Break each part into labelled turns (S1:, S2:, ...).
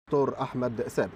S1: دكتور احمد ثابت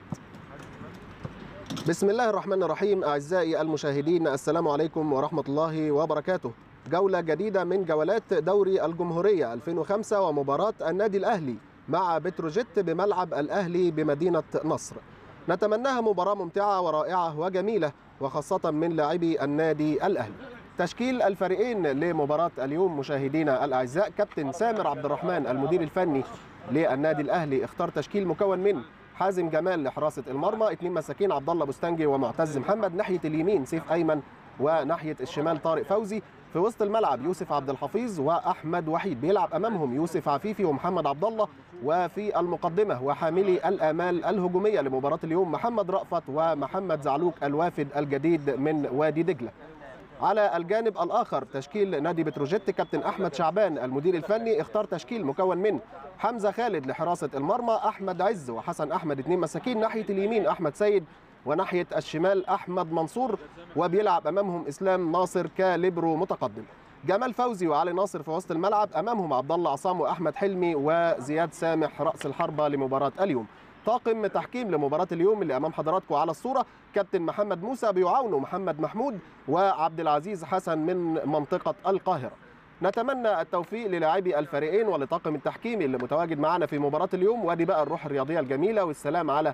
S1: بسم الله الرحمن الرحيم اعزائي المشاهدين السلام عليكم ورحمه الله وبركاته جوله جديده من جولات دوري الجمهوريه 2005 ومباراه النادي الاهلي مع بتروجيت بملعب الاهلي بمدينه نصر نتمناها مباراه ممتعه ورائعه وجميله وخاصه من لاعبي النادي الاهلي تشكيل الفريقين لمباراة اليوم مشاهدينا الأعزاء كابتن سامر عبد الرحمن المدير الفني للنادي الأهلي اختار تشكيل مكون من حازم جمال لحراسة المرمى اثنين مساكين عبد الله بوستنجي ومعتز محمد ناحية اليمين سيف أيمن وناحية الشمال طارق فوزي في وسط الملعب يوسف عبد الحفيظ واحمد وحيد بيلعب امامهم يوسف عفيفي ومحمد عبد الله وفي المقدمه وحاملي الامال الهجوميه لمباراه اليوم محمد رأفت ومحمد زعلوك الوافد الجديد من وادي دجله على الجانب الاخر تشكيل نادي بتروجيت كابتن احمد شعبان المدير الفني اختار تشكيل مكون من حمزه خالد لحراسه المرمى احمد عز وحسن احمد اثنين مساكين ناحيه اليمين احمد سيد وناحيه الشمال احمد منصور وبيلعب امامهم اسلام ناصر كليبرو متقدم جمال فوزي وعلي ناصر في وسط الملعب امامهم عبد الله عصام واحمد حلمي وزياد سامح راس الحربه لمباراه اليوم طاقم تحكيم لمباراة اليوم اللي أمام حضراتكم على الصورة كابتن محمد موسى بيعاونه محمد محمود وعبد العزيز حسن من منطقة القاهرة نتمنى التوفيق للاعبي الفريقين ولطاقم التحكيم اللي متواجد معنا في مباراة اليوم وادي بقى الروح الرياضية الجميلة والسلام على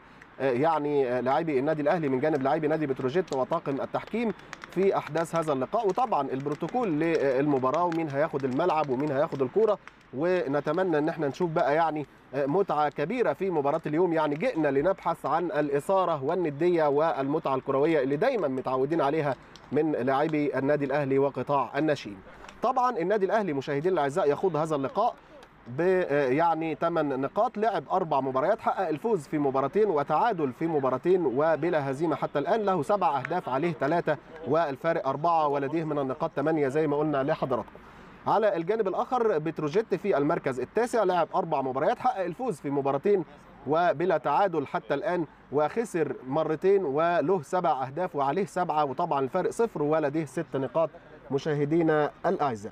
S1: يعني لاعبي النادي الأهلي من جانب لاعبي نادي بتروجيت وطاقم التحكيم في أحداث هذا اللقاء وطبعا البروتوكول للمباراة ومين هياخد الملعب ومين هياخد الكورة ونتمنى ان احنا نشوف بقى يعني متعه كبيره في مباراه اليوم يعني جئنا لنبحث عن الاثاره والنديه والمتعه الكرويه اللي دايما متعودين عليها من لاعبي النادي الاهلي وقطاع الناشئين. طبعا النادي الاهلي مشاهدينا الاعزاء يخوض هذا اللقاء ب يعني 8 نقاط لعب اربع مباريات حقق الفوز في مباراتين وتعادل في مباراتين وبلا هزيمه حتى الان له سبع اهداف عليه ثلاثه والفارق اربعه ولديه من النقاط ثمانيه زي ما قلنا لحضراتكم. على الجانب الاخر بتروجيت في المركز التاسع لعب اربع مباريات حقق الفوز في مباراتين وبلا تعادل حتى الان وخسر مرتين وله سبع اهداف وعليه سبعه وطبعا الفارق صفر ولديه ست نقاط مشاهدينا الاعزاء.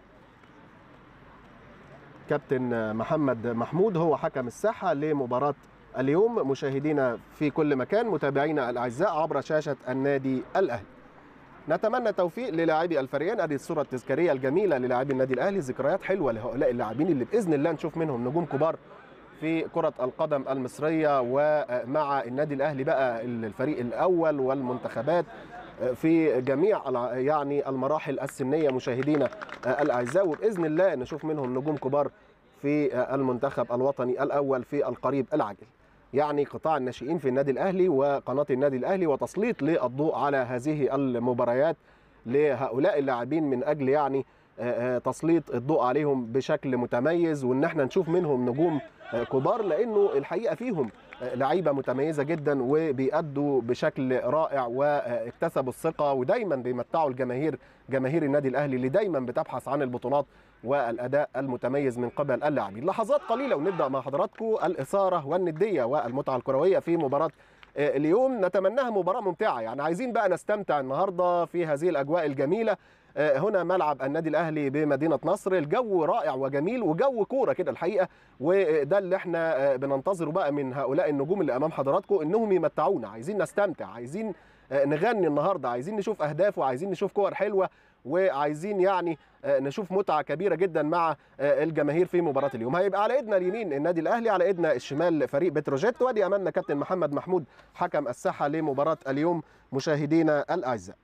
S1: كابتن محمد محمود هو حكم الساحه لمباراه اليوم مشاهدينا في كل مكان متابعينا الاعزاء عبر شاشه النادي الاهلي. نتمنى التوفيق للاعبي الفريقين ادي الصوره التذكاريه الجميله للاعبي النادي الاهلي ذكريات حلوه لهؤلاء اللاعبين اللي باذن الله نشوف منهم نجوم كبار في كرة القدم المصرية ومع النادي الأهلي بقى الفريق الأول والمنتخبات في جميع يعني المراحل السنية مشاهدينا الأعزاء وبإذن الله نشوف منهم نجوم كبار في المنتخب الوطني الأول في القريب العاجل يعني قطاع الناشئين في النادي الاهلي وقناه النادي الاهلي وتسليط للضوء على هذه المباريات لهؤلاء اللاعبين من اجل يعني تسليط الضوء عليهم بشكل متميز وان احنا نشوف منهم نجوم كبار لانه الحقيقه فيهم لعيبه متميزه جدا وبيأدوا بشكل رائع واكتسبوا الثقه ودايما بيمتعوا الجماهير جماهير النادي الاهلي اللي دايما بتبحث عن البطولات والاداء المتميز من قبل اللاعبين لحظات قليله ونبدا مع حضراتكم الاثاره والنديه والمتعه الكرويه في مباراه اليوم نتمناها مباراه ممتعه يعني عايزين بقى نستمتع النهارده في هذه الاجواء الجميله هنا ملعب النادي الاهلي بمدينه نصر الجو رائع وجميل وجو كوره كده الحقيقه وده اللي احنا بننتظره بقى من هؤلاء النجوم اللي امام حضراتكم انهم يمتعونا عايزين نستمتع عايزين نغني النهارده عايزين نشوف اهداف وعايزين نشوف كور حلوه وعايزين يعني نشوف متعه كبيره جدا مع الجماهير في مباراه اليوم هيبقى على ايدنا اليمين النادي الاهلي على ايدنا الشمال فريق بتروجيت وادي امامنا كابتن محمد محمود حكم الساحه لمباراه اليوم مشاهدينا الاعزاء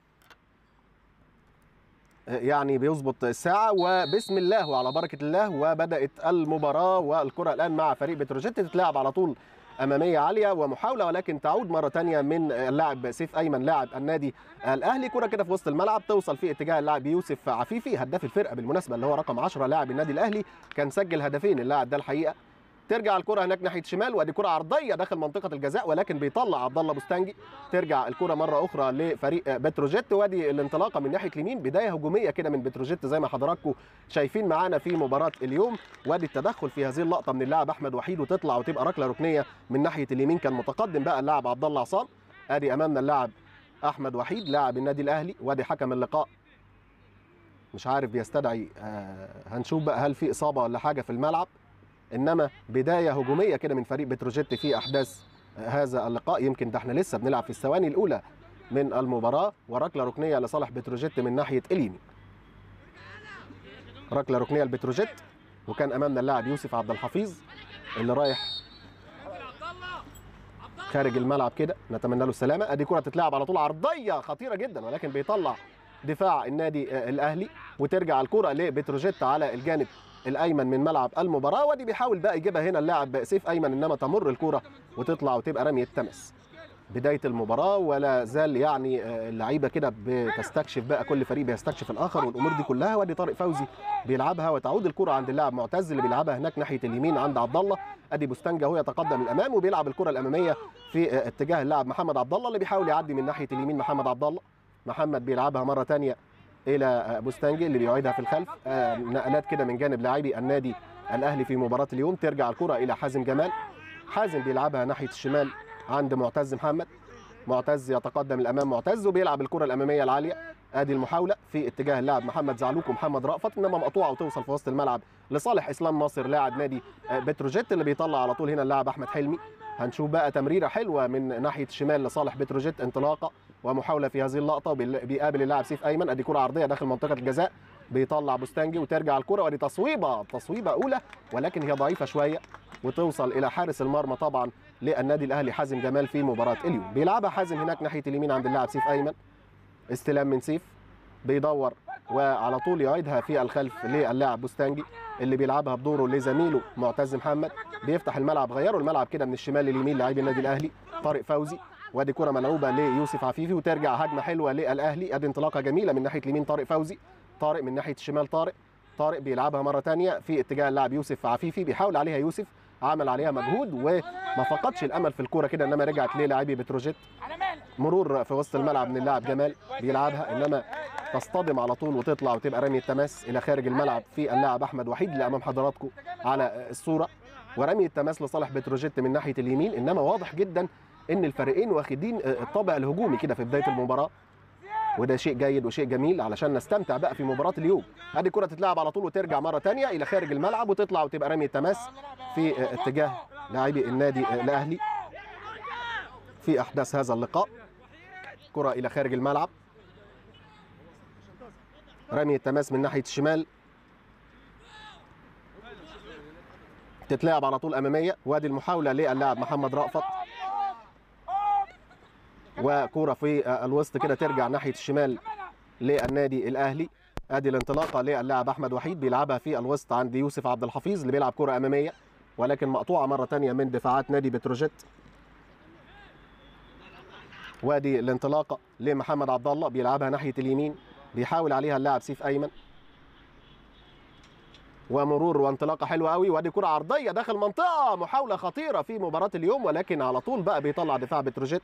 S1: يعني بيظبط الساعة وبسم الله وعلى بركة الله وبدأت المباراة والكرة الآن مع فريق بتروجيت تتلعب على طول أمامية عالية ومحاولة ولكن تعود مرة تانية من اللاعب سيف أيمن لاعب النادي الأهلي كرة كده في وسط الملعب توصل في اتجاه اللاعب يوسف عفيفي هداف الفرقة بالمناسبة اللي هو رقم 10 لاعب النادي الأهلي كان سجل هدفين اللاعب ده الحقيقة ترجع الكره هناك ناحيه شمال وادي كره عرضيه داخل منطقه الجزاء ولكن بيطلع عبد الله بوستانجي ترجع الكره مره اخرى لفريق بتروجيت وادي الانطلاقه من ناحيه اليمين بدايه هجوميه كده من بتروجيت زي ما حضراتكم شايفين معانا في مباراه اليوم وادي التدخل في هذه اللقطه من اللاعب احمد وحيد وتطلع وتبقى ركله ركنيه من ناحيه اليمين كان متقدم بقى اللاعب عبد الله عصام ادي امامنا اللاعب احمد وحيد لاعب النادي الاهلي وادي حكم اللقاء مش عارف بيستدعي آه هنشوف بقى هل في اصابه ولا حاجه في الملعب انما بدايه هجوميه كده من فريق بتروجيت في احداث هذا اللقاء يمكن ده احنا لسه بنلعب في الثواني الاولى من المباراه وركله ركنيه لصالح بتروجيت من ناحيه اليمين ركله ركنيه لبتروجيت وكان امامنا اللاعب يوسف عبد الحفيظ اللي رايح خارج الملعب كده نتمنى له السلامه ادي كره تتلعب على طول عرضيه خطيره جدا ولكن بيطلع دفاع النادي آه، الاهلي وترجع الكره لبتروجيت على الجانب الايمن من ملعب المباراه ودي بيحاول بقى يجيبها هنا اللاعب سيف ايمن انما تمر الكره وتطلع وتبقى رميه تمس بدايه المباراه ولا زال يعني آه، اللعيبه كده بتستكشف بقى كل فريق بيستكشف الاخر والامور دي كلها وادي طارق فوزي بيلعبها وتعود الكره عند اللاعب معتز اللي بيلعبها هناك ناحيه اليمين عند عبد الله ادي بوستنجا هو يتقدم الامام وبيلعب الكره الاماميه في آه، اتجاه اللاعب محمد عبد الله اللي بيحاول يعدي من ناحيه اليمين محمد عبد الله محمد بيلعبها مره ثانيه الى آه، بوستنجي اللي بيعيدها في الخلف آه، نقلات كده من جانب لاعبي النادي الاهلي في مباراه اليوم ترجع الكره الى حازم جمال حازم بيلعبها ناحيه الشمال عند معتز محمد معتز يتقدم الامام معتز وبيلعب الكره الاماميه العاليه ادي المحاوله في اتجاه اللاعب محمد زعلوك ومحمد رأفت انما مقطوعه وتوصل في وسط الملعب لصالح اسلام ناصر لاعب نادي آه، بتروجيت اللي بيطلع على طول هنا اللاعب احمد حلمي هنشوف بقى تمريره حلوه من ناحيه الشمال لصالح بتروجيت انطلاقه ومحاوله في هذه اللقطه وبال- بيقابل اللاعب سيف ايمن ادي كره عرضيه داخل منطقه الجزاء بيطلع بوستانجي وترجع الكره ودي تصويبه تصويبه اولى ولكن هي ضعيفه شويه وتوصل الى حارس المرمى طبعا للنادي الاهلي حازم جمال في مباراه اليوم بيلعبها حازم هناك ناحيه اليمين عند اللاعب سيف ايمن استلام من سيف بيدور وعلى طول يعيدها في الخلف للاعب بوستانجي اللي بيلعبها بدوره لزميله معتز محمد بيفتح الملعب غيروا الملعب كده من الشمال لليمين لاعبي النادي الاهلي طارق فوزي وادي كره ملعوبه ليوسف عفيفي وترجع هجمه حلوه للاهلي ادي انطلاقه جميله من ناحيه اليمين طارق فوزي طارق من ناحيه الشمال طارق طارق بيلعبها مره ثانيه في اتجاه اللاعب يوسف عفيفي بيحاول عليها يوسف عمل عليها مجهود وما فقدش الامل في الكوره كده انما رجعت للاعبي بتروجيت مرور في وسط الملعب من اللاعب جمال بيلعبها انما تصطدم على طول وتطلع وتبقى رميه تماس الى خارج الملعب في اللاعب احمد وحيد اللي امام حضراتكم على الصوره ورميه تماس لصالح بتروجيت من ناحيه اليمين انما واضح جدا ان الفريقين واخدين الطابع الهجومي كده في بدايه المباراه وده شيء جيد وشيء جميل علشان نستمتع بقى في مباراه اليوم ادي الكره تتلعب على طول وترجع مره ثانيه الى خارج الملعب وتطلع وتبقى رميه تماس في اتجاه لاعبي النادي الاهلي في احداث هذا اللقاء كره الى خارج الملعب رمية تماس من ناحية الشمال تتلعب على طول أمامية وادي المحاولة للاعب محمد رأفت وكرة في الوسط كده ترجع ناحية الشمال للنادي الأهلي ادي الانطلاقة للاعب أحمد وحيد بيلعبها في الوسط عند يوسف عبد الحفيظ اللي بيلعب كرة أمامية ولكن مقطوعة مرة تانية من دفاعات نادي بتروجيت وادي الانطلاقة لمحمد عبد الله بيلعبها ناحية اليمين بيحاول عليها اللاعب سيف ايمن ومرور وانطلاقه حلوه قوي وادي كره عرضيه داخل منطقه محاوله خطيره في مباراه اليوم ولكن على طول بقى بيطلع دفاع بتروجيت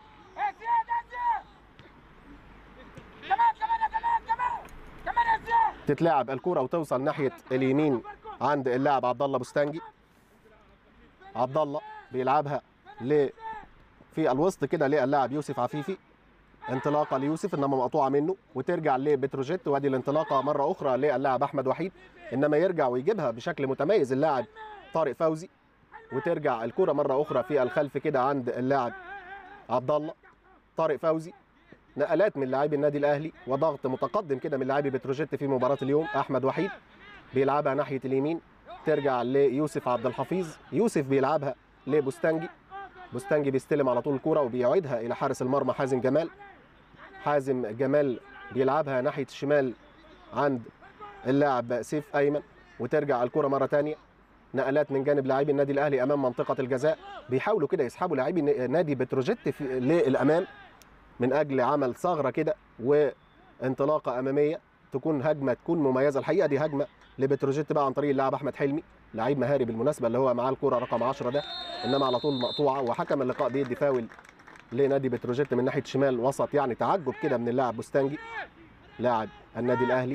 S1: تتلعب الكره وتوصل ناحيه اليمين عند اللاعب عبد الله بوستانجي عبد الله بيلعبها ل في الوسط كده للاعب يوسف عفيفي انطلاقه ليوسف انما مقطوعه منه وترجع لبتروجيت وادي الانطلاقه مره اخرى للاعب احمد وحيد انما يرجع ويجيبها بشكل متميز اللاعب طارق فوزي وترجع الكره مره اخرى في الخلف كده عند اللاعب عبد الله طارق فوزي نقلات من لاعبي النادي الاهلي وضغط متقدم كده من لاعبي بتروجيت في مباراه اليوم احمد وحيد بيلعبها ناحيه اليمين ترجع ليوسف عبد الحفيظ يوسف بيلعبها لبوستانجي بوستانجي بيستلم على طول الكوره وبيعيدها الى حارس المرمى حازم جمال حازم جمال بيلعبها ناحيه الشمال عند اللاعب سيف ايمن وترجع الكره مره ثانيه نقلات من جانب لاعبي النادي الاهلي امام منطقه الجزاء بيحاولوا كده يسحبوا لاعبي نادي بتروجيت في للامام من اجل عمل ثغره كده وانطلاقه اماميه تكون هجمه تكون مميزه الحقيقه دي هجمه لبتروجيت بقى عن طريق اللاعب احمد حلمي لعيب مهاري بالمناسبه اللي هو معاه الكره رقم 10 ده انما على طول مقطوعه وحكم اللقاء بيدي فاول لنادي بتروجيت من ناحيه شمال وسط يعني تعجب كده من اللاعب بوستانجي لاعب النادي الاهلي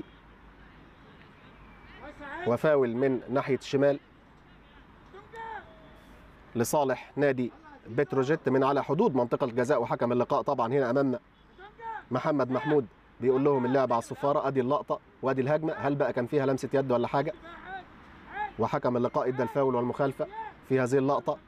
S1: وفاول من ناحيه الشمال لصالح نادي بتروجيت من على حدود منطقه الجزاء وحكم اللقاء طبعا هنا امامنا محمد محمود بيقول لهم اللعب على الصفاره ادي اللقطه وادي الهجمه هل بقى كان فيها لمسه يد ولا حاجه وحكم اللقاء ادى الفاول والمخالفه في هذه اللقطه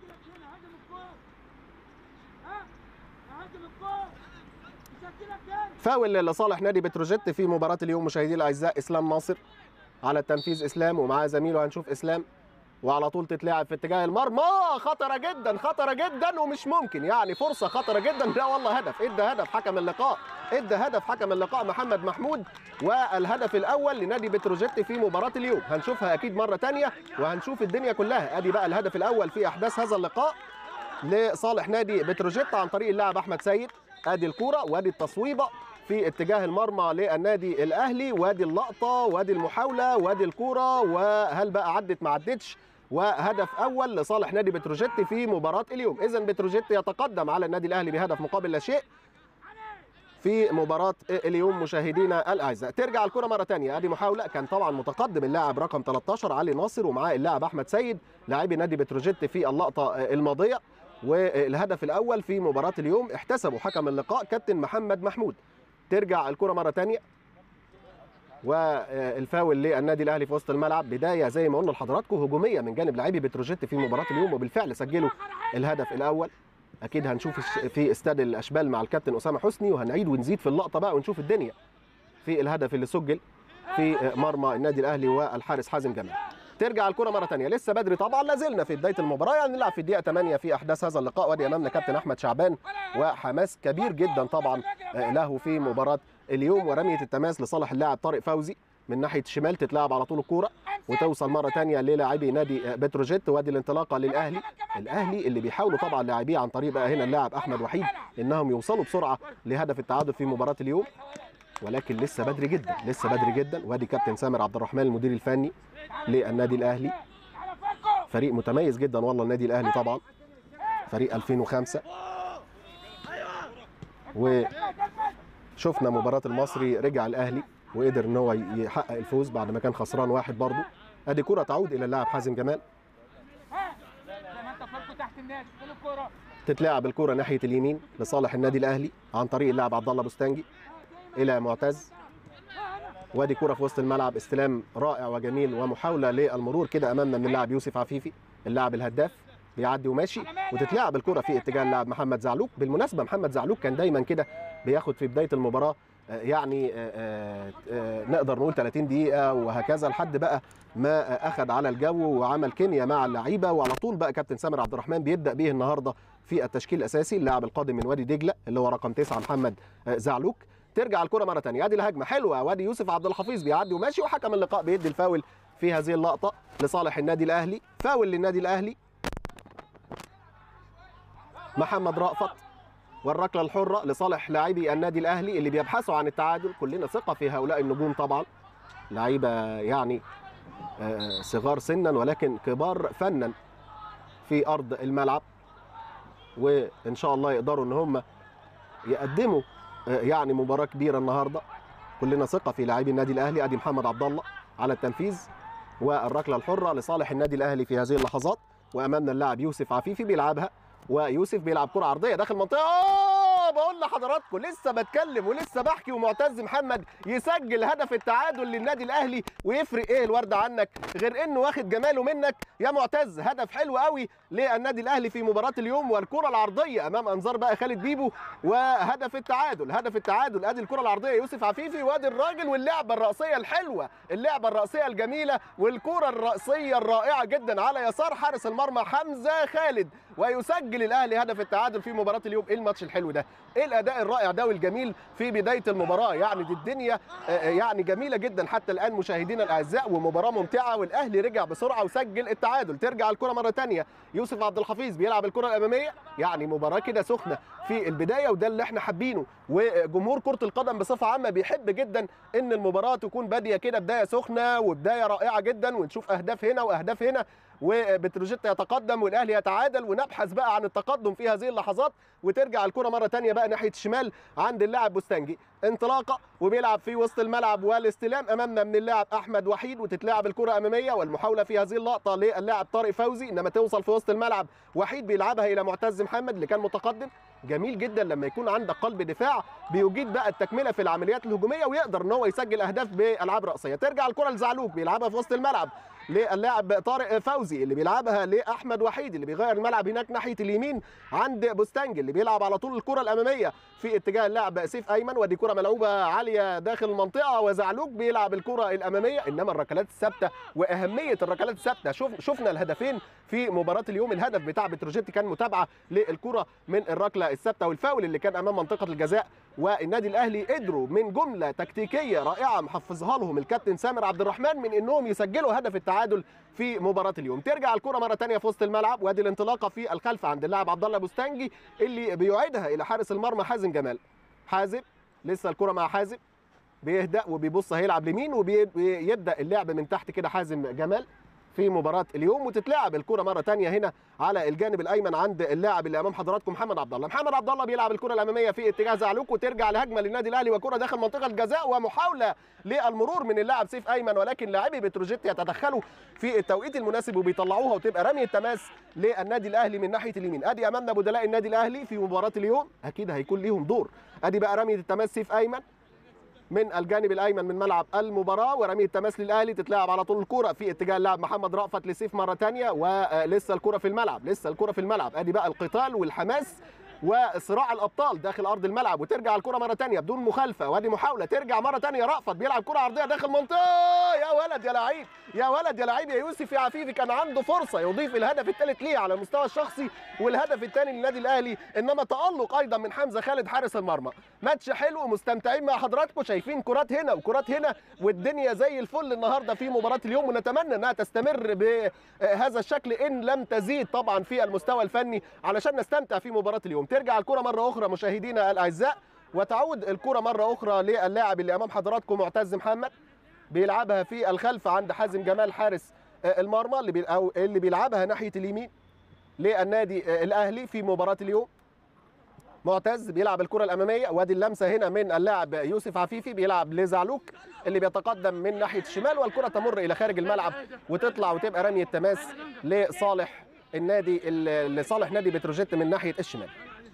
S1: فاول لصالح نادي بتروجيت في مباراه اليوم مشاهدي الاعزاء اسلام ناصر على التنفيذ اسلام ومعاه زميله هنشوف اسلام وعلى طول تتلعب في اتجاه المرمى خطره جدا خطره جدا ومش ممكن يعني فرصه خطره جدا لا والله هدف ادى هدف حكم اللقاء ادى هدف حكم اللقاء محمد محمود والهدف الاول لنادي بتروجيت في مباراه اليوم هنشوفها اكيد مره ثانيه وهنشوف الدنيا كلها ادي بقى الهدف الاول في احداث هذا اللقاء لصالح نادي بتروجيت عن طريق اللاعب احمد سيد ادي الكوره وادي التصويبه في اتجاه المرمى للنادي الاهلي وادي اللقطه وادي المحاوله وادي الكوره وهل بقى عدت ما عدتش وهدف اول لصالح نادي بتروجيت في مباراه اليوم اذا بتروجيت يتقدم على النادي الاهلي بهدف مقابل لا شيء في مباراة اليوم مشاهدينا الاعزاء ترجع الكرة مرة ثانية ادي محاولة كان طبعا متقدم اللاعب رقم 13 علي ناصر ومعاه اللاعب احمد سيد لاعبي نادي بتروجيت في اللقطة الماضية والهدف الاول في مباراة اليوم احتسبه حكم اللقاء كابتن محمد محمود ترجع الكرة مرة ثانية والفاول للنادي الاهلي في وسط الملعب بدايه زي ما قلنا لحضراتكم هجوميه من جانب لاعبي بتروجيت في مباراه اليوم وبالفعل سجلوا الهدف الاول اكيد هنشوف في استاد الاشبال مع الكابتن اسامه حسني وهنعيد ونزيد في اللقطه بقى ونشوف الدنيا في الهدف اللي سجل في مرمى النادي الاهلي والحارس حازم جمال ترجع الكره مره ثانيه لسه بدري طبعا لا زلنا في بدايه المباراه يعني نلعب في الدقيقه 8 في احداث هذا اللقاء وادي امامنا كابتن احمد شعبان وحماس كبير جدا طبعا له في مباراه اليوم ورميه التماس لصالح اللاعب طارق فوزي من ناحيه الشمال تتلعب على طول الكوره وتوصل مره ثانيه للاعبي نادي بتروجيت وادي الانطلاقه للاهلي الاهلي اللي بيحاولوا طبعا لاعبيه عن طريق بقى هنا اللاعب احمد وحيد انهم يوصلوا بسرعه لهدف التعادل في مباراه اليوم ولكن لسه بدري جدا لسه بدري جدا وادي كابتن سامر عبد الرحمن المدير الفني للنادي الاهلي فريق متميز جدا والله النادي الاهلي طبعا فريق 2005 وشفنا مباراه المصري رجع الاهلي وقدر ان هو يحقق الفوز بعد ما كان خسران واحد برضه ادي كره تعود الى اللاعب حازم جمال تتلعب الكره ناحيه اليمين لصالح النادي الاهلي عن طريق اللاعب عبد الله بوستانجي الى معتز وادي كره في وسط الملعب استلام رائع وجميل ومحاوله للمرور كده امامنا من اللاعب يوسف عفيفي اللاعب الهداف بيعدي وماشي وتتلعب الكره في اتجاه اللاعب محمد زعلوك بالمناسبه محمد زعلوك كان دايما كده بياخد في بدايه المباراه يعني نقدر نقول 30 دقيقة وهكذا لحد بقى ما أخذ على الجو وعمل كيمياء مع اللعيبة وعلى طول بقى كابتن سامر عبد الرحمن بيبدأ به النهاردة في التشكيل الأساسي اللاعب القادم من وادي دجلة اللي هو رقم 9 محمد زعلوك ترجع الكرة مرة ثانية ادي الهجمة حلوة وادي يوسف عبد الحفيظ بيعدي وماشي وحكم اللقاء بيدي الفاول في هذه اللقطة لصالح النادي الأهلي فاول للنادي الأهلي محمد رأفت والركله الحره لصالح لاعبي النادي الاهلي اللي بيبحثوا عن التعادل كلنا ثقه في هؤلاء النجوم طبعا لعيبه يعني صغار سنا ولكن كبار فنا في ارض الملعب وان شاء الله يقدروا ان هم يقدموا يعني مباراه كبيره النهارده كلنا ثقه في لاعبي النادي الاهلي ادي محمد عبد الله على التنفيذ والركله الحره لصالح النادي الاهلي في هذه اللحظات وامامنا اللاعب يوسف عفيفي بيلعبها ويوسف بيلعب كره عرضيه داخل المنطقه أوه بقول لحضراتكم لسه بتكلم ولسه بحكي ومعتز محمد يسجل هدف التعادل للنادي الاهلي ويفرق ايه الورد عنك غير انه واخد جماله منك يا معتز هدف حلو قوي للنادي الاهلي في مباراه اليوم والكره العرضيه امام انظار بقى خالد بيبو وهدف التعادل هدف التعادل ادي الكره العرضيه يوسف عفيفي وادي الراجل واللعبه الراسيه الحلوه اللعبه الراسيه الجميله والكره الراسيه الرائعه جدا على يسار حارس المرمى حمزه خالد ويسجل الاهلي هدف التعادل في مباراه اليوم ايه الماتش الحلو ده ايه الاداء الرائع ده والجميل في بدايه المباراه يعني دي الدنيا يعني جميله جدا حتى الان مشاهدينا الاعزاء ومباراه ممتعه والاهلي رجع بسرعه وسجل التعادل ترجع الكره مره ثانيه يوسف عبد الحفيظ بيلعب الكره الاماميه يعني مباراه كده سخنه في البدايه وده اللي احنا حابينه وجمهور كره القدم بصفه عامه بيحب جدا ان المباراه تكون باديه كده بدايه سخنه وبدايه رائعه جدا ونشوف اهداف هنا واهداف هنا وبتروجيت يتقدم والاهلي يتعادل ونبحث بقى عن التقدم في هذه اللحظات وترجع الكره مره ثانيه بقى ناحيه الشمال عند اللاعب بوستانجي انطلاقه وبيلعب في وسط الملعب والاستلام امامنا من اللاعب احمد وحيد وتتلعب الكره اماميه والمحاوله في هذه اللقطه للاعب طارق فوزي انما توصل في وسط الملعب وحيد بيلعبها الى معتز محمد اللي كان متقدم جميل جدا لما يكون عندك قلب دفاع بيجيد بقى التكمله في العمليات الهجوميه ويقدر ان هو يسجل اهداف بالعاب راسيه ترجع الكره لزعلوك بيلعبها في وسط الملعب للاعب طارق فوزي اللي بيلعبها لاحمد وحيد اللي بيغير الملعب هناك ناحيه اليمين عند بوستانج اللي بيلعب على طول الكره الاماميه في اتجاه اللاعب سيف ايمن ودي كره ملعوبه عاليه داخل المنطقه وزعلوك بيلعب الكره الاماميه انما الركلات الثابته واهميه الركلات الثابته شوف شفنا الهدفين في مباراه اليوم الهدف بتاع بتروجيت كان متابعه للكره من الركله الثابته والفاول اللي كان امام منطقه الجزاء والنادي الاهلي قدروا من جمله تكتيكيه رائعه محفظها لهم الكابتن سامر عبد الرحمن من انهم يسجلوا هدف التعادل في مباراه اليوم ترجع الكره مره ثانيه في وسط الملعب وادي الانطلاقه في الخلف عند اللاعب عبد الله بوستانجي اللي بيعيدها الى حارس المرمى حازم جمال حازم لسه الكره مع حازم بيهدأ وبيبص هيلعب لمين وبيبدا اللعب من تحت كده حازم جمال في مباراه اليوم وتتلعب الكره مره ثانيه هنا على الجانب الايمن عند اللاعب اللي امام حضراتكم محمد عبد الله محمد عبد الله بيلعب الكره الاماميه في اتجاه زعلوك وترجع لهجمه للنادي الاهلي وكره داخل منطقه الجزاء ومحاوله للمرور من اللاعب سيف ايمن ولكن لاعبي بتروجيت يتدخلوا في التوقيت المناسب وبيطلعوها وتبقى رمي التماس للنادي الاهلي من ناحيه اليمين ادي امامنا بدلاء النادي الاهلي في مباراه اليوم اكيد هيكون ليهم دور ادي بقى رميه التماس سيف ايمن من الجانب الايمن من ملعب المباراه ورميه التماس للاهلي تتلعب على طول الكره في اتجاه اللاعب محمد رأفت لسيف مره ثانيه ولسه الكره في الملعب لسه الكره في الملعب ادي بقى القتال والحماس وصراع الابطال داخل ارض الملعب وترجع الكره مره ثانيه بدون مخالفه وادي محاوله ترجع مره ثانيه رأفت بيلعب كره عرضيه داخل منطقه يا ولد يا لعيب يا ولد يا لعيب يا يوسف يا عفيفي كان عنده فرصه يضيف الهدف الثالث ليه على المستوى الشخصي والهدف الثاني للنادي الاهلي انما تالق ايضا من حمزه خالد حارس المرمى ماتش حلو مستمتعين مع حضراتكم شايفين كرات هنا وكرات هنا والدنيا زي الفل النهارده في مباراه اليوم ونتمنى انها تستمر بهذا الشكل ان لم تزيد طبعا في المستوى الفني علشان نستمتع في مباراه اليوم ترجع الكره مره اخرى مشاهدينا الاعزاء وتعود الكره مره اخرى للاعب اللي امام حضراتكم معتز محمد بيلعبها في الخلف عند حازم جمال حارس المرمى اللي أو اللي بيلعبها ناحيه اليمين للنادي الاهلي في مباراه اليوم معتز بيلعب الكره الاماميه وادي اللمسه هنا من اللاعب يوسف عفيفي بيلعب لزعلوك اللي بيتقدم من ناحيه الشمال والكره تمر الى خارج الملعب وتطلع وتبقى رميه تماس لصالح النادي لصالح نادي بتروجيت من ناحيه الشمال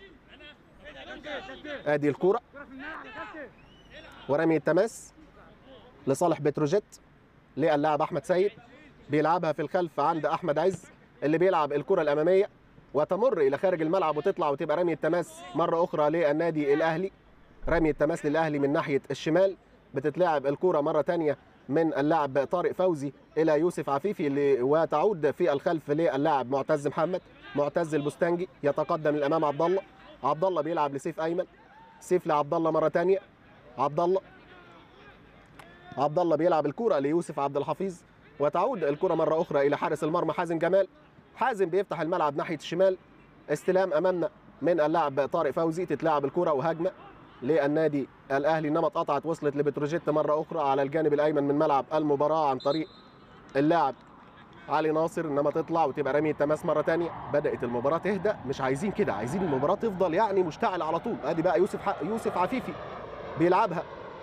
S1: ادي الكره ورمي التماس لصالح بتروجيت للاعب احمد سيد بيلعبها في الخلف عند احمد عز اللي بيلعب الكره الاماميه وتمر الى خارج الملعب وتطلع وتبقى رمي التماس مره اخرى للنادي الاهلي رمي التماس للاهلي من ناحيه الشمال بتتلعب الكره مره ثانيه من اللاعب طارق فوزي الى يوسف عفيفي اللي وتعود في الخلف للاعب معتز محمد معتز البستانجي يتقدم للامام عبد الله عبد الله بيلعب لسيف ايمن سيف لعبد الله مره ثانيه عبد الله عبد الله بيلعب الكره ليوسف عبد الحفيظ وتعود الكره مره اخرى الى حارس المرمى حازم جمال حازم بيفتح الملعب ناحيه الشمال استلام امامنا من اللاعب طارق فوزي تتلعب الكره وهجمه للنادي الاهلي انما اتقطعت وصلت لبتروجيت مره اخرى على الجانب الايمن من ملعب المباراه عن طريق اللاعب علي ناصر انما تطلع وتبقى رمي التماس مره ثانيه بدات المباراه تهدى مش عايزين كده عايزين المباراه تفضل يعني مشتعله على طول ادي بقى يوسف ح... يوسف عفيفي بيلعبها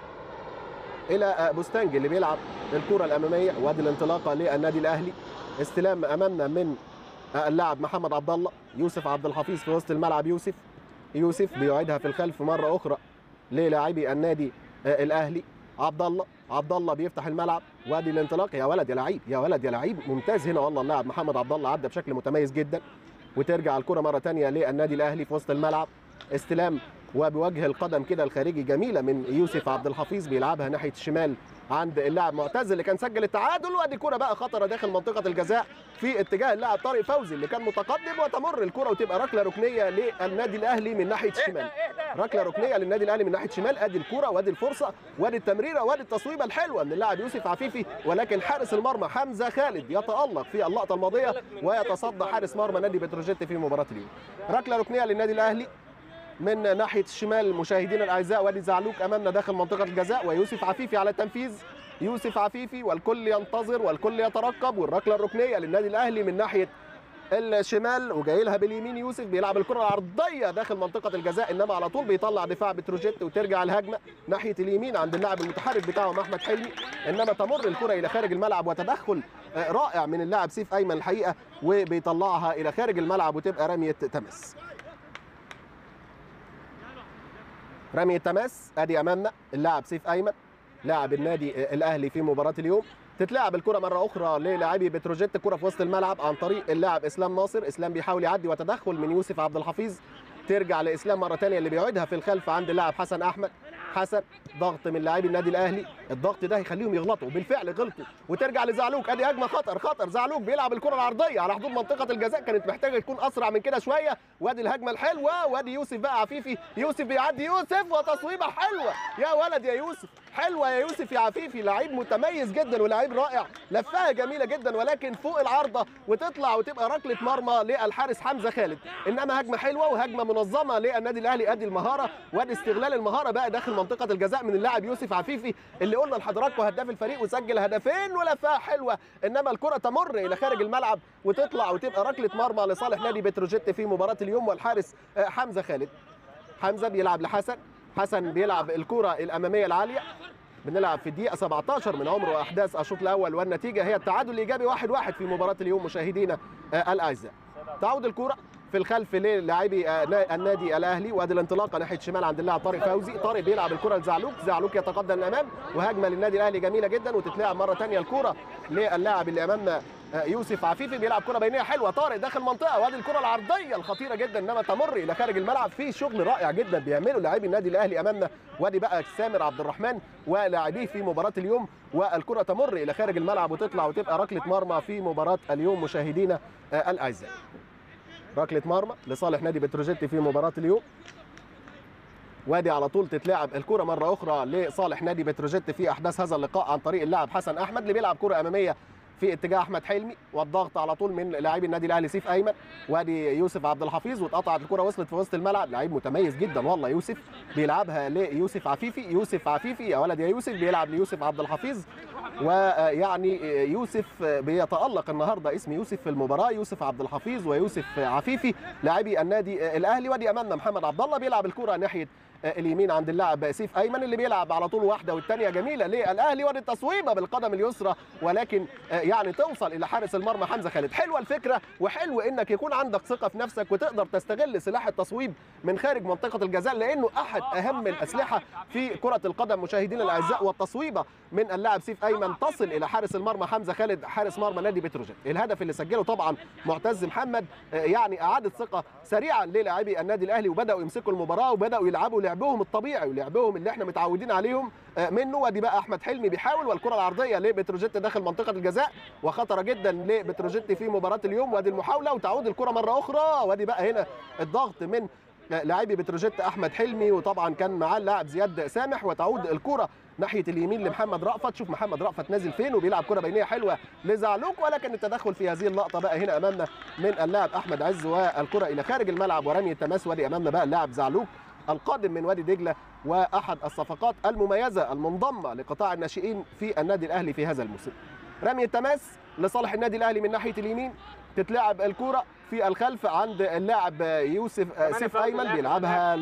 S1: الى بوستانج اللي بيلعب الكره الاماميه وادي الانطلاقه للنادي الاهلي استلام امامنا من اللاعب محمد عبد الله يوسف عبد الحفيظ في وسط الملعب يوسف يوسف بيعيدها في الخلف مره اخرى للاعبي النادي الاهلي عبد الله عبد الله بيفتح الملعب وادي الانطلاق يا ولد يا لعيب يا ولد يا لعيب ممتاز هنا والله اللاعب محمد عبد الله عدى بشكل متميز جدا وترجع الكره مره ثانيه للنادي الاهلي في وسط الملعب استلام وبوجه القدم كده الخارجي جميله من يوسف عبد الحفيظ بيلعبها ناحيه الشمال عند اللاعب معتز اللي كان سجل التعادل وادي كره بقى خطره داخل منطقه الجزاء في اتجاه اللاعب طارق فوزي اللي كان متقدم وتمر الكره وتبقى ركله ركنيه للنادي الاهلي من ناحيه الشمال ركله ركنيه للنادي الاهلي من ناحيه الشمال ادي الكره وادي الفرصه وادي التمريره وادي التصويبه الحلوه من اللاعب يوسف عفيفي ولكن حارس المرمى حمزه خالد يتالق في اللقطه الماضيه ويتصدى حارس مرمى نادي بتروجيت في مباراه اليوم ركله ركنيه للنادي الاهلي من ناحيه الشمال مشاهدينا الاعزاء وادي زعلوك امامنا داخل منطقه الجزاء ويوسف عفيفي على التنفيذ يوسف عفيفي والكل ينتظر والكل يترقب والركله الركنيه للنادي الاهلي من ناحيه الشمال وجاي لها باليمين يوسف بيلعب الكره العرضيه داخل منطقه الجزاء انما على طول بيطلع دفاع بتروجيت وترجع الهجمه ناحيه اليمين عند اللاعب المتحرك بتاعهم احمد حلمي انما تمر الكره الى خارج الملعب وتدخل رائع من اللاعب سيف ايمن الحقيقه وبيطلعها الى خارج الملعب وتبقى رميه تمس رمي التماس ادي امامنا اللاعب سيف ايمن لاعب النادي الاهلي في مباراه اليوم تتلعب الكره مره اخرى للاعبي بتروجيت الكره في وسط الملعب عن طريق اللاعب اسلام ناصر اسلام بيحاول يعدي وتدخل من يوسف عبد الحفيظ ترجع لاسلام مره ثانيه اللي بيعيدها في الخلف عند اللاعب حسن احمد حسن ضغط من لاعبي النادي الاهلي الضغط ده هيخليهم يغلطوا بالفعل غلطوا وترجع لزعلوك ادي هجمه خطر خطر زعلوك بيلعب الكره العرضيه على حدود منطقه الجزاء كانت محتاجه تكون اسرع من كده شويه وادي الهجمه الحلوه وادي يوسف بقى عفيفي يوسف بيعدي يوسف وتصويبه حلوه يا ولد يا يوسف حلوه يا يوسف يا عفيفي لعيب متميز جدا ولاعيب رائع لفها جميله جدا ولكن فوق العارضه وتطلع وتبقى ركله مرمى للحارس حمزه خالد انما هجمه حلوه وهجمه منظمه للنادي الاهلي ادي المهاره وادي استغلال المهاره بقى داخل منطقه الجزاء من اللاعب يوسف عفيفي اللي قلنا لحضراتكم هداف الفريق وسجل هدفين ولفها حلوه انما الكره تمر الى خارج الملعب وتطلع وتبقى ركله مرمى لصالح نادي بتروجيت في مباراه اليوم والحارس حمزه خالد حمزه بيلعب لحسن حسن بيلعب الكره الاماميه العاليه بنلعب في الدقيقه 17 من عمر واحداث الشوط الاول والنتيجه هي التعادل الايجابي 1-1 في مباراه اليوم مشاهدينا الاعزاء تعود الكره في الخلف للاعبي النادي الاهلي وادي الانطلاقه ناحيه شمال عند اللاعب طارق فوزي طارق بيلعب الكره لزعلوك زعلوك يتقدم للامام وهجمه للنادي الاهلي جميله جدا وتتلعب مره ثانيه الكره للاعب اللي امامنا يوسف عفيفي بيلعب كره بينيه حلوه طارق داخل منطقه وادي الكره العرضيه الخطيره جدا انما تمر الى خارج الملعب في شغل رائع جدا بيعمله لاعبي النادي الاهلي امامنا وادي بقى سامر عبد الرحمن ولاعبيه في مباراه اليوم والكره تمر الى خارج الملعب وتطلع وتبقى ركله مرمى في مباراه اليوم مشاهدينا الاعزاء ركله مرمى لصالح نادي بتروجيت في مباراه اليوم وادي على طول تتلعب الكره مره اخرى لصالح نادي بتروجيت في احداث هذا اللقاء عن طريق اللاعب حسن احمد اللي بيلعب كره اماميه في اتجاه احمد حلمي والضغط على طول من لاعبي النادي الاهلي سيف ايمن وادي يوسف عبد الحفيظ واتقطعت الكره وصلت في وسط الملعب لعيب متميز جدا والله يوسف بيلعبها ليوسف عفيفي يوسف عفيفي يا ولد يا يوسف بيلعب ليوسف عبد الحفيظ ويعني يوسف بيتالق النهارده اسم يوسف في المباراه يوسف عبد الحفيظ ويوسف عفيفي لاعبي النادي الاهلي وادي امامنا محمد عبد الله بيلعب الكره ناحيه اليمين عند اللاعب سيف ايمن اللي بيلعب على طول واحده والثانيه جميله للاهلي وادي التصويبه بالقدم اليسرى ولكن يعني توصل الى حارس المرمى حمزه خالد حلوه الفكره وحلو انك يكون عندك ثقه في نفسك وتقدر تستغل سلاح التصويب من خارج منطقه الجزاء لانه احد اهم الاسلحه في كره القدم مشاهدينا الاعزاء والتصويبه من اللاعب سيف ايمن تصل الى حارس المرمى حمزه خالد حارس مرمى نادي بتروجيت الهدف اللي سجله طبعا معتز محمد يعني اعاد ثقه سريعا للاعبي النادي الاهلي وبداوا يمسكوا المباراه وبداوا يلعبوا لعبهم الطبيعي ولعبهم اللي احنا متعودين عليهم منه وادي بقى احمد حلمي بيحاول والكره العرضيه لبتروجيت داخل منطقه الجزاء وخطره جدا لبتروجيت في مباراه اليوم وادي المحاوله وتعود الكره مره اخرى وادي بقى هنا الضغط من لاعبي بتروجيت احمد حلمي وطبعا كان معاه اللاعب زياد سامح وتعود الكره ناحيه اليمين لمحمد رأفت شوف محمد رأفت نازل فين وبيلعب كره بينيه حلوه لزعلوك ولكن التدخل في هذه اللقطه بقى هنا امامنا من اللاعب احمد عز والكره الى خارج الملعب ورمي التماس وادي امامنا بقى اللاعب زعلوك القادم من وادي دجله واحد الصفقات المميزه المنضمه لقطاع الناشئين في النادي الاهلي في هذا الموسم. رمي التماس لصالح النادي الاهلي من ناحيه اليمين تتلعب الكره في الخلف عند اللاعب يوسف سيف ايمن بيلعبها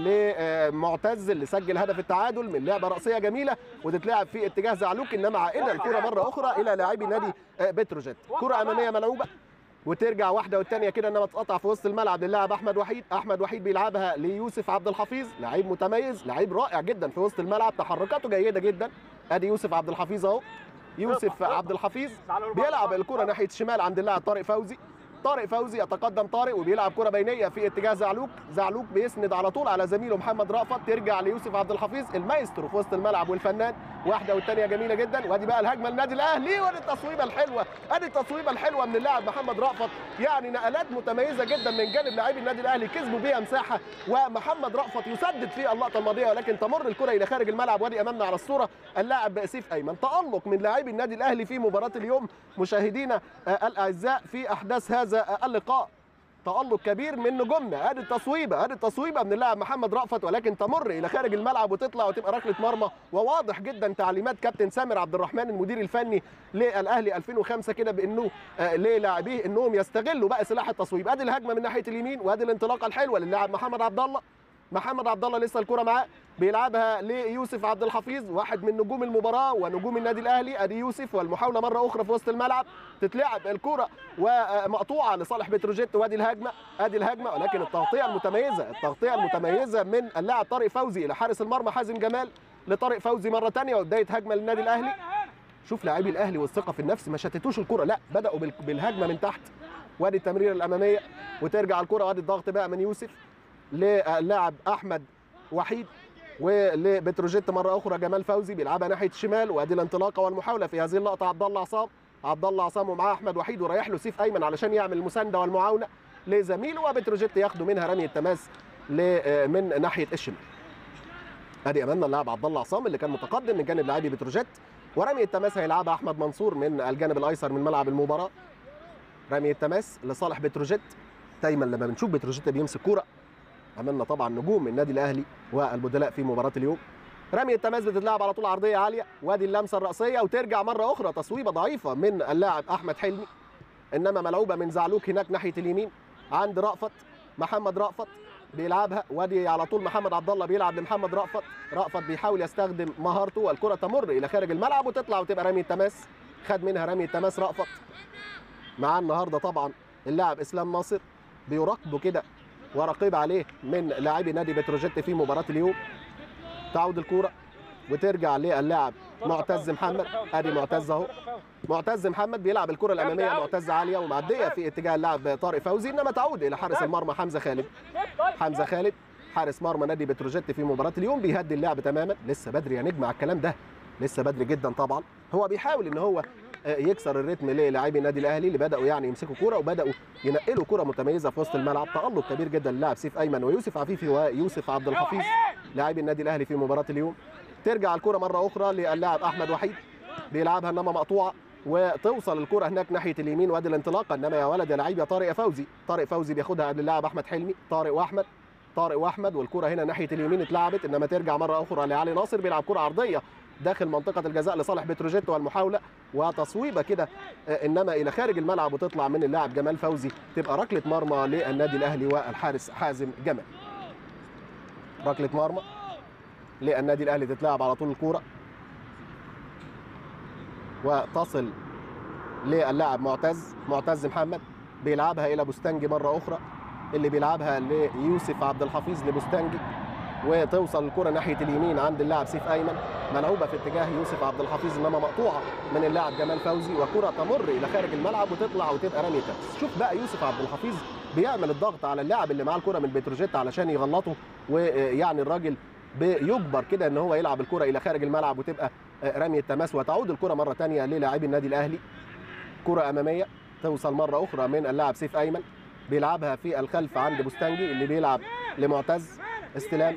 S1: لمعتز اللي سجل هدف التعادل من لعبه راسيه جميله وتتلعب في اتجاه زعلوك انما عائده الكره مره اخرى الى لاعبي نادي بتروجيت كره اماميه ملعوبه وترجع واحده والثانيه كده انما تقطع في وسط الملعب للاعب احمد وحيد احمد وحيد بيلعبها ليوسف عبد الحفيظ لعيب متميز لعيب رائع جدا في وسط الملعب تحركاته جيده جدا ادي يوسف عبد الحفيظ اهو يوسف عبد الحفيظ بيلعب الكره ناحيه الشمال عند اللاعب طارق فوزي طارق فوزي يتقدم طارق وبيلعب كره بينيه في اتجاه زعلوك زعلوك بيسند على طول على زميله محمد رأفت ترجع ليوسف عبد الحفيظ المايسترو في وسط الملعب والفنان واحده والثانيه جميله جدا وادي بقى الهجمه للنادي الاهلي وادي التصويبه الحلوه ادي التصويبه الحلوه من اللاعب محمد رأفت يعني نقلات متميزه جدا من جانب لاعبي النادي الاهلي كسبوا بيها مساحه ومحمد رأفت يسدد في اللقطه الماضيه ولكن تمر الكره الى خارج الملعب وادي امامنا على الصوره اللاعب سيف ايمن تالق من لاعبي النادي الاهلي في مباراه اليوم مشاهدينا الاعزاء في احداث هذا اللقاء تألق كبير من نجومنا ادي التصويبه ادي التصويبه من اللاعب محمد رأفت ولكن تمر الى خارج الملعب وتطلع وتبقى ركله مرمى وواضح جدا تعليمات كابتن سامر عبد الرحمن المدير الفني للاهلي 2005 كده بانه آه للاعبيه انهم يستغلوا بقى سلاح التصويب ادي الهجمه من ناحيه اليمين وادي الانطلاقه الحلوه للاعب محمد عبد الله محمد عبد الله لسه الكره معاه بيلعبها ليوسف عبد الحفيظ واحد من نجوم المباراه ونجوم النادي الاهلي ادي يوسف والمحاوله مره اخرى في وسط الملعب تتلعب الكره ومقطوعه لصالح بتروجيت وادي الهجمه ادي الهجمه ولكن التغطيه المتميزه التغطيه المتميزه من اللاعب طارق فوزي الى حارس المرمى حازم جمال لطارق فوزي مره ثانيه وبدايه هجمه للنادي الاهلي شوف لاعبي الاهلي والثقه في النفس ما شتتوش الكره لا بداوا بال- بالهجمه من تحت وادي التمريره الاماميه وترجع الكره وادي الضغط بقى من يوسف للاعب احمد وحيد ولبتروجيت مره اخرى جمال فوزي بيلعبها ناحيه الشمال وادي الانطلاقه والمحاوله في هذه اللقطه عبد الله عصام عبد الله عصام ومعاه احمد وحيد ورايح له سيف ايمن علشان يعمل المسانده والمعاونه لزميله وبتروجيت ياخدوا منها رمي التماس ل- من ناحيه الشمال ادي امامنا اللاعب عبد الله عصام اللي كان متقدم من جانب لاعبي بتروجيت ورمي التماس هيلعبها احمد منصور من الجانب الايسر من ملعب المباراه رمي التماس لصالح بتروجيت دايما لما بنشوف بتروجيت بيمسك كوره امامنا طبعا نجوم النادي الاهلي والبدلاء في مباراه اليوم رمي التماس بتتلعب على طول عرضيه عاليه وادي اللمسه الراسيه وترجع مره اخرى تصويبه ضعيفه من اللاعب احمد حلمي انما ملعوبه من زعلوك هناك ناحيه اليمين عند رأفت محمد رأفت بيلعبها وادي على طول محمد عبد الله بيلعب لمحمد رأفت رأفت بيحاول يستخدم مهارته والكره تمر الى خارج الملعب وتطلع وتبقى رمي التماس خد منها رمي التماس رأفت معاه النهارده طبعا اللاعب اسلام ناصر بيراقبه كده ورقيب عليه من لاعبي نادي بتروجيت في مباراه اليوم تعود الكوره وترجع للاعب معتز محمد ادي معتز اهو معتز محمد بيلعب الكره الاماميه معتز عاليه ومعديه في اتجاه اللاعب طارق فوزي انما تعود الى حارس المرمى حمزه خالد حمزه خالد حارس مرمى نادي بتروجيت في مباراه اليوم بيهدي اللعب تماما لسه بدري يا نجم على الكلام ده لسه بدري جدا طبعا هو بيحاول ان هو آه، يكسر الريتم للاعبي النادي الاهلي اللي بداوا يعني يمسكوا كوره وبداوا ينقلوا كوره متميزه في وسط الملعب تالق كبير جدا للاعب سيف ايمن ويوسف عفيفي ويوسف عبد الحفيظ لاعبي النادي الاهلي في مباراه اليوم ترجع الكره مره اخرى للاعب احمد وحيد بيلعبها انما مقطوعه وتوصل الكره هناك ناحيه اليمين وادي الانطلاقه انما يا ولد يا لعيب يا طارق يا فوزي طارق فوزي بياخدها قبل اللاعب احمد حلمي طارق واحمد طارق واحمد والكره هنا ناحيه اليمين اتلعبت انما ترجع مره اخرى لعلي ناصر بيلعب كره عرضيه داخل منطقه الجزاء لصالح بتروجيت والمحاوله وتصويبه كده آه، انما الى خارج الملعب وتطلع من اللاعب جمال فوزي تبقى ركله مرمى للنادي الاهلي والحارس حازم جمال ركله مرمى للنادي الاهلي تتلعب على طول الكوره وتصل للاعب معتز معتز محمد بيلعبها الى بوستنجي مره اخرى اللي بيلعبها ليوسف عبد الحفيظ لبوستنجي وتوصل الكره ناحيه اليمين عند اللاعب سيف ايمن ملعوبه في اتجاه يوسف عبد الحفيظ انما مقطوعه من اللاعب جمال فوزي وكره تمر الى خارج الملعب وتطلع وتبقى رميه تمس شوف بقى يوسف عبد الحفيظ بيعمل الضغط على اللاعب اللي معاه الكره من بتروجيت علشان يغلطه ويعني الراجل بيجبر كده ان هو يلعب الكره الى خارج الملعب وتبقى رميه تماس وتعود الكره مره ثانيه للاعبي النادي الاهلي كره اماميه توصل مره اخرى من اللاعب سيف ايمن بيلعبها في الخلف عند بوستانجي اللي بيلعب لمعتز استلام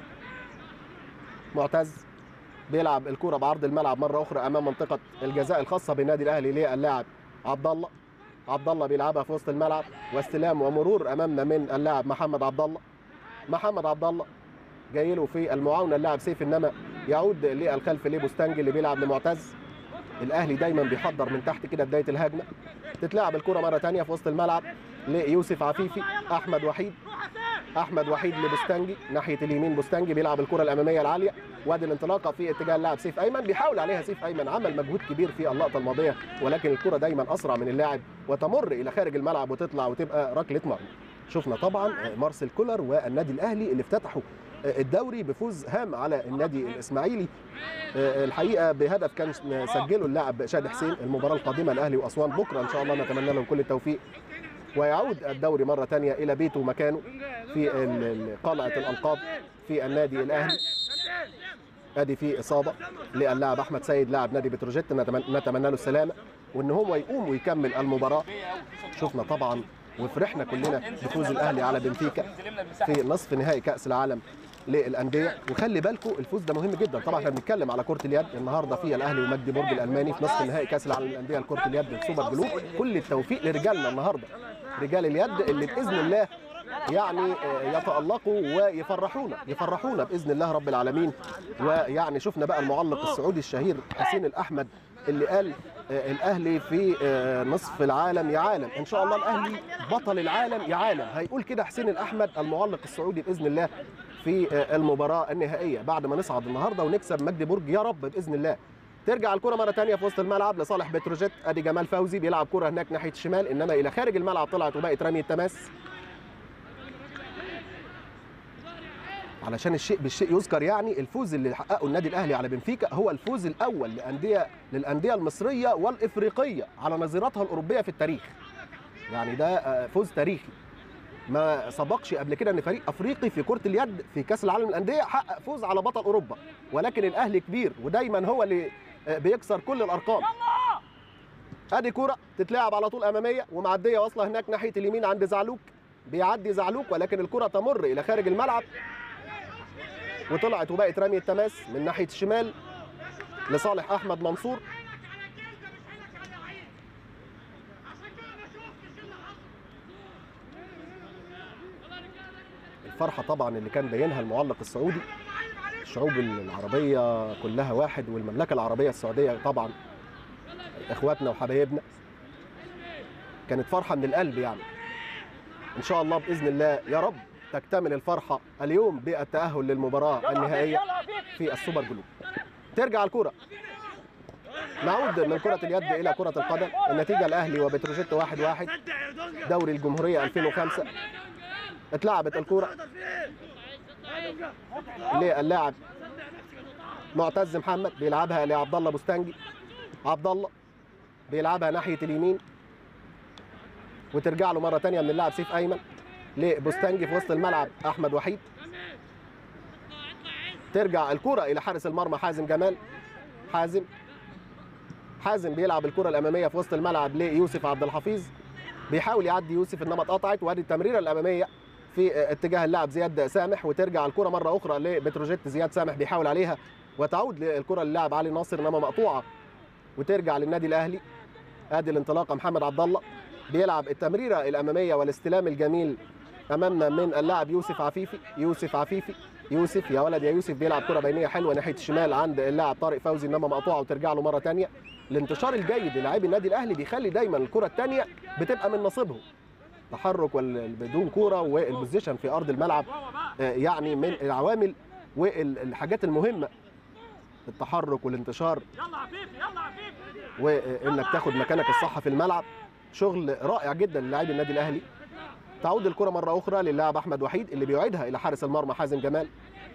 S1: معتز بيلعب الكره بعرض الملعب مره اخرى امام منطقه الجزاء الخاصه بالنادي الاهلي للاعب عبد الله عبد الله بيلعبها في وسط الملعب واستلام ومرور امامنا من اللاعب محمد عبد الله محمد عبد الله جاي له في المعاونه اللاعب سيف انما يعود للخلف لبوستانجي اللي بيلعب لمعتز الاهلي دايما بيحضر من تحت كده بدايه الهجمه تتلعب الكره مره ثانيه في وسط الملعب ليوسف عفيفي احمد وحيد احمد وحيد لبوستانجي ناحيه اليمين بوستانجي بيلعب الكره الاماميه العاليه وادي الانطلاقه في اتجاه اللاعب سيف ايمن بيحاول عليها سيف ايمن عمل مجهود كبير في اللقطه الماضيه ولكن الكره دايما اسرع من اللاعب وتمر الى خارج الملعب وتطلع وتبقى ركله مرمى شفنا طبعا مارسيل كولر والنادي الاهلي اللي افتتحوا الدوري بفوز هام على النادي الاسماعيلي الحقيقه بهدف كان سجله اللاعب شادي حسين المباراه القادمه الاهلي واسوان بكره ان شاء الله نتمنى لهم كل التوفيق ويعود الدوري مره ثانيه الى بيته ومكانه في قلعه الالقاب في النادي الاهلي ادي في اصابه للاعب احمد سيد لاعب نادي بتروجيت نتمنى له السلامه وان هو يقوم ويكمل المباراه شفنا طبعا وفرحنا كلنا بفوز الاهلي على بنفيكا في نصف نهائي كاس العالم للانديه وخلي بالكم الفوز ده مهم جدا طبعا احنا بنتكلم على كره اليد النهارده في الاهلي ومجدي برج الالماني في نصف نهائي كاس العالم للانديه لكره اليد السوبر جلوب كل التوفيق لرجالنا النهارده رجال اليد اللي باذن الله يعني يتألقوا ويفرحونا يفرحونا باذن الله رب العالمين ويعني شفنا بقى المعلق السعودي الشهير حسين الاحمد اللي قال الاهلي في نصف العالم يا عالم ان شاء الله الاهلي بطل العالم يا عالم هيقول كده حسين الاحمد المعلق السعودي باذن الله في المباراه النهائيه بعد ما نصعد النهارده ونكسب مجدي برج يا رب باذن الله ترجع الكره مره ثانيه في وسط الملعب لصالح بتروجيت ادي جمال فوزي بيلعب كره هناك ناحيه الشمال انما الى خارج الملعب طلعت وبقت رميه تماس علشان الشيء بالشيء يذكر يعني الفوز اللي حققه النادي الاهلي على بنفيكا هو الفوز الاول لانديه للانديه المصريه والافريقيه على نظيرتها الاوروبيه في التاريخ يعني ده آه، فوز تاريخي ما سبقش قبل كده ان فريق افريقي في كره اليد في كاس العالم للانديه حقق فوز على بطل اوروبا ولكن الاهلي كبير ودايما هو اللي آه، بيكسر كل الارقام ادي كرة تتلعب على طول اماميه ومعديه واصله هناك ناحيه اليمين عند زعلوك بيعدي زعلوك ولكن الكرة تمر الى خارج الملعب وطلعت وبقت رمي التماس من ناحيه الشمال لصالح احمد منصور الفرحه طبعا اللي كان بينها المعلق السعودي الشعوب العربيه كلها واحد والمملكه العربيه السعوديه طبعا اخواتنا وحبايبنا كانت فرحه من القلب يعني ان شاء الله باذن الله يا رب تكتمل الفرحه اليوم بالتاهل للمباراه النهائيه في السوبر جلوب ترجع الكره نعود من كرة اليد إلى كرة القدم النتيجة الأهلي وبتروجيت واحد واحد دوري الجمهورية 2005 اتلعبت الكرة للاعب معتز محمد بيلعبها لعبد الله بوستانجي عبد الله بيلعبها ناحيه اليمين وترجع له مره ثانيه من اللاعب سيف ايمن لبوستانجي في وسط الملعب احمد وحيد ترجع الكره الى حارس المرمى حازم جمال حازم حازم بيلعب الكره الاماميه في وسط الملعب ليوسف عبد الحفيظ بيحاول يعدي يوسف انما اتقطعت وادي التمريره الاماميه في اتجاه اللاعب زياد سامح وترجع الكره مره اخرى لبتروجيت زياد سامح بيحاول عليها وتعود للكره للاعب علي ناصر انما مقطوعه وترجع للنادي الاهلي ادي الانطلاقه محمد عبد الله بيلعب التمريره الاماميه والاستلام الجميل امامنا من اللاعب يوسف عفيفي يوسف عفيفي يوسف يا ولد يا يوسف بيلعب كره بينيه حلوه ناحيه الشمال عند اللاعب طارق فوزي انما مقطوعه وترجع له مره ثانيه الانتشار الجيد للاعبي النادي الاهلي بيخلي دايما الكره الثانيه بتبقى من نصيبهم تحرك وال- بدون كوره والبوزيشن في ارض الملعب آه، يعني من العوامل والحاجات المهمه التحرك والانتشار
S2: يلا عفيف يلا عفيف
S1: وانك تاخد مكانك الصح في الملعب شغل رائع جدا للاعبي النادي الاهلي تعود الكره مره اخرى للاعب احمد وحيد اللي بيعيدها الى حارس المرمى حازم جمال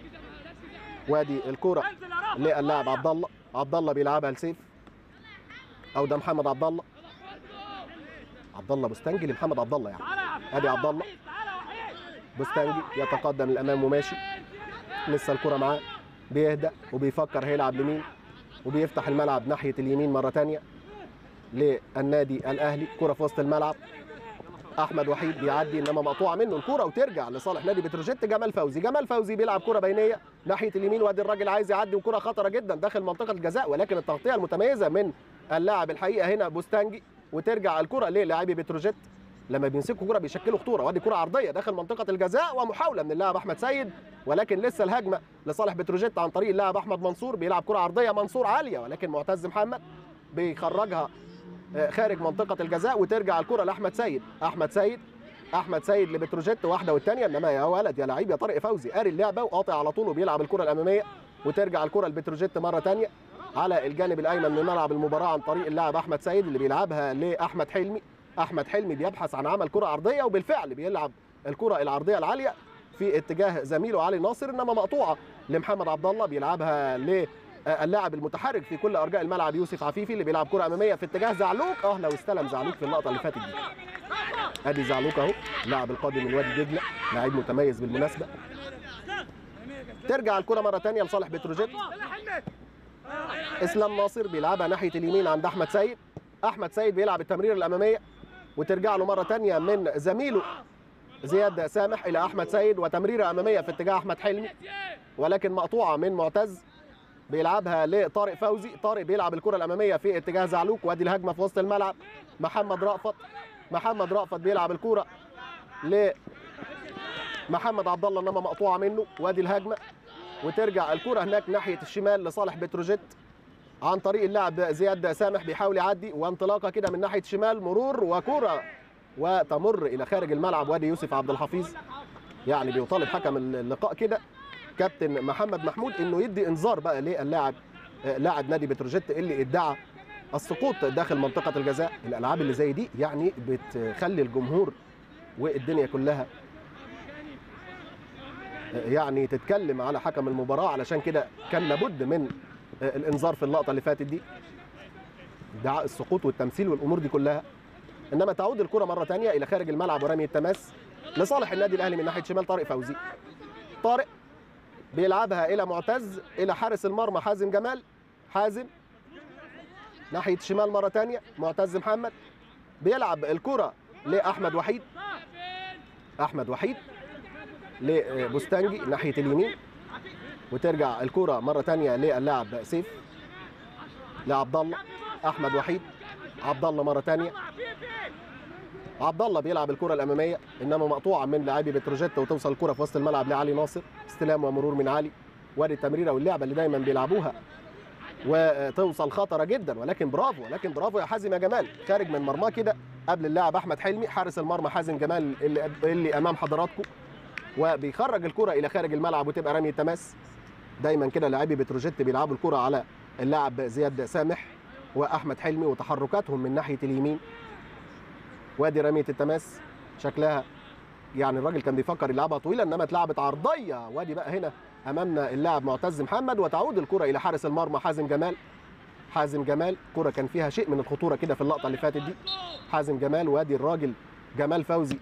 S1: وادي الكره
S2: انزل يا رافع
S1: للاعب عبد الله عبد الله بيلعبها لسيف او ده محمد عبد الله عبد الله بوستنجي لمحمد عبد الله يعني
S2: تعالى يا عفيف
S1: ادي عبد الله
S2: تعالى يا وحيد
S1: بوستنجي يتقدم للامام وماشي لسه الكره معاه بيهدى وبيفكر هيلعب لمين وبيفتح الملعب ناحيه اليمين مره ثانيه للنادي الاهلي كره في وسط الملعب احمد وحيد بيعدي انما مقطوعه منه الكره وترجع لصالح نادي بتروجيت جمال فوزي جمال فوزي بيلعب كره بينيه ناحيه اليمين وادي الراجل عايز يعدي وكره خطره جدا داخل منطقه الجزاء ولكن التغطيه المتميزه من اللاعب الحقيقه هنا بوستانجي وترجع الكره للاعبي بتروجيت لما بيمسكوا كره بيشكلوا خطوره وادي كره عرضيه داخل منطقه الجزاء ومحاوله من اللاعب احمد سيد ولكن لسه الهجمه لصالح بتروجيت عن طريق اللاعب احمد منصور بيلعب كره عرضيه منصور عاليه ولكن معتز محمد بيخرجها آه، خارج منطقه الجزاء وترجع الكره لاحمد سيد احمد سيد احمد سيد لبتروجيت واحده والثانيه انما يا ولد يا لعيب يا طارق فوزي قاري اللعبه وقاطع على طول وبيلعب الكره الاماميه وترجع الكره لبتروجيت مره ثانيه على الجانب الايمن من ملعب المباراه عن طريق اللاعب احمد سيد اللي بيلعبها لاحمد حلمي احمد حلمي بيبحث عن عمل كره عرضيه وبالفعل بيلعب الكره العرضيه العاليه في اتجاه زميله علي ناصر انما مقطوعه لمحمد عبد الله بيلعبها للاعب المتحرك في كل ارجاء الملعب يوسف عفيفي اللي بيلعب كره اماميه في اتجاه زعلوك اه لو استلم زعلوك في اللقطه اللي فاتت دي ادي زعلوك اهو اللاعب القادم من وادي دجله لاعب متميز بالمناسبه ترجع الكره مره ثانيه لصالح بتروجيت اسلام ناصر بيلعبها ناحيه اليمين عند احمد سيد احمد سيد بيلعب التمرير الاماميه وترجع له مره ثانيه من زميله زياد سامح الى احمد سيد وتمريره اماميه في اتجاه احمد حلمي ولكن مقطوعه من معتز بيلعبها لطارق فوزي طارق بيلعب الكره الاماميه في اتجاه زعلوك وادي الهجمه في وسط الملعب محمد رأفت محمد رأفت بيلعب الكره ل محمد عبد الله انما مقطوعه منه وادي الهجمه وترجع الكره هناك ناحيه الشمال لصالح بتروجيت عن طريق اللاعب زياد سامح بيحاول يعدي وانطلاقه كده من ناحيه الشمال مرور وكره وتمر الى خارج الملعب وادي يوسف عبد الحفيظ يعني بيطالب حكم اللقاء كده كابتن محمد محمود انه يدي انذار بقى للاعب آه، لاعب نادي بتروجيت اللي ادعى السقوط داخل منطقه الجزاء الالعاب اللي زي دي يعني بتخلي الجمهور والدنيا كلها يعني تتكلم على حكم المباراه علشان كده كان لابد من الانذار في اللقطه اللي فاتت دي ادعاء السقوط والتمثيل والامور دي كلها انما تعود الكره مره ثانيه الى خارج الملعب ورمي التماس لصالح النادي الاهلي من ناحيه شمال طارق فوزي طارق بيلعبها الى معتز الى حارس المرمى حازم جمال حازم ناحيه الشمال مره ثانيه معتز محمد بيلعب الكره لاحمد وحيد احمد وحيد لبوستانجي ناحيه اليمين وترجع الكره مره ثانيه للاعب سيف لعبد الله احمد وحيد عبد الله مره ثانيه عبد الله بيلعب الكره الاماميه انما مقطوعه من لاعبي بتروجيت وتوصل الكره في وسط الملعب لعلي ناصر استلام ومرور من علي وادي التمريره واللعبه اللي دايما بيلعبوها وتوصل خطره جدا ولكن برافو ولكن برافو يا حازم يا جمال خارج من مرماه كده قبل اللاعب احمد حلمي حارس المرمى حازم جمال اللي, اللي امام حضراتكم وبيخرج الكره الى خارج الملعب وتبقى رمي تماس دايما كده لاعبي بتروجيت بيلعبوا الكره على اللاعب زياد سامح واحمد حلمي وتحركاتهم من ناحيه اليمين وادي رميه التماس شكلها يعني الراجل كان بيفكر يلعبها طويله انما اتلعبت عرضيه وادي بقى هنا امامنا اللاعب معتز محمد وتعود الكره الى حارس المرمى حازم جمال حازم جمال كره كان فيها شيء من الخطوره كده في اللقطه اللي فاتت دي حازم جمال وادي الراجل جمال فوزي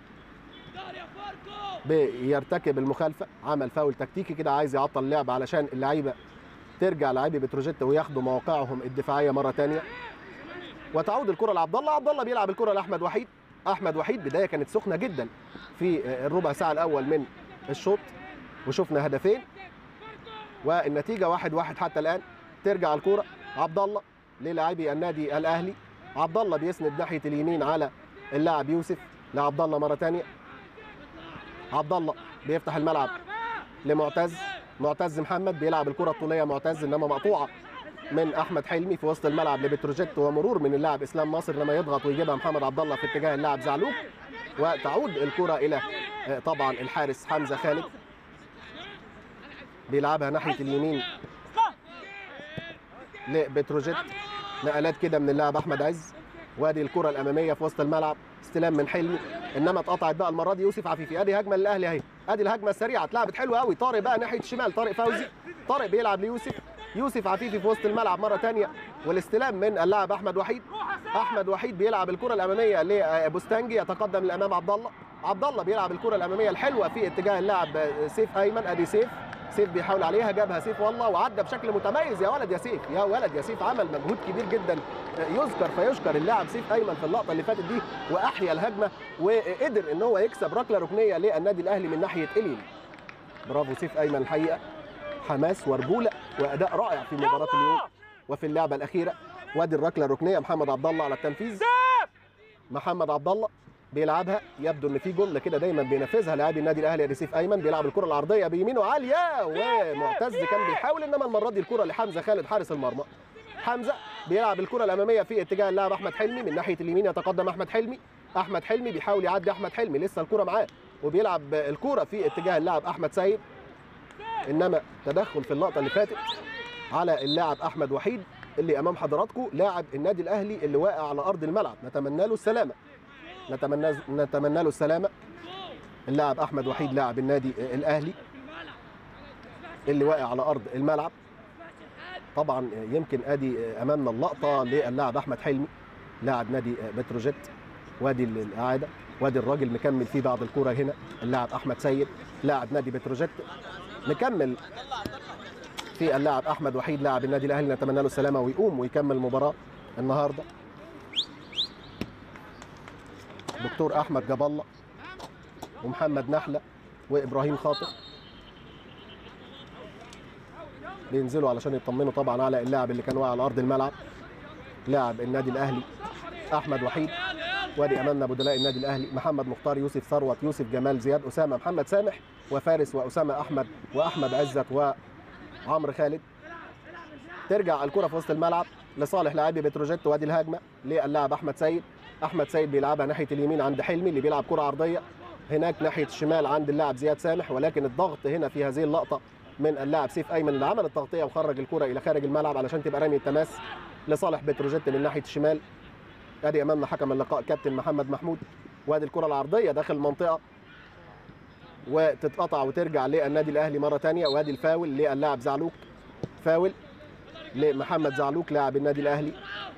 S1: بيرتكب المخالفه عمل فاول تكتيكي كده عايز يعطل اللعب علشان اللعيبه ترجع لاعبي بتروجيت وياخدوا مواقعهم الدفاعيه مره ثانيه وتعود الكره لعبد الله عبد الله بيلعب الكره لاحمد وحيد احمد وحيد بدايه كانت سخنه جدا في الربع ساعه الاول من الشوط وشفنا هدفين والنتيجه واحد واحد حتى الان ترجع الكره عبد الله للاعبي النادي الاهلي عبد الله بيسند ناحيه اليمين على اللاعب يوسف لعبد الله مره ثانيه عبد الله بيفتح الملعب لمعتز معتز محمد بيلعب الكره الطوليه معتز انما مقطوعه من احمد حلمي في وسط الملعب لبتروجيت ومرور من اللاعب اسلام ناصر لما يضغط ويجيبها محمد عبد الله في اتجاه اللاعب زعلوك وتعود الكره الى طبعا الحارس حمزه خالد بيلعبها ناحيه اليمين لبتروجيت نقلات كده من اللاعب احمد عز وادي الكره الاماميه في وسط الملعب استلام من حلمي انما اتقطعت بقى المره دي يوسف عفيفي ادي هجمه للاهلي اهي ادي الهجمه السريعه اتلعبت حلوه قوي طارق بقى ناحيه الشمال طارق فوزي طارق بيلعب ليوسف يوسف عفيفي في وسط الملعب مره ثانيه والاستلام من اللاعب احمد وحيد احمد وحيد بيلعب الكره الاماميه لبوستانجي يتقدم لامام عبد الله عبد الله بيلعب الكره الاماميه الحلوه في اتجاه اللاعب سيف ايمن ادي سيف سيف بيحاول عليها جابها سيف والله وعدى بشكل متميز يا ولد يا سيف يا ولد يا سيف عمل مجهود كبير جدا يذكر فيشكر اللاعب سيف ايمن في اللقطه اللي فاتت دي واحيا الهجمه وقدر ان هو يكسب ركله ركنيه للنادي الاهلي من ناحيه اليمين برافو سيف ايمن الحقيقه حماس ورجوله واداء رائع في مباراه اليوم وفي اللعبه الاخيره وادي الركله الركنيه محمد عبد الله على التنفيذ محمد عبد الله بيلعبها يبدو ان في جمله كده دايما بينفذها لاعبي النادي الاهلي ريسيف ايمن بيلعب الكره العرضيه بيمينه عاليه ومعتز كان بيحاول انما المره دي الكره لحمزه خالد حارس المرمى حمزه بيلعب الكره الاماميه في اتجاه اللاعب احمد حلمي من ناحيه اليمين يتقدم احمد حلمي احمد حلمي بيحاول يعدي احمد حلمي لسه الكره معاه وبيلعب الكره في اتجاه اللاعب احمد سيد انما تدخل في اللقطه اللي فاتت على اللاعب احمد وحيد اللي امام حضراتكم لاعب النادي الاهلي اللي واقع على ارض الملعب نتمنى له السلامه نتمنى نتمنى له السلامه اللاعب احمد وحيد لاعب النادي الاهلي اللي واقع على ارض الملعب طبعا يمكن ادي امامنا اللقطه للاعب احمد حلمي لاعب نادي بتروجيت وادي الاعاده وادي الراجل مكمل فيه بعد الكوره هنا اللاعب احمد سيد لاعب نادي بتروجيت مكمل في اللاعب احمد وحيد لاعب النادي الاهلي نتمنى له السلامه ويقوم ويكمل المباراه النهارده دكتور احمد جاب الله ومحمد نحله وابراهيم خاطر بينزلوا علشان يطمنوا طبعا على اللاعب اللي كان واقع على ارض الملعب لاعب النادي الاهلي احمد وحيد وادي امامنا بدلاء النادي الاهلي محمد مختار يوسف ثروت يوسف جمال زياد اسامه محمد سامح وفارس واسامه احمد واحمد عزت وعمرو خالد ترجع الكره في وسط الملعب لصالح لاعبي بتروجيت وادي الهجمه للاعب احمد سيد احمد سيد بيلعبها ناحيه اليمين عند حلمي اللي بيلعب كره عرضيه هناك ناحيه الشمال عند اللاعب زياد سامح ولكن الضغط هنا في هذه اللقطه من اللاعب سيف ايمن اللي عمل التغطيه وخرج الكره الى خارج الملعب علشان تبقى رمي التماس لصالح بتروجيت من ناحيه الشمال ادي امامنا حكم اللقاء كابتن محمد محمود وادي الكره العرضيه داخل المنطقه وتتقطع وترجع للنادي الاهلي مره ثانيه وادي الفاول للاعب زعلوك فاول لمحمد زعلوك لاعب النادي الاهلي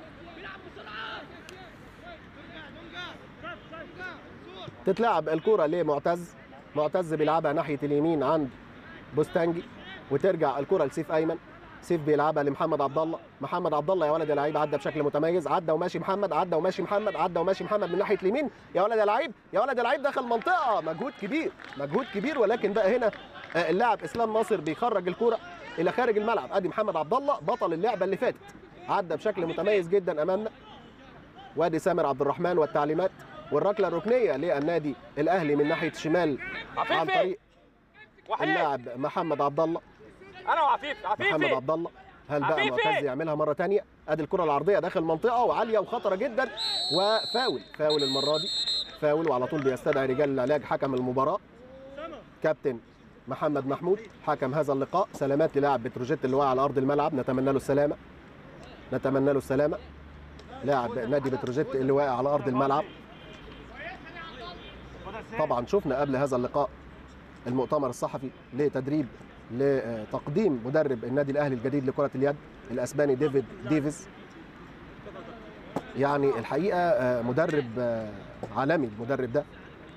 S1: تتلعب الكره لمعتز معتز بيلعبها ناحيه اليمين عند بوستانجي وترجع الكره لسيف ايمن سيف بيلعبها لمحمد عبد الله محمد عبد الله يا ولد يا لعيب عدى بشكل متميز عدى وماشي محمد عدى وماشي محمد عدى وماشي محمد من ناحيه اليمين يا ولد يا لعيب يا ولد يا لعيب دخل منطقه مجهود كبير مجهود كبير ولكن بقى هنا آه، اللاعب اسلام ناصر بيخرج الكره الى خارج الملعب ادي محمد عبد الله بطل اللعبه اللي فاتت عدى بشكل متميز جدا امامنا وادي سامر عبد الرحمن والتعليمات والركله الركنيه للنادي الاهلي من ناحيه الشمال عن
S2: عفيفي
S1: طريق
S2: وحيد
S1: اللاعب محمد عبد الله
S2: انا وعفيف
S1: محمد
S2: عفيفي
S1: عبد الله هل بقى
S2: عفيفي!
S1: معتز يعملها مره ثانيه ادي الكره العرضيه داخل المنطقه وعاليه وخطره جدا وفاول فاول المره دي فاول وعلى طول بيستدعي رجال العلاج حكم المباراه كابتن محمد محمود حكم هذا اللقاء سلامات للاعب بتروجيت اللي واقع على ارض الملعب نتمنى له السلامه نتمنى له السلامه لاعب نادي بتروجيت اللي واقع على ارض الملعب طبعا شفنا قبل هذا اللقاء المؤتمر الصحفي لتدريب لتقديم مدرب النادي الاهلي الجديد لكره اليد الاسباني ديفيد ديفيز يعني الحقيقه آه، مدرب آه، عالمي المدرب ده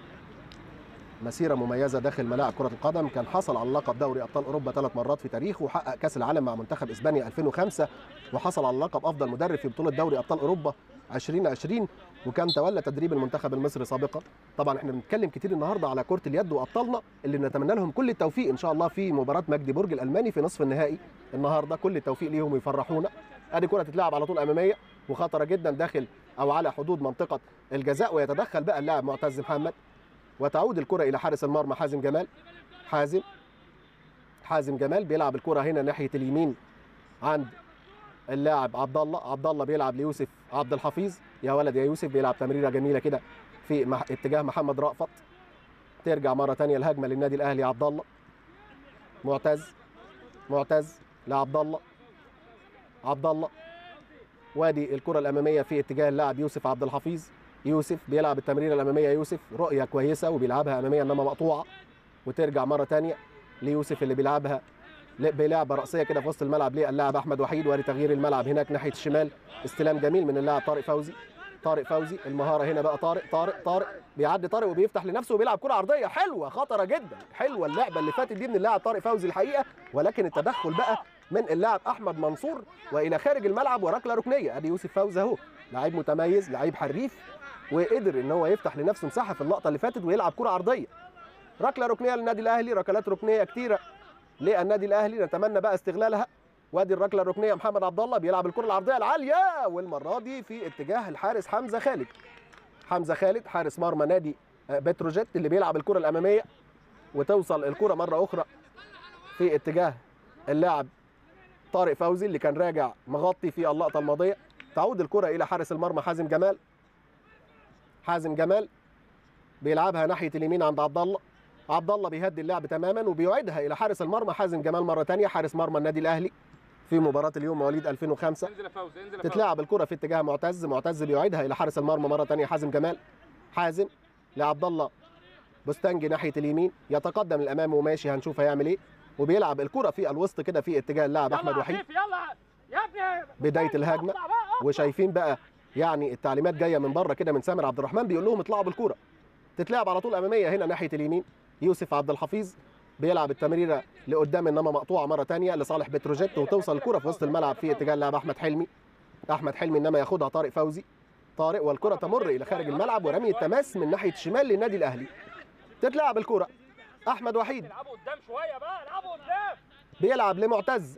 S1: مسيره مميزه داخل ملاعب كره القدم كان حصل على لقب دوري ابطال اوروبا ثلاث مرات في تاريخه وحقق كاس العالم مع منتخب اسبانيا 2005 وحصل على لقب افضل مدرب في بطوله دوري ابطال اوروبا 2020 وكان تولى تدريب المنتخب المصري سابقا طبعا احنا بنتكلم كتير النهارده على كره اليد وابطالنا اللي نتمنى لهم كل التوفيق ان شاء الله في مباراه مجدي برج الالماني في نصف النهائي النهارده كل التوفيق ليهم ويفرحونا ادي كره تتلعب على طول اماميه وخطره جدا داخل او على حدود منطقه الجزاء ويتدخل بقى اللاعب معتز محمد وتعود الكره الى حارس المرمى حازم جمال حازم حازم جمال بيلعب الكره هنا ناحيه اليمين عند اللاعب عبد الله عبد الله بيلعب ليوسف عبد الحفيظ يا ولد يا يوسف بيلعب تمريره جميله كده في مح- اتجاه محمد رأفت ترجع مره ثانيه الهجمه للنادي الاهلي عبد الله معتز معتز لعبد الله عبد الله وادي الكره الاماميه في اتجاه اللاعب يوسف عبد الحفيظ يوسف بيلعب التمريره الاماميه يوسف رؤيه كويسه وبيلعبها اماميه انما مقطوعه وترجع مره ثانيه ليوسف اللي بيلعبها ل- بلعبه راسيه كده في وسط الملعب للاعب احمد وحيد وادي تغيير الملعب هناك ناحيه الشمال استلام جميل من اللاعب طارق فوزي طارق فوزي المهاره هنا بقى طارق طارق طارق بيعدي طارق وبيفتح لنفسه وبيلعب كره عرضيه حلوه خطره جدا حلوه اللعبه اللي فاتت دي من اللاعب طارق فوزي الحقيقه ولكن التدخل بقى من اللاعب احمد منصور والى خارج الملعب وركله ركنيه ادي يوسف فوزي اهو لعيب متميز لعيب حريف وقدر ان هو يفتح لنفسه مساحه في اللقطه اللي فاتت ويلعب كره عرضيه ركله ركنيه للنادي الاهلي ركلات ركنيه كتيره للنادي الاهلي نتمنى بقى استغلالها وادي الركله الركنيه محمد عبد الله بيلعب الكره العرضيه العاليه والمره دي في اتجاه الحارس حمزه خالد حمزه خالد حارس مرمى نادي آه، بتروجيت اللي بيلعب الكره الاماميه وتوصل الكره مره اخرى في اتجاه اللاعب طارق فوزي اللي كان راجع مغطي في اللقطه الماضيه تعود الكره الى حارس المرمى حازم جمال حازم جمال بيلعبها ناحيه اليمين عند عبد الله عبد الله بيهدي اللعب تماما وبيعيدها الى حارس المرمى حازم جمال مره ثانيه حارس مرمى النادي الاهلي في مباراه اليوم مواليد 2005
S2: انزل يا فوزي انزل يا فوزي
S1: تتلعب الكره في اتجاه معتز معتز بيعيدها الى حارس المرمى مره ثانيه حازم جمال حازم لعبد الله بوستانجي ناحيه اليمين يتقدم للامام وماشي هنشوف هيعمل ايه وبيلعب الكره في الوسط كده في اتجاه اللاعب
S2: يلا
S1: احمد
S2: يا
S1: وحيد
S2: عفيف، يلا يا ابني
S1: بداية الهجمة.
S2: اطلع بقى، اطلع.
S1: وشايفين بقى يعني التعليمات جايه من بره كده من سامر عبد الرحمن بيقول لهم اطلعوا بالكوره تتلعب على طول اماميه هنا ناحيه اليمين يوسف عبد الحفيظ بيلعب التمريره لقدام انما مقطوعه مره ثانيه لصالح بتروجيت وتوصل الكره في وسط الملعب في اتجاه اللاعب احمد حلمي احمد حلمي انما ياخدها طارق فوزي طارق والكره تمر الى خارج الملعب ورمي التماس من ناحيه الشمال للنادي الاهلي تتلعب الكره احمد وحيد
S2: العبوا قدام شويه بقى العبوا قدام
S1: بيلعب لمعتز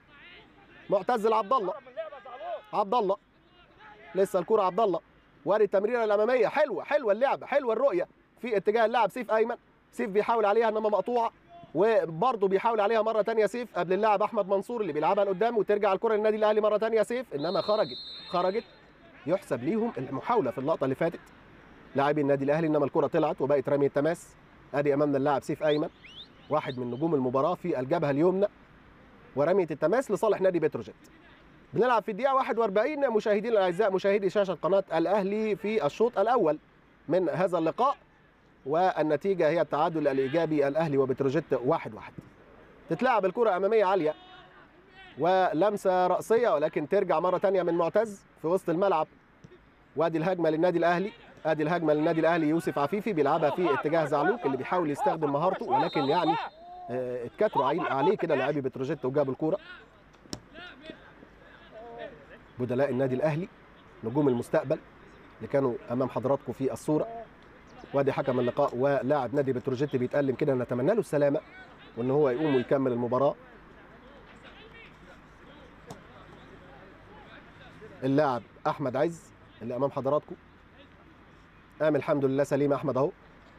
S1: معتز لعبد الله
S2: قرب من اللعبه زعلوك
S1: عبد الله لسه الكرة عبد الله واري التمريره الاماميه حلوه حلوه اللعبه حلوه الرؤيه في اتجاه اللاعب سيف ايمن سيف بيحاول عليها انما مقطوعه وبرضه بيحاول عليها مره ثانيه سيف قبل اللاعب احمد منصور اللي بيلعبها لقدام وترجع الكره للنادي الاهلي مره ثانيه سيف انما خرجت خرجت يحسب ليهم المحاوله في اللقطه اللي فاتت لاعبي النادي الاهلي انما الكره طلعت وبقت رمي التماس ادي امامنا اللاعب سيف ايمن واحد من نجوم المباراه في الجبهه اليمنى ورميه التماس لصالح نادي بتروجيت بنلعب في الدقيقة 41 مشاهدينا الأعزاء مشاهدي شاشة قناة الأهلي في الشوط الأول من هذا اللقاء والنتيجه هي التعادل الايجابي الاهلي وبتروجيت واحد واحد تتلعب الكره اماميه عاليه ولمسه راسيه ولكن ترجع مره تانية من معتز في وسط الملعب وادي الهجمه للنادي الاهلي ادي الهجمه للنادي الاهلي يوسف عفيفي بيلعبها في اتجاه زعلوك اللي بيحاول يستخدم مهارته ولكن يعني آه، اتكتروا عليه- عليه كده لاعبي بتروجيت وجابوا الكوره بدلاء النادي الاهلي نجوم المستقبل اللي كانوا امام حضراتكم في الصوره وادي حكم اللقاء ولاعب نادي بتروجيت بيتألم كده نتمنى له السلامه وان هو يقوم ويكمل المباراه اللاعب احمد عز اللي امام حضراتكم قام الحمد لله سليم احمد اهو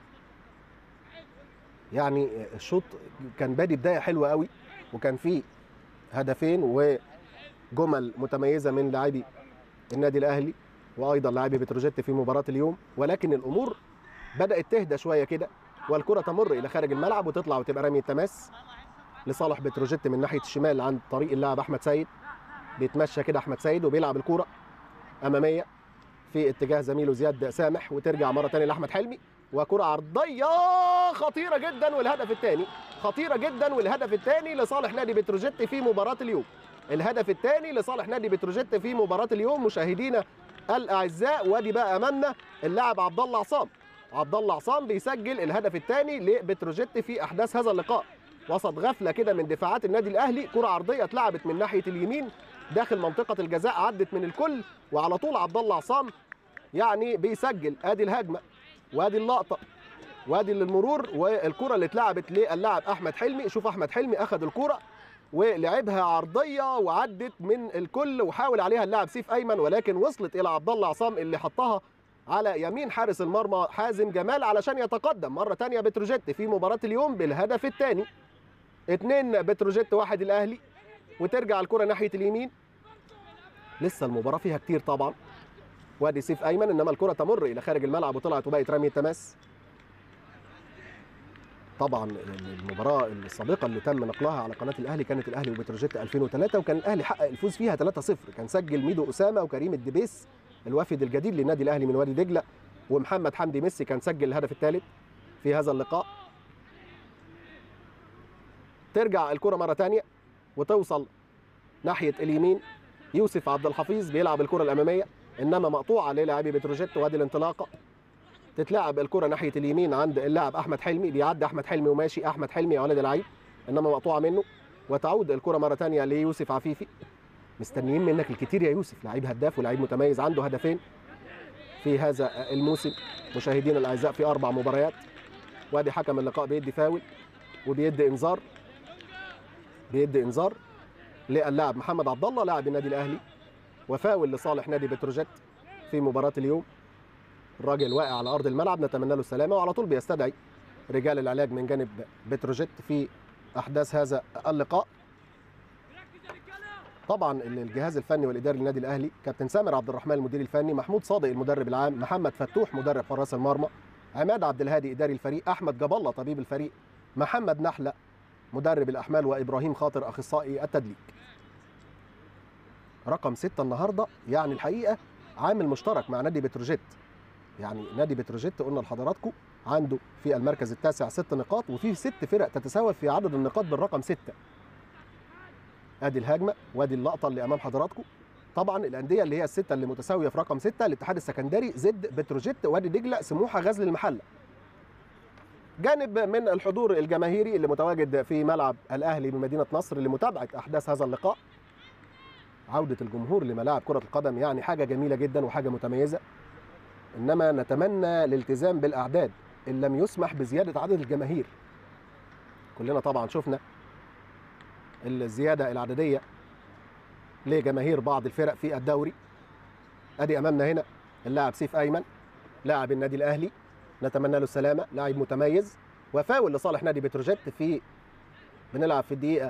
S1: يعني الشوط كان بادي بدايه حلوه قوي وكان فيه هدفين وجمل متميزه من لاعبي النادي الاهلي وايضا لاعبي بتروجيت في مباراه اليوم ولكن الامور بدات تهدى شويه كده والكره تمر الى خارج الملعب وتطلع وتبقى رميه تماس لصالح بتروجيت من ناحيه الشمال عند طريق اللاعب احمد سيد بيتمشى كده احمد سيد وبيلعب الكوره اماميه في اتجاه زميله زياد سامح وترجع مره ثانيه لاحمد حلمي وكره عرضيه خطيره جدا والهدف الثاني خطيره جدا والهدف الثاني لصالح نادي بتروجيت في مباراه اليوم الهدف الثاني لصالح نادي بتروجيت في مباراه اليوم مشاهدينا الاعزاء وادي بقى امامنا اللاعب عبد الله عصام عبد الله عصام بيسجل الهدف الثاني لبتروجيت في احداث هذا اللقاء وسط غفله كده من دفاعات النادي الاهلي كره عرضيه اتلعبت من ناحيه اليمين داخل منطقه الجزاء عدت من الكل وعلى طول عبد الله عصام يعني بيسجل ادي الهجمه وادي اللقطه وادي المرور والكره اللي اتلعبت للاعب احمد حلمي شوف احمد حلمي اخذ الكره ولعبها عرضيه وعدت من الكل وحاول عليها اللاعب سيف ايمن ولكن وصلت الى عبد الله عصام اللي حطها على يمين حارس المرمى حازم جمال علشان يتقدم مره ثانيه بتروجيت في مباراه اليوم بالهدف الثاني اتنين بتروجيت واحد الاهلي وترجع الكره ناحيه اليمين لسه المباراه فيها كتير طبعا وادي سيف ايمن انما الكره تمر الى خارج الملعب وطلعت وبقت رميه تماس طبعا المباراه السابقه اللي تم نقلها على قناه الاهلي كانت الاهلي وبتروجيت 2003 وكان الاهلي حقق الفوز فيها 3-0 كان سجل ميدو اسامه وكريم الدبيس الوافد الجديد للنادي الاهلي من وادي دجله ومحمد حمدي ميسي كان سجل الهدف الثالث في هذا اللقاء ترجع الكره مره ثانيه وتوصل ناحيه اليمين يوسف عبد الحفيظ بيلعب الكره الاماميه انما مقطوعه للاعبي بتروجيت وادي الانطلاقه تتلعب الكره ناحيه اليمين عند اللاعب احمد حلمي بيعدي احمد حلمي وماشي احمد حلمي يا ولد العيب انما مقطوعه منه وتعود الكره مره ثانيه ليوسف عفيفي مستنيين منك الكتير يا يوسف لعيب هداف ولعيب متميز عنده هدفين في هذا الموسم مشاهدينا الاعزاء في اربع مباريات وادي حكم اللقاء بيدي فاول وبيدي انذار بيدي انذار للاعب محمد عبد الله لاعب النادي الاهلي وفاول لصالح نادي بتروجيت في مباراه اليوم الراجل واقع على ارض الملعب نتمنى له السلامه وعلى طول بيستدعي رجال العلاج من جانب بتروجيت في احداث هذا اللقاء طبعا الجهاز الفني والاداري للنادي الاهلي كابتن سامر عبد الرحمن المدير الفني محمود صادق المدرب العام محمد فتوح مدرب حراس المرمى عماد عبد الهادي اداري الفريق احمد جاب الله طبيب الفريق محمد نحله مدرب الاحمال وابراهيم خاطر اخصائي التدليك رقم ستة النهارده يعني الحقيقه عامل مشترك مع نادي بتروجيت يعني نادي بتروجيت قلنا لحضراتكم عنده في المركز التاسع ست نقاط وفي ست فرق تتساوى في عدد النقاط بالرقم ستة ادي الهجمه وادي اللقطه اللي امام حضراتكم طبعا الانديه اللي هي السته اللي متساويه في رقم ستة الاتحاد السكندري زد بتروجيت وادي دجله سموحه غزل المحله جانب من الحضور الجماهيري اللي متواجد في ملعب الاهلي بمدينه نصر لمتابعه احداث هذا اللقاء عوده الجمهور لملاعب كره القدم يعني حاجه جميله جدا وحاجه متميزه انما نتمنى الالتزام بالاعداد ان لم يسمح بزياده عدد الجماهير كلنا طبعا شفنا الزياده العدديه لجماهير بعض الفرق في الدوري ادي امامنا هنا اللاعب سيف ايمن لاعب النادي الاهلي نتمنى له السلامه لاعب متميز وفاول لصالح نادي بتروجيت في بنلعب في الدقيقه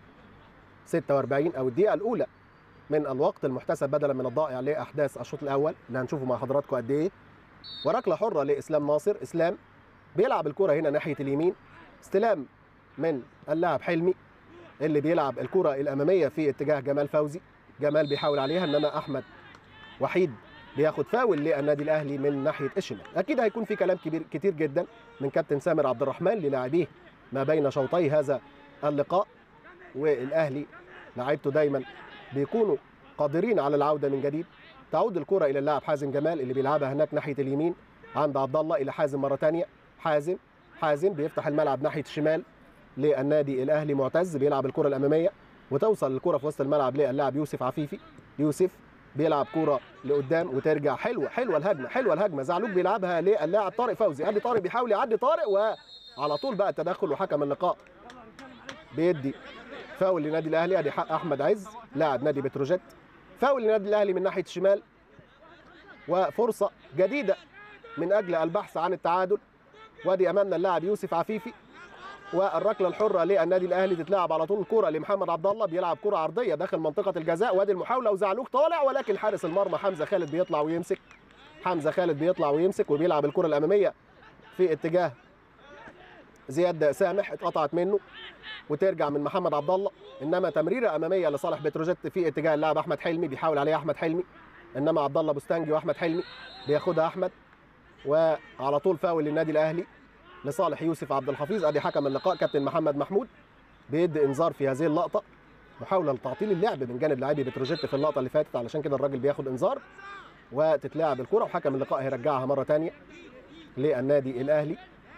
S1: 46 او الدقيقه الاولى من الوقت المحتسب بدلا من الضائع لاحداث الشوط الاول اللي هنشوفه مع حضراتكم قد ايه وركله حره لاسلام ناصر اسلام بيلعب الكره هنا ناحيه اليمين استلام من اللاعب حلمي اللي بيلعب الكره الاماميه في اتجاه جمال فوزي جمال بيحاول عليها انما احمد وحيد بياخد فاول للنادي الاهلي من ناحيه الشمال اكيد هيكون في كلام كبير كتير جدا من كابتن سامر عبد الرحمن للاعبيه ما بين شوطي هذا اللقاء والاهلي لعيبته دايما بيكونوا قادرين على العوده من جديد تعود الكره الى اللاعب حازم جمال اللي بيلعبها هناك ناحيه اليمين عند عبد الله الى حازم مره ثانيه حازم حازم بيفتح الملعب ناحيه الشمال للنادي الاهلي معتز بيلعب الكره الاماميه وتوصل الكره في وسط الملعب للاعب يوسف عفيفي يوسف بيلعب كرة لقدام وترجع حلوه حلوه الهجمه حلوه الهجمه زعلوك بيلعبها للاعب طارق فوزي ادي طارق بيحاول يعدي طارق وعلى طول بقى التدخل وحكم اللقاء بيدي فاول لنادي الاهلي ادي حق احمد عز لاعب نادي بتروجيت فاول لنادي الاهلي من ناحيه الشمال وفرصه جديده من اجل البحث عن التعادل وادي امامنا اللاعب يوسف عفيفي والركله الحره للنادي الاهلي تتلعب على طول الكره لمحمد عبد الله بيلعب كره عرضيه داخل منطقه الجزاء وادي المحاوله وزعلوك طالع ولكن حارس المرمى حمزه خالد بيطلع ويمسك حمزه خالد بيطلع ويمسك وبيلعب الكره الاماميه في اتجاه زياد سامح اتقطعت منه وترجع من محمد عبد الله انما تمريره اماميه لصالح بتروجيت في اتجاه اللاعب احمد حلمي بيحاول عليها احمد حلمي انما عبد الله بوستانجي واحمد حلمي بياخدها احمد وعلى طول فاول للنادي الاهلي لصالح يوسف عبد الحفيظ ادي حكم اللقاء كابتن محمد محمود بيدي انذار في هذه اللقطه محاوله لتعطيل اللعب من جانب لاعبي بتروجيت في اللقطه اللي فاتت علشان كده الراجل بياخد انذار وتتلعب الكره وحكم اللقاء هيرجعها مره ثانيه للنادي الاهلي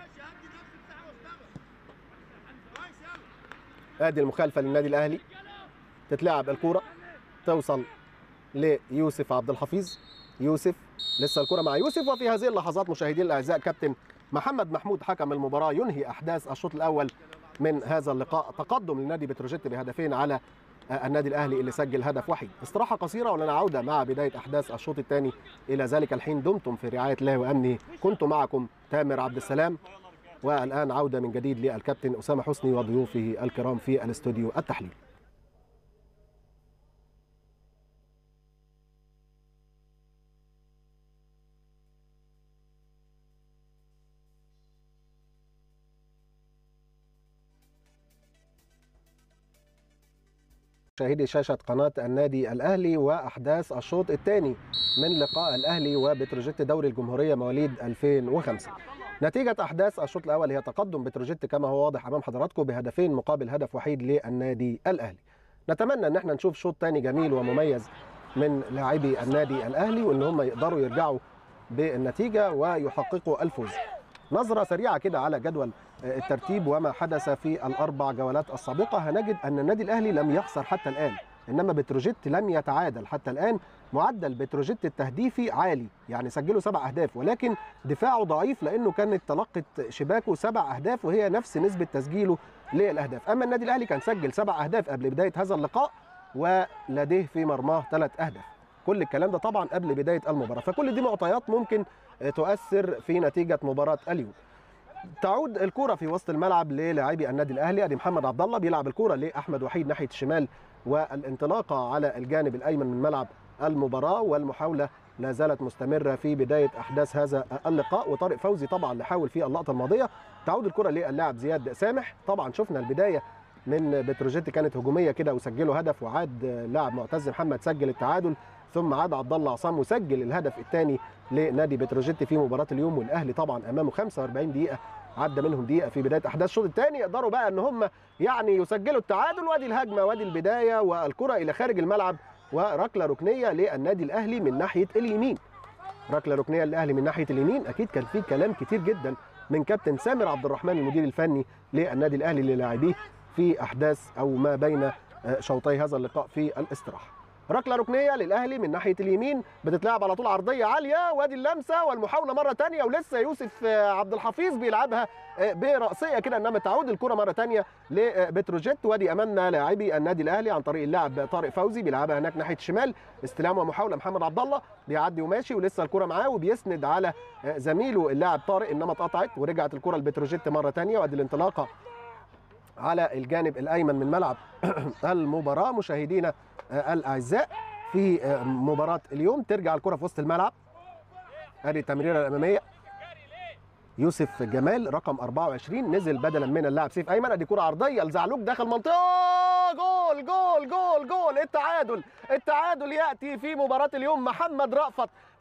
S1: ادي المخالفه للنادي الاهلي تتلعب الكره توصل ليوسف عبد الحفيظ يوسف لسه الكره مع يوسف وفي هذه اللحظات مشاهدينا الاعزاء كابتن محمد محمود حكم المباراه ينهي احداث الشوط الاول من هذا اللقاء تقدم لنادي بتروجيت بهدفين على النادي الاهلي اللي سجل هدف وحيد استراحه قصيره ولنا عوده مع بدايه احداث الشوط الثاني الى ذلك الحين دمتم في رعايه الله وامنه كنت معكم تامر عبد السلام والان عوده من جديد للكابتن اسامه حسني وضيوفه الكرام في الاستوديو التحليل مشاهدي شاشة قناة النادي الأهلي وأحداث الشوط الثاني من لقاء الأهلي وبتروجيت دوري الجمهورية مواليد 2005 نتيجة أحداث الشوط الأول هي تقدم بتروجيت كما هو واضح أمام حضراتكم بهدفين مقابل هدف وحيد للنادي الأهلي نتمنى أن احنا نشوف شوط ثاني جميل ومميز من لاعبي النادي الأهلي وأن هم يقدروا يرجعوا بالنتيجة ويحققوا الفوز نظرة سريعة كده على جدول الترتيب وما حدث في الأربع جولات السابقة هنجد أن النادي الأهلي لم يخسر حتى الآن إنما بتروجيت لم يتعادل حتى الآن معدل بتروجيت التهديفي عالي يعني سجلوا سبع أهداف ولكن دفاعه ضعيف لأنه كانت تلقت شباكه سبع أهداف وهي نفس نسبة تسجيله للأهداف أما النادي الأهلي كان سجل سبع أهداف قبل بداية هذا اللقاء ولديه في مرماه ثلاث أهداف كل الكلام ده طبعا قبل بداية المباراة فكل دي معطيات ممكن تؤثر في نتيجة مباراة اليوم تعود الكرة في وسط الملعب للاعبي النادي الاهلي ادي محمد عبد الله بيلعب الكرة لاحمد وحيد ناحيه الشمال والانطلاقه على الجانب الايمن من ملعب المباراه والمحاوله لا زالت مستمره في بدايه احداث هذا اللقاء وطارق فوزي طبعا اللي حاول في اللقطه الماضيه تعود الكرة للاعب زياد سامح طبعا شفنا البدايه من بتروجيت كانت هجوميه كده وسجلوا هدف وعاد لاعب معتز محمد سجل التعادل ثم عاد عبد الله عصام وسجل الهدف الثاني لنادي بتروجيت في مباراه اليوم والاهلي طبعا امامه 45 دقيقه عدى منهم دقيقه في بدايه احداث الشوط الثاني يقدروا بقى ان هم يعني يسجلوا التعادل وادي الهجمه وادي البدايه والكره الى خارج الملعب وركله ركنيه للنادي الاهلي من ناحيه اليمين ركله ركنيه للاهلي من ناحيه اليمين اكيد كان في كلام كتير جدا من كابتن سامر عبد الرحمن المدير الفني للنادي الاهلي للاعبيه في احداث او ما بين شوطي هذا اللقاء في الاستراحه ركله ركنيه للاهلي من ناحيه اليمين بتتلعب على طول عرضيه عاليه وادي اللمسه والمحاوله مره ثانيه ولسه يوسف عبد الحفيظ بيلعبها براسيه كده انما تعود الكره مره ثانيه لبتروجيت وادي امامنا لاعبي النادي الاهلي عن طريق اللاعب طارق فوزي بيلعبها هناك ناحيه الشمال استلام ومحاوله محمد عبد الله بيعدي وماشي ولسه الكره معاه وبيسند على زميله اللاعب طارق انما اتقطعت ورجعت الكره لبتروجيت مره ثانيه وادي الانطلاقه على الجانب الايمن من ملعب المباراه مشاهدينا الاعزاء في مباراه اليوم ترجع الكره في وسط الملعب ادي التمريره الاماميه يوسف جمال رقم 24 نزل بدلا من اللاعب سيف ايمن ادي كره عرضيه لزعلوك داخل منطقه جول جول جول جول التعادل التعادل ياتي في مباراه اليوم محمد رأفت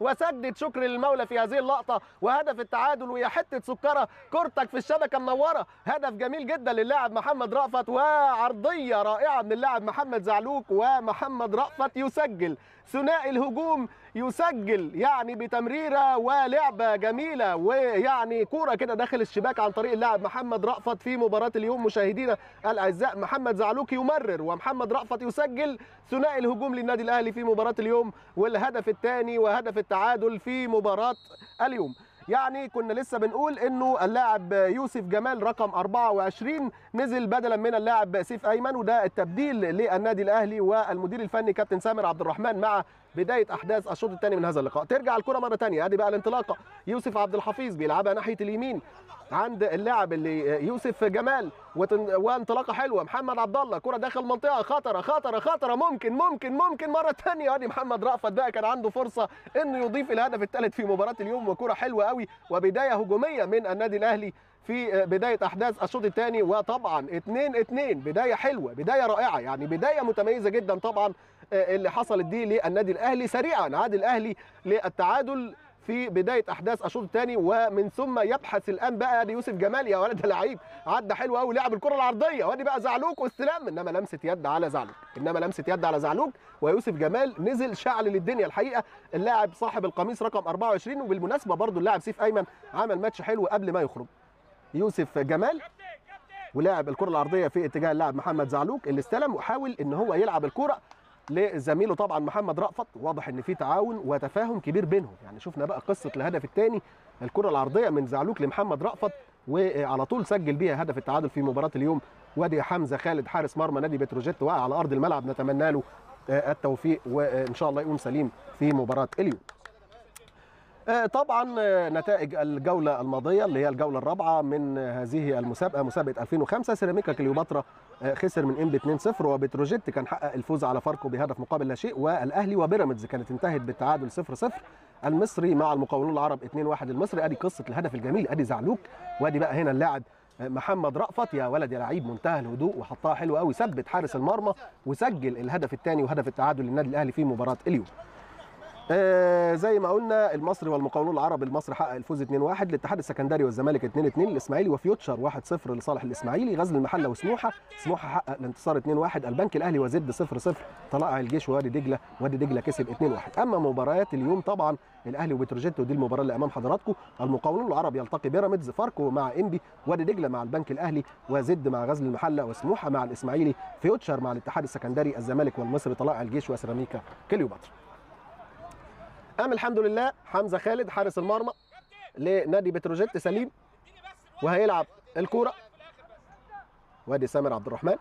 S1: وسجدة شكر للمولى في هذه اللقطة وهدف التعادل ويا حتة سكرة كورتك في الشبكة منورة هدف جميل جدا للاعب محمد رأفت وعرضية رائعة من اللاعب محمد زعلوك ومحمد رأفت يسجل ثنائي الهجوم يسجل يعني بتمريره ولعبه جميله ويعني كوره كده داخل الشباك عن طريق اللاعب محمد رأفت في مباراه اليوم مشاهدينا الاعزاء محمد زعلوك يمرر ومحمد رأفت يسجل ثنائي الهجوم للنادي الاهلي في مباراه اليوم والهدف الثاني وهدف التعادل في مباراه اليوم يعني كنا لسه بنقول انه اللاعب يوسف جمال رقم 24 نزل بدلا من اللاعب سيف ايمن وده التبديل للنادي الاهلي والمدير الفني كابتن سامر عبد الرحمن مع بدايه احداث الشوط الثاني من هذا اللقاء ترجع الكره مره ثانيه ادي بقى الانطلاقه يوسف عبد الحفيظ بيلعبها ناحيه اليمين عند اللاعب اللي يوسف جمال وتن... وانطلاقه حلوه محمد عبد الله كره داخل منطقه خطره خطره خطره ممكن ممكن ممكن مره ثانيه ادي محمد رأفت بقى كان عنده فرصه انه يضيف الهدف الثالث في مباراه اليوم وكره حلوه قوي وبدايه هجوميه من النادي الاهلي في بدايه احداث الشوط الثاني وطبعا 2 2 بدايه حلوه بدايه رائعه يعني بدايه متميزه جدا طبعا اللي حصلت دي للنادي الاهلي سريعا عاد الاهلي للتعادل في بدايه احداث الشوط الثاني ومن ثم يبحث الان بقى دي يوسف جمال يا ولد لعيب عدى حلو قوي لعب الكره العرضيه وادي بقى زعلوك واستلام انما لمسه يد على زعلوك انما لمسه يد على زعلوك ويوسف جمال نزل شعل للدنيا الحقيقه اللاعب صاحب القميص رقم 24 وبالمناسبه برضو اللاعب سيف ايمن عمل ماتش حلو قبل ما يخرج يوسف جمال ولعب الكره العرضيه في اتجاه اللاعب محمد زعلوك اللي استلم وحاول ان هو يلعب الكره لزميله طبعا محمد رأفت واضح ان في تعاون وتفاهم كبير بينهم يعني شفنا بقى قصه الهدف الثاني الكره العرضيه من زعلوك لمحمد رأفت وعلى طول سجل بيها هدف التعادل في مباراه اليوم وادي حمزه خالد حارس مرمى نادي بتروجيت وقع على ارض الملعب نتمنى له التوفيق وان شاء الله يقوم سليم في مباراه اليوم طبعا نتائج الجولة الماضية اللي هي الجولة الرابعة من هذه المسابقة مسابقة 2005 سيراميكا كليوباترا خسر من انبي 2-0 وبتروجيت كان حقق الفوز على فاركو بهدف مقابل لا شيء والاهلي وبيراميدز كانت انتهت بالتعادل 0-0 المصري مع المقاولون العرب 2-1 المصري ادي قصة الهدف الجميل ادي زعلوك وادي بقى هنا اللاعب محمد رأفت يا ولد يا لعيب منتهى الهدوء وحطها حلو قوي ثبت حارس المرمى وسجل الهدف الثاني وهدف التعادل للنادي الاهلي في مباراة اليوم آه زي ما قلنا المصري والمقاولون العرب المصري حقق الفوز 2-1 الاتحاد السكندري والزمالك 2-2 الاسماعيلي وفيوتشر 1-0 لصالح الاسماعيلي غزل المحله وسموحه سموحه حقق الانتصار 2-1 البنك الاهلي وزد 0-0 طلائع الجيش ووادي دجله وادي دجله كسب 2-1 اما مباريات اليوم طبعا الاهلي وبتروجيت ودي المباراه اللي امام حضراتكم المقاولون العرب يلتقي بيراميدز فاركو مع انبي وادي دجله مع البنك الاهلي وزد مع غزل المحله وسموحه مع الاسماعيلي فيوتشر مع الاتحاد السكندري الزمالك والمصري طلائع الجيش وسيراميكا كليوباترا قام الحمد لله حمزه خالد حارس المرمى لنادي بتروجيت سليم وهيلعب الكوره وادي سامر عبد الرحمن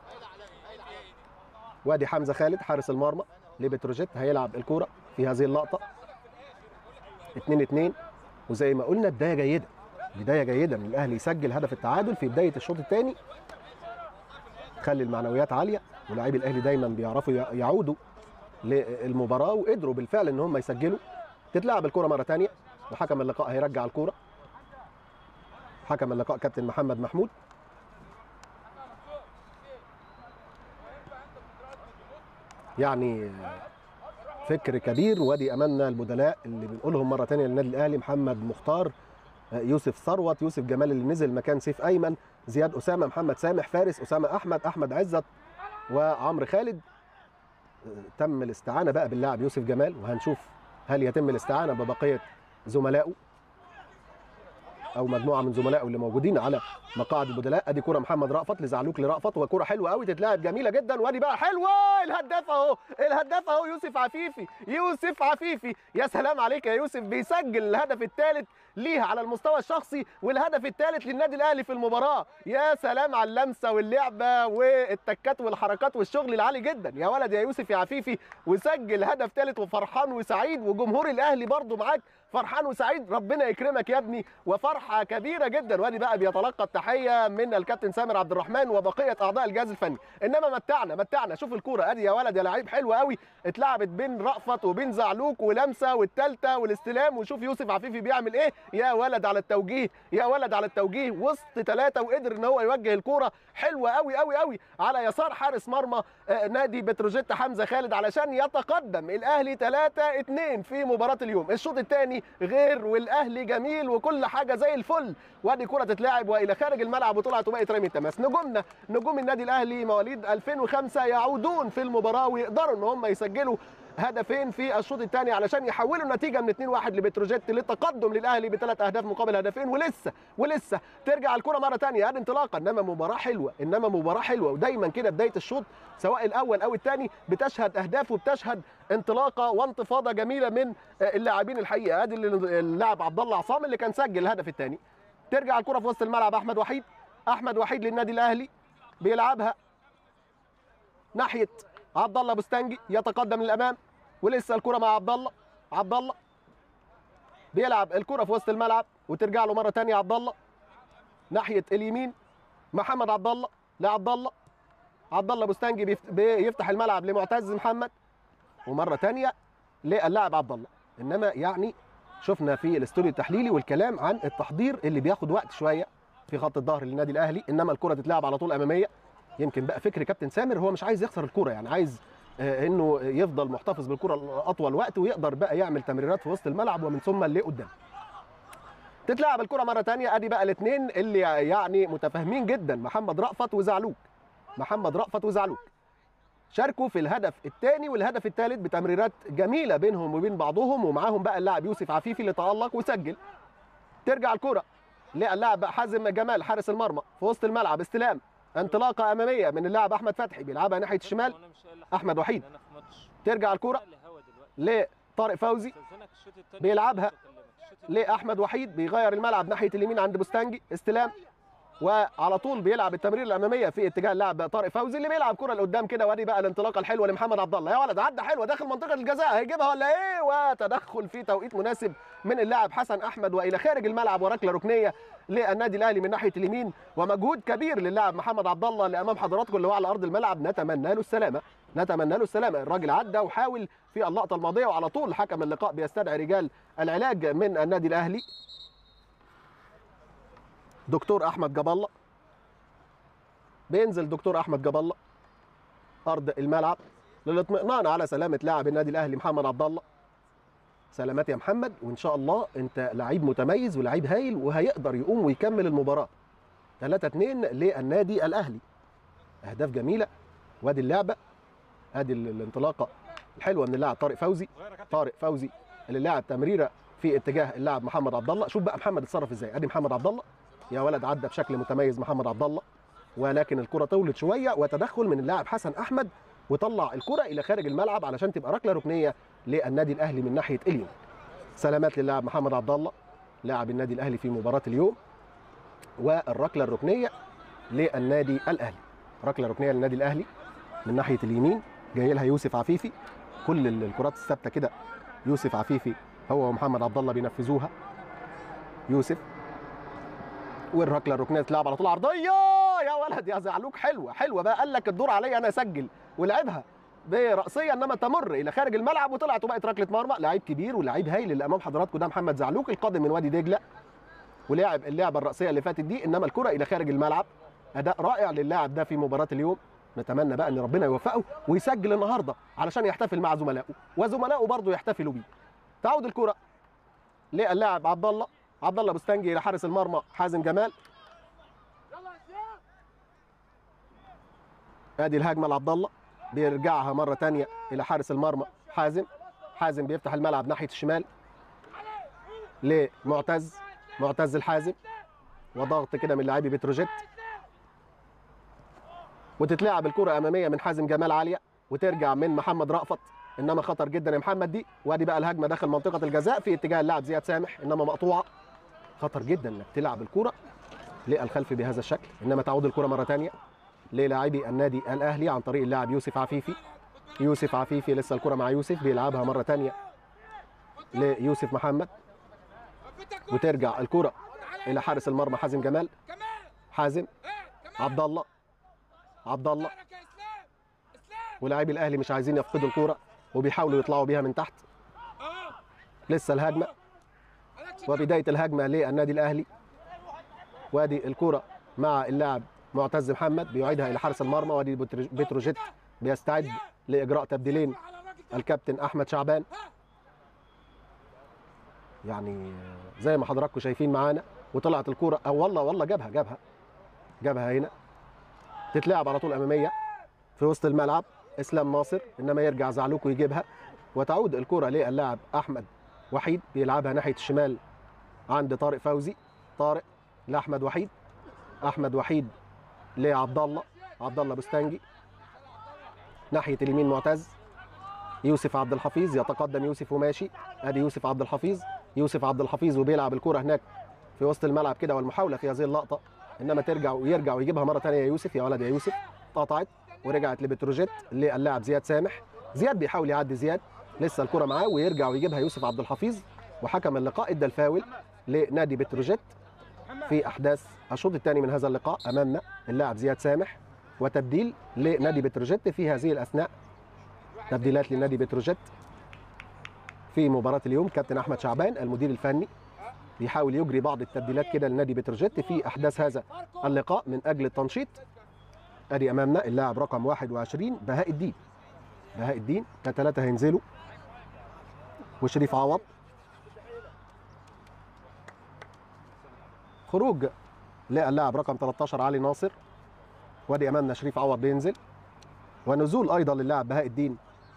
S1: وادي حمزه خالد حارس المرمى لبتروجيت هيلعب الكوره في هذه اللقطه 2 2 وزي ما قلنا بدايه جيده بدايه جيده ان الاهلي يسجل هدف التعادل في بدايه الشوط الثاني خلي المعنويات عاليه ولاعبي الاهلي دايما بيعرفوا يعودوا للمباراه وقدروا بالفعل ان هم يسجلوا تتلعب الكره مره ثانيه وحكم اللقاء هيرجع الكوره حكم اللقاء كابتن محمد محمود يعني فكر كبير وادي امامنا البدلاء اللي بنقولهم مره ثانيه للنادي الاهلي محمد مختار يوسف ثروت يوسف جمال اللي نزل مكان سيف ايمن زياد اسامه محمد سامح فارس اسامه احمد احمد عزت وعمرو خالد تم الاستعانه بقى باللاعب يوسف جمال وهنشوف هل يتم الاستعانه ببقيه زملائه او مجموعه من زملائه اللي موجودين على مقاعد البدلاء ادي كره محمد رأفت لزعلوك لرأفت وكره حلوه قوي تتلعب جميله جدا وادي بقى حلوه الهداف اهو الهداف اهو يوسف عفيفي يوسف عفيفي يا سلام عليك يا يوسف بيسجل الهدف الثالث ليها على المستوى الشخصي والهدف الثالث للنادي الاهلي في المباراه يا سلام على اللمسه واللعبه والتكات والحركات والشغل العالي جدا يا ولد يا يوسف يا عفيفي وسجل هدف ثالث وفرحان وسعيد وجمهور الاهلي برضو معاك فرحان وسعيد ربنا يكرمك يا ابني وفرحه فرحه كبيره جدا وادي بقى بيتلقى التحيه من الكابتن سامر عبد الرحمن وبقيه اعضاء الجهاز الفني انما متعنا متعنا شوف الكوره ادي يا ولد يا لعيب حلوه قوي اتلعبت بين رأفت وبين زعلوك ولمسه والثالثه والاستلام وشوف يوسف عفيفي بيعمل ايه يا ولد على التوجيه يا ولد على التوجيه وسط ثلاثه وقدر ان هو يوجه الكوره حلوه قوي قوي قوي على يسار حارس مرمى آه، نادي بتروجيت حمزه خالد علشان يتقدم الاهلي 3 2 في مباراه اليوم الشوط الثاني غير والاهلي جميل وكل حاجه زي الفل وادي كره تتلعب والى خارج الملعب وطلعت وبقت رمي التماس نجومنا نجوم النادي الاهلي مواليد 2005 يعودون في المباراه ويقدروا ان هم يسجلوا هدفين في الشوط الثاني علشان يحولوا النتيجه من 2-1 لبتروجيت للتقدم للاهلي بثلاث اهداف مقابل هدفين ولسه ولسه ترجع الكره مره ثانيه ادي انطلاقه انما مباراه حلوه انما مباراه حلوه ودايما كده بدايه الشوط سواء الاول او الثاني بتشهد اهداف وبتشهد انطلاقه وانتفاضه جميله من اللاعبين الحقيقه ادي اللاعب عبد الله عصام اللي كان سجل الهدف الثاني ترجع الكره في وسط الملعب احمد وحيد احمد وحيد للنادي الاهلي بيلعبها ناحيه عبد الله بستنجي يتقدم للامام ولسه الكره مع عبد الله عبد الله بيلعب الكره في وسط الملعب وترجع له مره ثانيه عبد الله ناحيه اليمين محمد عبد الله لعبد الله عبد الله بستنجي بيفت- بيفتح الملعب لمعتز محمد ومره ثانيه للاعب عبد الله انما يعني شفنا في الاستوديو التحليلي والكلام عن التحضير اللي بياخد وقت شويه في خط الظهر للنادي الاهلي انما الكره تتلعب على طول اماميه يمكن بقى فكر كابتن سامر هو مش عايز يخسر الكره يعني عايز آه، انه يفضل محتفظ بالكره اطول وقت ويقدر بقى يعمل تمريرات في وسط الملعب ومن ثم لقدام تتلعب الكره مره ثانيه ادي بقى الاثنين اللي يعني متفاهمين جدا محمد رأفت وزعلوك محمد رأفت وزعلوك شاركوا في الهدف الثاني والهدف الثالث بتمريرات جميله بينهم وبين بعضهم ومعاهم بقى اللاعب يوسف عفيفي اللي تألق وسجل ترجع الكره للاعب حازم جمال حارس المرمى في وسط الملعب استلام انطلاقه اماميه من اللاعب احمد فتحي بيلعبها ناحيه الشمال أحمد وحيد. ترجع الكره لطارق فوزي بيلعبها لاحمد وحيد بيغير الملعب ناحيه اليمين عند بوستانجي استلام وعلى طول بيلعب التمرير الاماميه في اتجاه اللاعب طارق فوزي اللي بيلعب كره لقدام كده وادي بقى الانطلاقه الحلوه لمحمد عبد الله يا ولد عدى حلوه داخل منطقه الجزاء هيجيبها ولا ايه وتدخل في توقيت مناسب من اللاعب حسن احمد والى خارج الملعب وركله ركنيه للنادي الاهلي من ناحيه اليمين ومجهود كبير للاعب محمد عبد الله اللي امام حضراتكم اللي هو على ارض الملعب نتمنى له السلامه نتمنى له السلامه الراجل عدى وحاول في اللقطه الماضيه وعلى طول حكم اللقاء بيستدعي رجال العلاج من النادي الاهلي دكتور احمد جاب الله بينزل دكتور احمد جاب الله ارض الملعب للاطمئنان على سلامه لاعب النادي الاهلي محمد عبد الله سلامات يا محمد وان شاء الله انت لعيب متميز ولعيب هايل وهيقدر يقوم ويكمل المباراه 3 2 للنادي الاهلي اهداف جميله وادي اللعبه ادي ال- الانطلاقه الحلوه من اللاعب طارق فوزي طارق فوزي اللي لعب تمريره في اتجاه اللاعب محمد عبد الله شوف بقى محمد اتصرف ازاي ادي محمد عبد الله يا ولد عدى بشكل متميز محمد عبد الله ولكن الكره طولت شويه وتدخل من اللاعب حسن احمد وطلع الكره الى خارج الملعب علشان تبقى ركله ركنيه للنادي الاهلي من ناحيه اليمين سلامات للاعب محمد عبد الله لاعب النادي الاهلي في مباراه اليوم والركله الركنيه للنادي الاهلي ركله ركنيه للنادي الاهلي من ناحيه اليمين جاي لها يوسف عفيفي كل ال- الكرات الثابته كده يوسف عفيفي هو ومحمد عبد الله بينفذوها يوسف والركله الركنيه تلعب على طول عرضيه يا ولد يا زعلوك حلوه حلوه بقى قال لك الدور عليا انا اسجل ولعبها براسيه انما تمر الى خارج الملعب وطلعت وبقت ركله مرمى لعيب كبير ولعيب هايل اللي امام حضراتكم ده محمد زعلوك القادم من وادي دجله ولعب اللعبه الراسيه اللي فاتت دي انما الكره الى خارج الملعب اداء رائع للاعب ده في مباراه اليوم نتمنى بقى ان ربنا يوفقه ويسجل النهارده علشان يحتفل مع زملائه وزملائه برضه يحتفلوا بيه تعود الكره للاعب عبد الله عبد الله بستنجي الى حارس المرمى حازم جمال ادي الهجمه لعبد الله بيرجعها مره تانية الى حارس المرمى حازم حازم بيفتح الملعب ناحيه الشمال لمعتز معتز الحازم وضغط كده من لاعبي بتروجيت وتتلعب الكره اماميه من حازم جمال عاليه وترجع من محمد رأفت انما خطر جدا يا محمد دي وادي بقى الهجمه داخل منطقه الجزاء في اتجاه اللاعب زياد سامح انما مقطوعه خطر جدا انك تلعب الكره للخلف بهذا الشكل انما تعود الكره مره ثانيه للاعبي النادي الاهلي عن طريق اللاعب يوسف عفيفي يوسف عفيفي لسه الكره مع يوسف بيلعبها مره ثانيه ليوسف محمد وترجع الكره الى حارس المرمى حازم جمال
S2: كمان
S1: حازم
S2: ها كمان
S1: عبد الله عبد الله
S2: حركة يا اسلام اسلام
S1: ولاعبي الاهلي مش عايزين يفقدوا الكوره وبيحاولوا يطلعوا بيها من تحت
S2: اه
S1: لسه الهجمه
S2: مالكش
S1: وبدايه الهجمه للنادي الاهلي وادي الكره مع اللاعب معتز محمد بيعيدها الى حارس المرمى وادي بتر- بتروجيت بيستعد لاجراء تبديلين
S2: دعوة على الراجل ده.
S1: الكابتن احمد شعبان يعني زي ما حضراتكم شايفين معانا وطلعت الكوره او والله والله جابها جابها جابها هنا تتلعب على طول اماميه في وسط الملعب اسلام ناصر انما يرجع زعلوكو يجيبها وتعود الكره للاعب احمد وحيد بيلعبها ناحيه الشمال عند طارق فوزي طارق لاحمد وحيد احمد وحيد لعبد الله عبد الله بستانجي ناحيه اليمين معتز يوسف عبد الحفيظ يتقدم يوسف وماشي ادي يوسف عبد الحفيظ يوسف عبد الحفيظ وبيلعب الكره هناك في وسط الملعب كده والمحاوله في هذه اللقطه انما ترجع ويرجع ويجيبها مره ثانيه يا يوسف يا ولد يا يوسف اتقطعت ورجعت لبتروجيت للاعب زياد سامح زياد بيحاول يعدي زياد لسه الكره معاه ويرجع ويجيبها يوسف عبد الحفيظ وحكم اللقاء ادى الفاول لنادي بتروجيت في احداث الشوط الثاني من هذا اللقاء امامنا اللاعب زياد سامح وتبديل لنادي بتروجيت في هذه الاثناء تبديلات لنادي بتروجيت في مباراة اليوم كابتن أحمد شعبان المدير الفني بيحاول يجري بعض التبديلات كده لنادي بتروجيت في أحداث هذا اللقاء من أجل التنشيط أدي أمامنا اللاعب رقم 21 بهاء الدين بهاء الدين كثلاثة هينزلوا وشريف عوض خروج للاعب رقم 13 علي ناصر وادي امامنا شريف عوض بينزل ونزول ايضا للاعب بهاء الدين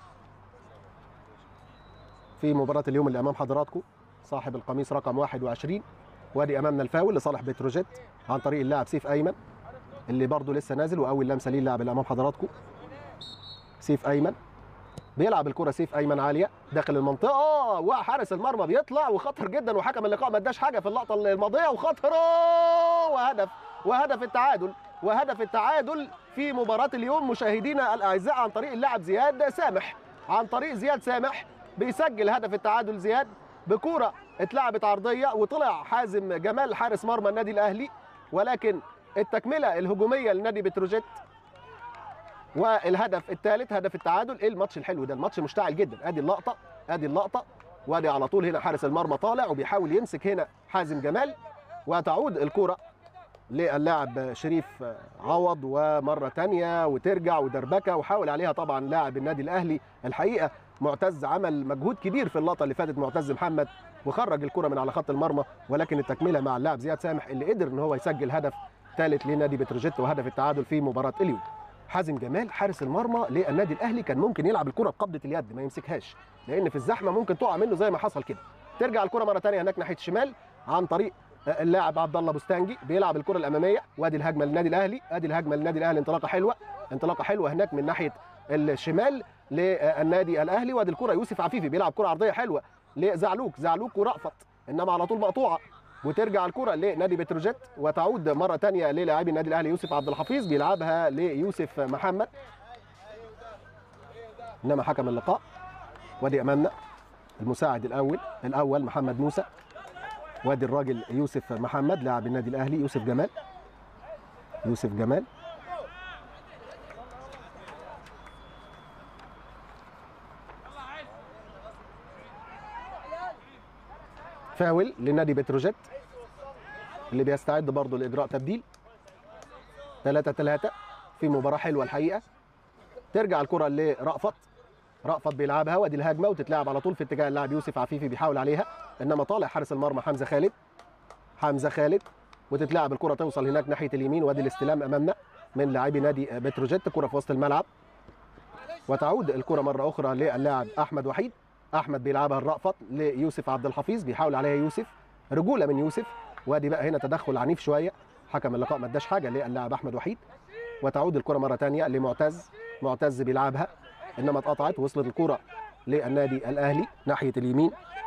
S1: في مباراة اليوم اللي امام حضراتكم صاحب القميص رقم 21 وادي امامنا الفاول لصالح بتروجيت عن طريق اللاعب سيف ايمن اللي برضه لسه نازل واول لمسه ليه اللاعب اللي امام حضراتكم سيف ايمن بيلعب الكرة سيف ايمن عاليه داخل المنطقه وحارس المرمى بيطلع وخطر جدا وحكم اللقاء ما اداش حاجه في اللقطه الماضيه وخطره وهدف وهدف التعادل وهدف التعادل في مباراة اليوم مشاهدينا الأعزاء عن طريق اللاعب زياد سامح عن طريق زياد سامح بيسجل هدف التعادل زياد بكرة اتلعبت عرضية وطلع حازم جمال حارس مرمى النادي الأهلي ولكن التكملة الهجومية لنادي بتروجيت والهدف الثالث هدف التعادل ايه الماتش الحلو ده الماتش مشتعل جدا ادي اللقطة ادي اللقطة وادي على طول هنا حارس المرمى طالع وبيحاول يمسك هنا حازم جمال وتعود الكرة للاعب شريف عوض ومره تانية وترجع ودربكه وحاول عليها طبعا لاعب النادي الاهلي الحقيقه معتز عمل مجهود كبير في اللقطه اللي فاتت معتز محمد وخرج الكره من على خط المرمى ولكن التكمله مع اللاعب زياد سامح اللي قدر ان هو يسجل هدف ثالث لنادي بتروجيت وهدف التعادل في مباراه اليوم حازم جمال حارس المرمى للنادي الاهلي كان ممكن يلعب الكره بقبضه اليد ما يمسكهاش لان في الزحمه ممكن تقع منه زي ما حصل كده ترجع الكره مره ثانيه هناك ناحيه الشمال عن طريق اللاعب عبد الله بستانجي بيلعب الكره الاماميه وادي الهجمه للنادي الاهلي ادي الهجمه للنادي الاهلي انطلاقه حلوه انطلاقه حلوه هناك من ناحيه الشمال للنادي الاهلي وادي الكره يوسف عفيفي بيلعب كره عرضيه حلوه لزعلوك زعلوك ورأفت انما على طول مقطوعه وترجع الكره لنادي بتروجيت وتعود مره ثانيه للاعبي النادي الاهلي يوسف عبد الحفيظ بيلعبها ليوسف محمد انما حكم اللقاء وادي امامنا المساعد الاول الاول محمد موسى وادي الراجل يوسف محمد لاعب النادي الاهلي يوسف جمال يوسف جمال فاول لنادي بتروجيت اللي بيستعد برضه لاجراء تبديل 3 3 في مباراه حلوه الحقيقه ترجع الكره لرأفت رأفت بيلعبها وادي الهجمه وتتلعب على طول في اتجاه اللاعب يوسف عفيفي بيحاول عليها انما طالع حارس المرمى حمزه خالد حمزه خالد وتتلعب الكره توصل هناك ناحيه اليمين وادي الاستلام امامنا من لاعبي نادي بتروجيت كره في وسط الملعب وتعود الكره مره اخرى للاعب احمد وحيد احمد بيلعبها الرأفت ليوسف عبد الحفيظ بيحاول عليها يوسف رجوله من يوسف وادي بقى هنا تدخل عنيف شويه حكم اللقاء ما اداش حاجه للاعب احمد وحيد وتعود الكره مره ثانيه لمعتز معتز بيلعبها انما اتقطعت وصلت الكره للنادي الاهلي ناحيه اليمين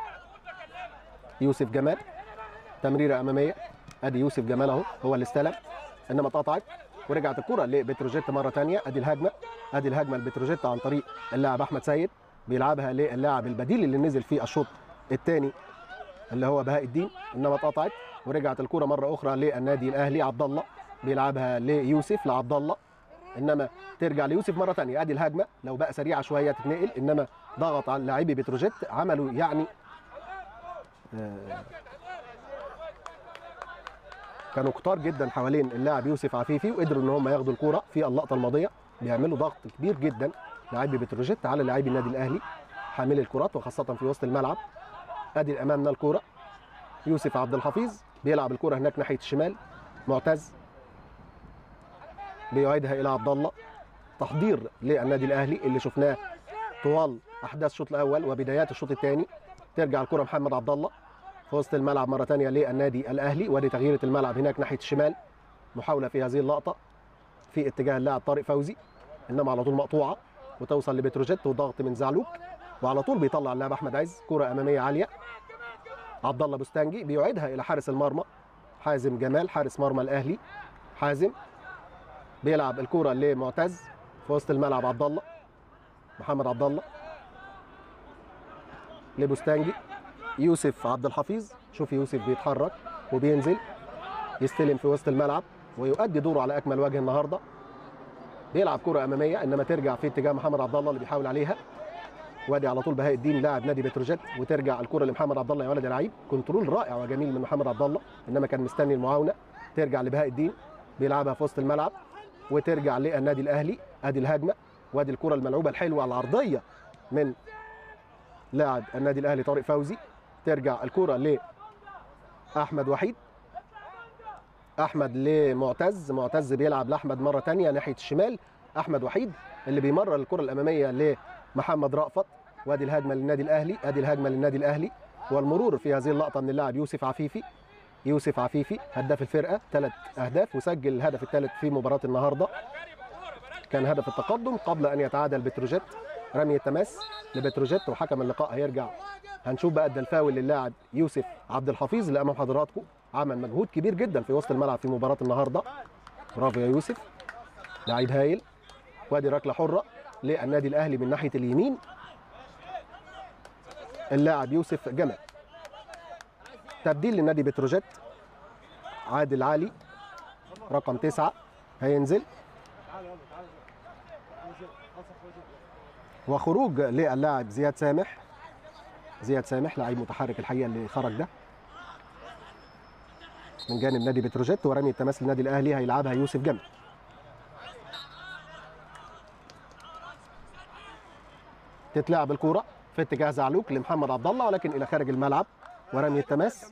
S1: يوسف جمال تمريره اماميه ادي يوسف جمال اهو هو اللي استلم انما اتقطعت ورجعت الكره لبتروجيت مره ثانيه ادي الهجمه ادي الهجمه لبتروجيت عن طريق اللاعب احمد سيد بيلعبها للاعب البديل اللي نزل في الشوط الثاني اللي هو بهاء الدين انما اتقطعت ورجعت الكرة مرة أخرى للنادي الأهلي عبد الله بيلعبها ليوسف لعبد الله إنما ترجع ليوسف مرة ثانية أدي الهجمة لو بقى سريعة شوية تتنقل إنما ضغط على لاعبي بتروجيت عملوا يعني آه، كانوا كتار جدا حوالين اللاعب يوسف عفيفي وقدروا ان هم ياخدوا الكوره في اللقطه الماضيه بيعملوا ضغط كبير جدا لاعبي بتروجيت على لاعبي النادي الاهلي حاملي الكرات وخاصه في وسط الملعب ادي امامنا الكوره يوسف عبد الحفيظ بيلعب الكوره هناك ناحيه الشمال معتز بيعيدها الى عبد الله تحضير للنادي الاهلي اللي شفناه طوال احداث الشوط الاول وبدايات الشوط الثاني ترجع الكره محمد عبد الله في وسط الملعب مره ثانيه للنادي الاهلي ودي تغييره الملعب هناك ناحيه الشمال محاوله في هذه اللقطه في اتجاه اللاعب طارق فوزي انما على طول مقطوعه وتوصل لبتروجيت وضغط من زعلوك وعلى طول بيطلع اللاعب احمد عز كره اماميه عاليه عبد الله بستانجي بيعيدها الى حارس المرمى حازم جمال حارس مرمى الاهلي حازم بيلعب الكره لمعتز في وسط الملعب عبد الله محمد عبد الله لبستانجي يوسف عبد الحفيظ شوف يوسف بيتحرك وبينزل يستلم في وسط الملعب ويؤدي دوره على اكمل وجه النهارده بيلعب كره اماميه انما ترجع في اتجاه محمد عبد الله اللي بيحاول عليها وادي على طول بهاء الدين لاعب نادي بتروجيت وترجع الكره لمحمد عبد الله يا ولد يا لعيب كنترول رائع وجميل من محمد عبد الله انما كان مستني المعاونه ترجع لبهاء الدين بيلعبها في وسط الملعب وترجع للنادي الاهلي ادي الهجمه وادي الكره الملعوبه الحلوه العرضيه من لاعب النادي الاهلي طارق فوزي ترجع الكره ل احمد وحيد احمد لمعتز معتز بيلعب لاحمد مره ثانيه ناحيه الشمال احمد وحيد اللي بيمرر الكره الاماميه لمحمد رأفت وادي الهجمه للنادي الاهلي ادي الهجمه للنادي الاهلي والمرور في هذه اللقطه من اللاعب يوسف عفيفي يوسف عفيفي هداف الفرقه ثلاث اهداف وسجل الهدف الثالث في مباراه النهارده كان هدف التقدم قبل ان يتعادل بتروجيت رمي التماس لبتروجيت وحكم اللقاء هيرجع هنشوف بقى ده الفاول للاعب يوسف عبد الحفيظ اللي امام حضراتكم عمل مجهود كبير جدا في وسط الملعب في مباراه النهارده برافو يا يوسف لعيب هايل وادي ركله حره للنادي الاهلي من ناحيه اليمين اللاعب يوسف جمال تبديل لنادي بتروجيت عادل علي رقم تسعة هينزل وخروج للاعب زياد سامح زياد سامح لعيب متحرك الحقيقه اللي خرج ده من جانب نادي بتروجيت ورمي التماس للنادي الاهلي هيلعبها يوسف جمل تتلعب الكوره في اتجاه زعلوك لمحمد عبد الله ولكن الى خارج الملعب ورمي التماس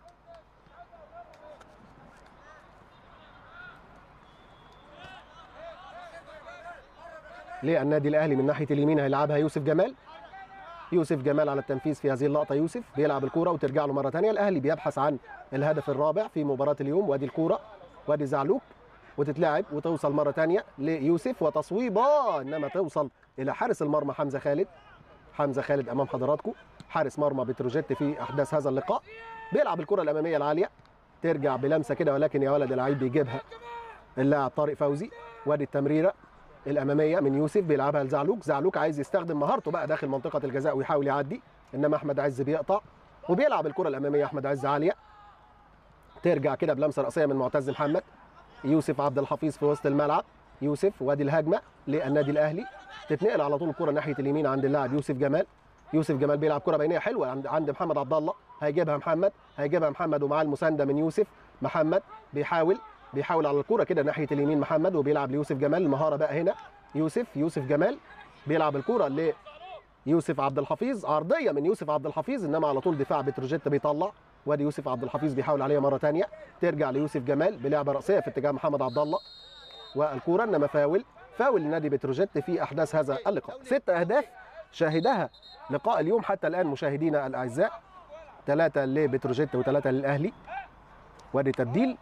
S1: للنادي الاهلي من ناحيه اليمين هيلعبها يوسف جمال يوسف جمال على التنفيذ في هذه اللقطه يوسف بيلعب الكوره وترجع له مره ثانيه الاهلي بيبحث عن الهدف الرابع في مباراه اليوم وادي الكوره وادي زعلوك وتتلعب وتوصل مره ثانيه ليوسف وتصويبه انما توصل الى حارس المرمى حمزه خالد حمزه خالد امام حضراتكم حارس مرمى بتروجيت في احداث هذا اللقاء بيلعب الكره الاماميه العاليه ترجع بلمسه كده ولكن يا ولد العيب بيجيبها اللاعب طارق فوزي وادي التمريره الاماميه من يوسف بيلعبها لزعلوك زعلوك عايز يستخدم مهارته بقى داخل منطقه الجزاء ويحاول يعدي انما احمد عز بيقطع وبيلعب الكره الاماميه احمد عز عاليه ترجع كده بلمسه راسيه من معتز محمد يوسف عبد الحفيظ في وسط الملعب يوسف وادي الهجمه للنادي الاهلي تتنقل على طول الكره ناحيه اليمين عند اللاعب يوسف جمال يوسف جمال بيلعب كره بينيه حلوه عند عند محمد عبد الله هيجيبها محمد هيجيبها محمد ومعاه المسانده من يوسف محمد بيحاول بيحاول على الكره كده ناحيه اليمين محمد وبيلعب ليوسف جمال المهاره بقى هنا يوسف يوسف جمال بيلعب الكره ليوسف عبد الحفيظ عرضيه من يوسف عبد الحفيظ انما على طول دفاع بتروجيت بيطلع وادي يوسف عبد الحفيظ بيحاول عليها مره ثانيه ترجع ليوسف جمال بلعبه راسيه في اتجاه محمد عبد الله والكوره انما فاول فاول لنادي بتروجيت في احداث هذا اللقاء ست اهداف شاهدها لقاء اليوم حتى الان مشاهدينا الاعزاء ثلاثه لبتروجيت وثلاثه للاهلي وادي تبديل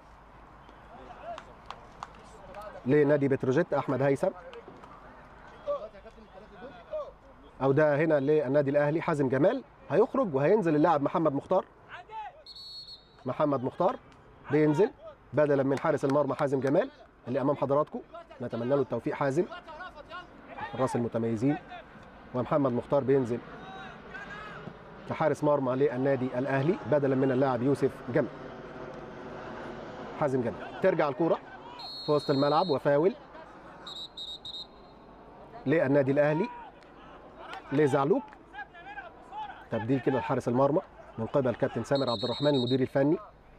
S1: لنادي بتروجيت احمد هيثم او ده هنا للنادي الاهلي حازم جمال هيخرج وهينزل اللاعب محمد مختار محمد مختار بينزل بدلا من حارس المرمى حازم جمال اللي امام حضراتكم نتمنى له التوفيق حازم الراس المتميزين ومحمد مختار بينزل كحارس مرمى للنادي الاهلي بدلا من اللاعب يوسف جمال حازم جمال ترجع الكوره في وسط الملعب وفاول للنادي الاهلي لزعلوك تبديل كده لحارس المرمى من قبل كابتن سامر عبد الرحمن المدير الفني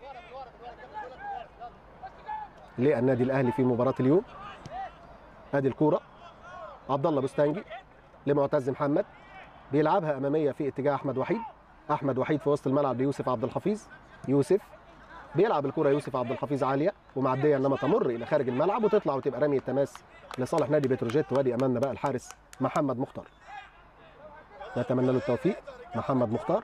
S1: للنادي الاهلي في مباراه اليوم ادي الكوره عبد الله بوستانجي لمعتز محمد بيلعبها اماميه في اتجاه احمد وحيد احمد وحيد في وسط الملعب ليوسف عبد الحفيظ يوسف بيلعب الكره يوسف عبد الحفيظ عاليه ومعديه انما تمر الى خارج الملعب وتطلع وتبقى رميه تماس لصالح نادي بتروجيت وادي امامنا بقى الحارس محمد مختار نتمنى له التوفيق محمد مختار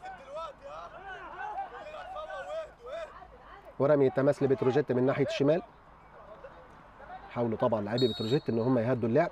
S1: ورمي التماس لبتروجيت من ناحيه الشمال حاولوا طبعا لاعبي بتروجيت ان هم يهدوا اللعب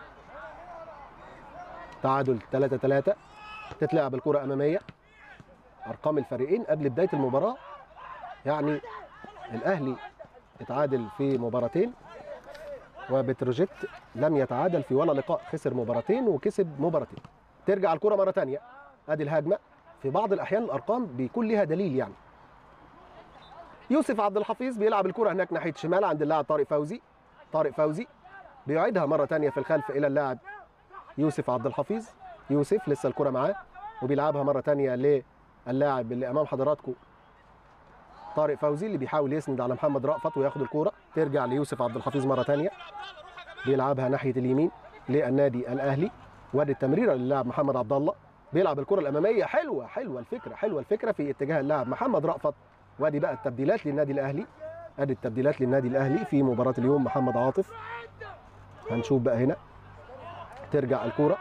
S1: تعادل 3 3 تتلعب الكره اماميه ارقام الفريقين قبل بدايه المباراه يعني الاهلي اتعادل في مباراتين وبتروجيت لم يتعادل في ولا لقاء خسر مباراتين وكسب مباراتين ترجع الكره مره ثانيه ادي الهجمه في بعض الاحيان الارقام بيكون لها دليل يعني يوسف عبد الحفيظ بيلعب الكره هناك ناحيه الشمال عند اللاعب طارق فوزي طارق فوزي بيعيدها مره ثانيه في الخلف الى اللاعب يوسف عبد الحفيظ يوسف لسه الكره معاه وبيلعبها مره ثانيه للاعب اللي امام حضراتكم طارق فوزي اللي بيحاول يسند على محمد رأفت وياخد الكوره ترجع ليوسف عبد الحفيظ مره ثانيه بيلعبها ناحيه اليمين للنادي الاهلي وادي التمريره للاعب محمد عبد الله بيلعب الكره الاماميه حلوه حلوه الفكره حلوه الفكره في اتجاه اللاعب محمد رأفت وادي بقى التبديلات للنادي الاهلي ادي التبديلات للنادي الاهلي في مباراه اليوم محمد عاطف هنشوف بقى هنا ترجع الكوره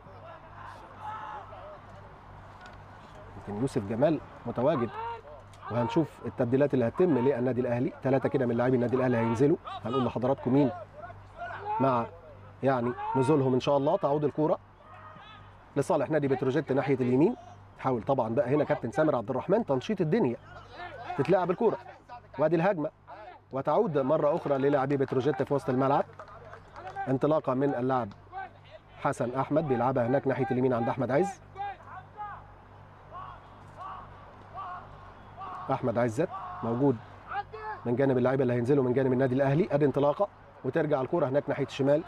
S1: يمكن يوسف جمال متواجد وهنشوف التبديلات اللي هتتم للنادي الاهلي ثلاثه كده من لاعبي النادي الاهلي هينزلوا هنقول لحضراتكم مين مع يعني نزولهم ان شاء الله تعود الكوره لصالح نادي بتروجيت ناحيه اليمين حاول طبعا بقى هنا كابتن سامر عبد الرحمن تنشيط الدنيا تتلعب الكوره وادي الهجمه وتعود مره اخرى للاعبي بتروجيت في وسط الملعب انطلاقه من اللاعب حسن احمد بيلعبها هناك ناحيه اليمين عند احمد عز احمد عزت موجود من جانب اللعيبه اللي هينزلوا من جانب النادي الاهلي ادي انطلاقه وترجع الكره هناك ناحيه الشمال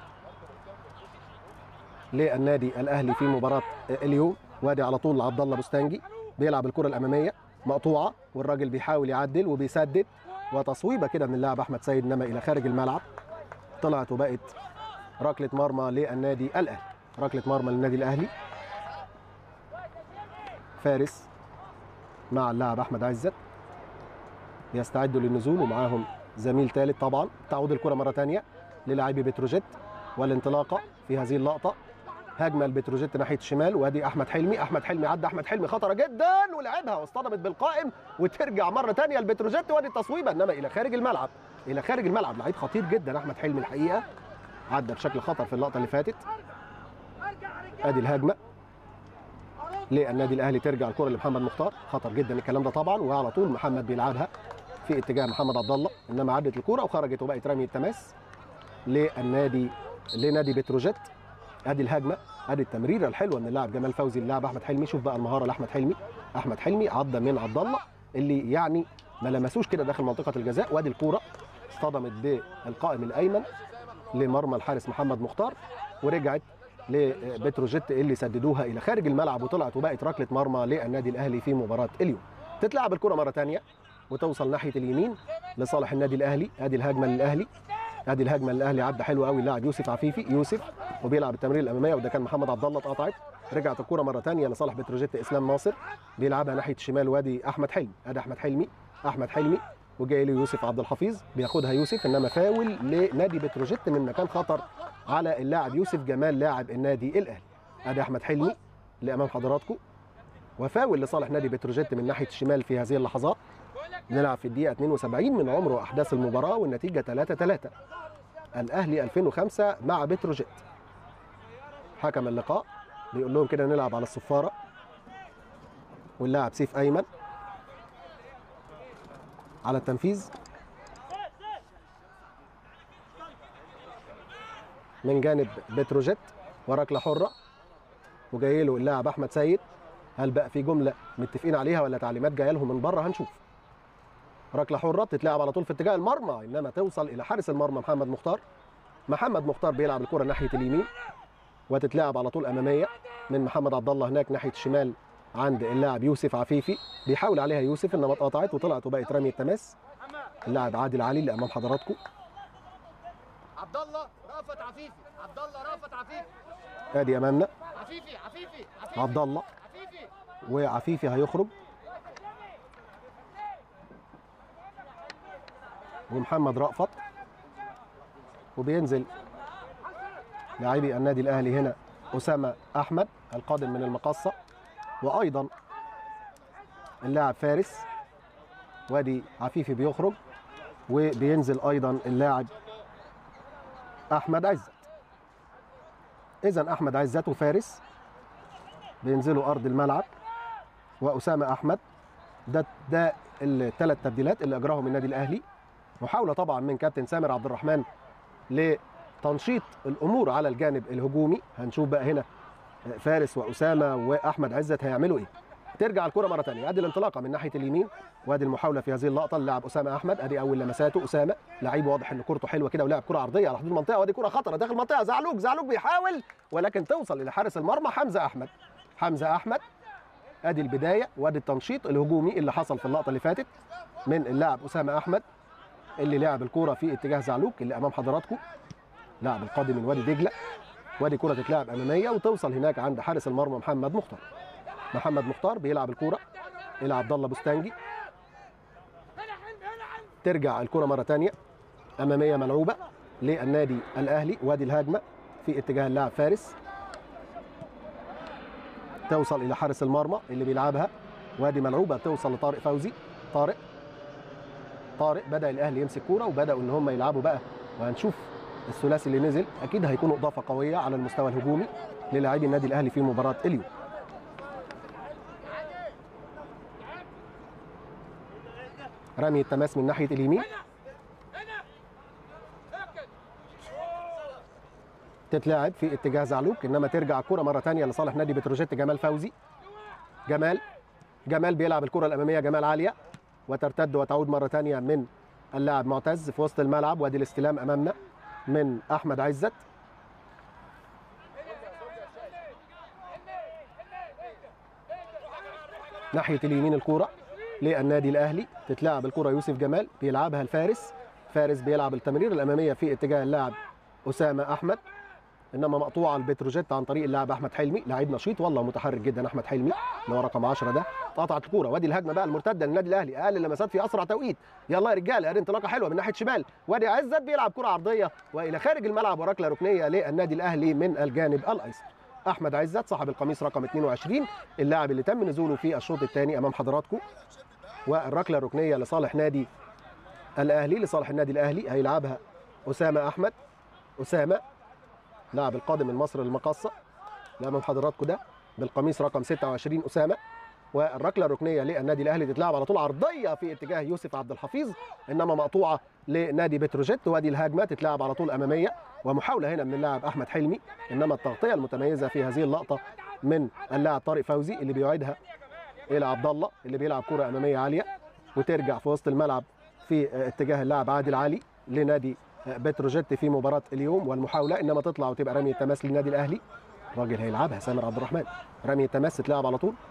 S1: للنادي الاهلي في مباراه اليوم وادي على طول عبد الله بوستانجي بيلعب الكره الاماميه مقطوعه والراجل بيحاول يعدل وبيسدد وتصويبه كده من اللاعب احمد سيد انما الى خارج الملعب طلعت وبقت ركله مرمى للنادي الاهلي ركله مرمى للنادي الاهلي فارس مع اللاعب احمد عزت يستعدوا للنزول ومعاهم زميل ثالث طبعا تعود الكره مره ثانيه للاعبي بتروجيت والانطلاقه في هذه اللقطه هجمه البتروجيت ناحيه الشمال وادي احمد حلمي احمد حلمي عدى احمد حلمي خطره جدا ولعبها واصطدمت بالقائم وترجع مره ثانيه البتروجيت وادي التصويبه انما الى خارج الملعب الى خارج الملعب لعيب خطير جدا احمد حلمي الحقيقه عدى بشكل خطر في اللقطه اللي فاتت ادي الهجمه للنادي الاهلي ترجع الكره لمحمد مختار خطر جدا الكلام ده طبعا وعلى طول محمد بيلعبها في اتجاه محمد عبد الله انما عدت الكره وخرجت وبقت رمي التماس للنادي لنادي بتروجيت ادي الهجمه ادي التمريره الحلوه من اللاعب جمال فوزي اللاعب احمد حلمي شوف بقى المهاره لاحمد حلمي احمد حلمي عدى من عبد الله اللي يعني ما لمسوش كده داخل منطقه الجزاء وادي الكوره اصطدمت بالقائم الايمن لمرمى الحارس محمد مختار ورجعت لبتروجيت اللي سددوها الى خارج الملعب وطلعت وبقت ركله مرمى للنادي الاهلي في مباراه اليوم تتلعب الكره مره ثانيه وتوصل ناحيه اليمين لصالح النادي الاهلي ادي الهجمه للاهلي ادي الهجمه للاهلي عدى حلو قوي اللاعب يوسف عفيفي يوسف وبيلعب التمرير الاماميه وده كان محمد عبد الله اتقطعت رجعت الكره مره ثانيه لصالح بتروجيت اسلام ناصر بيلعبها ناحيه الشمال وادي احمد حلمي ادي احمد حلمي احمد حلمي وجاي له يوسف عبد الحفيظ بياخدها يوسف انما فاول لنادي بتروجيت من مكان خطر على اللاعب يوسف جمال لاعب النادي الاهلي ادي احمد حلمي اللي امام حضراتكم وفاول لصالح نادي بتروجيت من ناحيه الشمال في هذه اللحظات نلعب في الدقيقه 72 من عمر واحداث المباراه والنتيجه 3 3 الاهلي 2005 مع بتروجيت حكم اللقاء بيقول لهم كده نلعب على الصفاره واللاعب سيف ايمن على التنفيذ من جانب بتروجيت وركله حره وجاي له اللاعب احمد سيد هل بقى في جمله متفقين عليها ولا تعليمات جايه لهم من بره هنشوف ركله حره بتتلعب على طول في اتجاه المرمى انما توصل الى حارس المرمى محمد مختار محمد مختار بيلعب الكره ناحيه اليمين وتتلعب على طول اماميه من محمد عبد الله هناك ناحيه الشمال عند اللاعب يوسف عفيفي بيحاول عليها يوسف انما اتقطعت وطلعت وبقت رميه تماس اللاعب عادل علي اللي امام حضراتكم
S3: عبد الله رأفت عفيفي عبد الله رأفت عفيفي
S1: ادي امامنا
S3: عفيفي عفيفي عفيفي
S1: عبد الله
S3: عفيفي
S1: وعفيفي هيخرج ومحمد رأفت وبينزل لاعبي النادي الاهلي هنا اسامه احمد القادم من المقصه وايضا اللاعب فارس وادي عفيفي بيخرج وبينزل ايضا اللاعب احمد عزت اذا احمد عزت وفارس بينزلوا ارض الملعب واسامه احمد ده ده الثلاث تبديلات اللي اجراهم النادي الاهلي محاوله طبعا من كابتن سامر عبد الرحمن لتنشيط الامور على الجانب الهجومي هنشوف بقى هنا فارس واسامه واحمد عزت هيعملوا ايه ترجع الكره مره ثانيه ادي الانطلاقه من ناحيه اليمين وادي المحاوله في هذه اللقطه اللاعب اسامه احمد ادي اول لمساته اسامه لعيب واضح ان كورته حلوه كده ولعب كره عرضيه على حدود المنطقه وادي كره خطره داخل المنطقه زعلوك زعلوك بيحاول ولكن توصل الى حارس المرمى حمزه احمد حمزه احمد ادي البدايه وادي التنشيط الهجومي اللي حصل في اللقطه اللي فاتت من اللاعب اسامه احمد اللي لعب الكوره في اتجاه زعلوك اللي امام حضراتكم لاعب القادم من وادي دجله وادي كره تتلعب اماميه وتوصل هناك عند حارس المرمى محمد مختار محمد مختار بيلعب الكوره الى عبد الله بوستانجي
S2: هنا حلم هنا حلم
S1: ترجع الكره مره ثانيه اماميه ملعوبه للنادي الاهلي وادي الهجمه في اتجاه اللاعب فارس توصل الى حارس المرمى اللي بيلعبها وادي ملعوبه توصل لطارق فوزي طارق طارق بدا الاهلي يمسك كوره وبداوا ان هم يلعبوا بقى وهنشوف الثلاثي اللي نزل اكيد هيكونوا اضافه قويه على المستوى الهجومي للاعبي النادي الاهلي في مباراه اليوم رمي التماس من ناحيه اليمين
S2: هنا هكذا
S1: تتلعب في اتجاه زعلوك انما ترجع الكره مره ثانيه لصالح نادي بتروجيت جمال فوزي جمال جمال بيلعب الكره الاماميه جمال عاليه وترتد وتعود مره ثانيه من اللاعب معتز في وسط الملعب وادي الاستلام امامنا من احمد عزت ناحيه اليمين الكوره للنادي الاهلي تتلعب الكره يوسف جمال بيلعبها الفارس فارس بيلعب التمرير الاماميه في اتجاه اللاعب اسامه احمد انما مقطوعه البتروجيت عن طريق اللاعب احمد حلمي لاعب نشيط والله متحرك جدا احمد حلمي اللي هو رقم 10 ده قطعت الكوره وادي الهجمه بقى المرتده للنادي الاهلي اقل اللمسات في اسرع توقيت يلا يا رجاله ادي انطلاقه حلوه من ناحيه شمال وادي عزت بيلعب كره عرضيه والى خارج الملعب وركله ركنيه للنادي الاهلي من الجانب الايسر احمد عزت صاحب القميص رقم 22 اللاعب اللي تم نزوله في الشوط الثاني امام حضراتكم والركله الركنيه لصالح نادي الاهلي لصالح النادي الاهلي هيلعبها اسامه احمد اسامه لاعب القادم من مصر المقصه اللي امام حضراتكم ده بالقميص رقم 26 اسامه والركله الركنيه للنادي الاهلي تتلعب على طول عرضيه في اتجاه يوسف عبد الحفيظ انما مقطوعه لنادي بتروجيت وادي الهجمه تتلعب على طول اماميه ومحاوله هنا من اللاعب احمد حلمي انما التغطيه المتميزه في هذه اللقطه من اللاعب طارق فوزي اللي بيعيدها الى عبد الله اللي بيلعب كره اماميه عاليه وترجع في وسط الملعب في اتجاه اللاعب عادل علي لنادي بتروجيت في مباراه اليوم والمحاوله انما تطلع وتبقى رميه تماس للنادي الاهلي الراجل هيلعبها سامر عبد الرحمن رميه تماس تتلعب على طول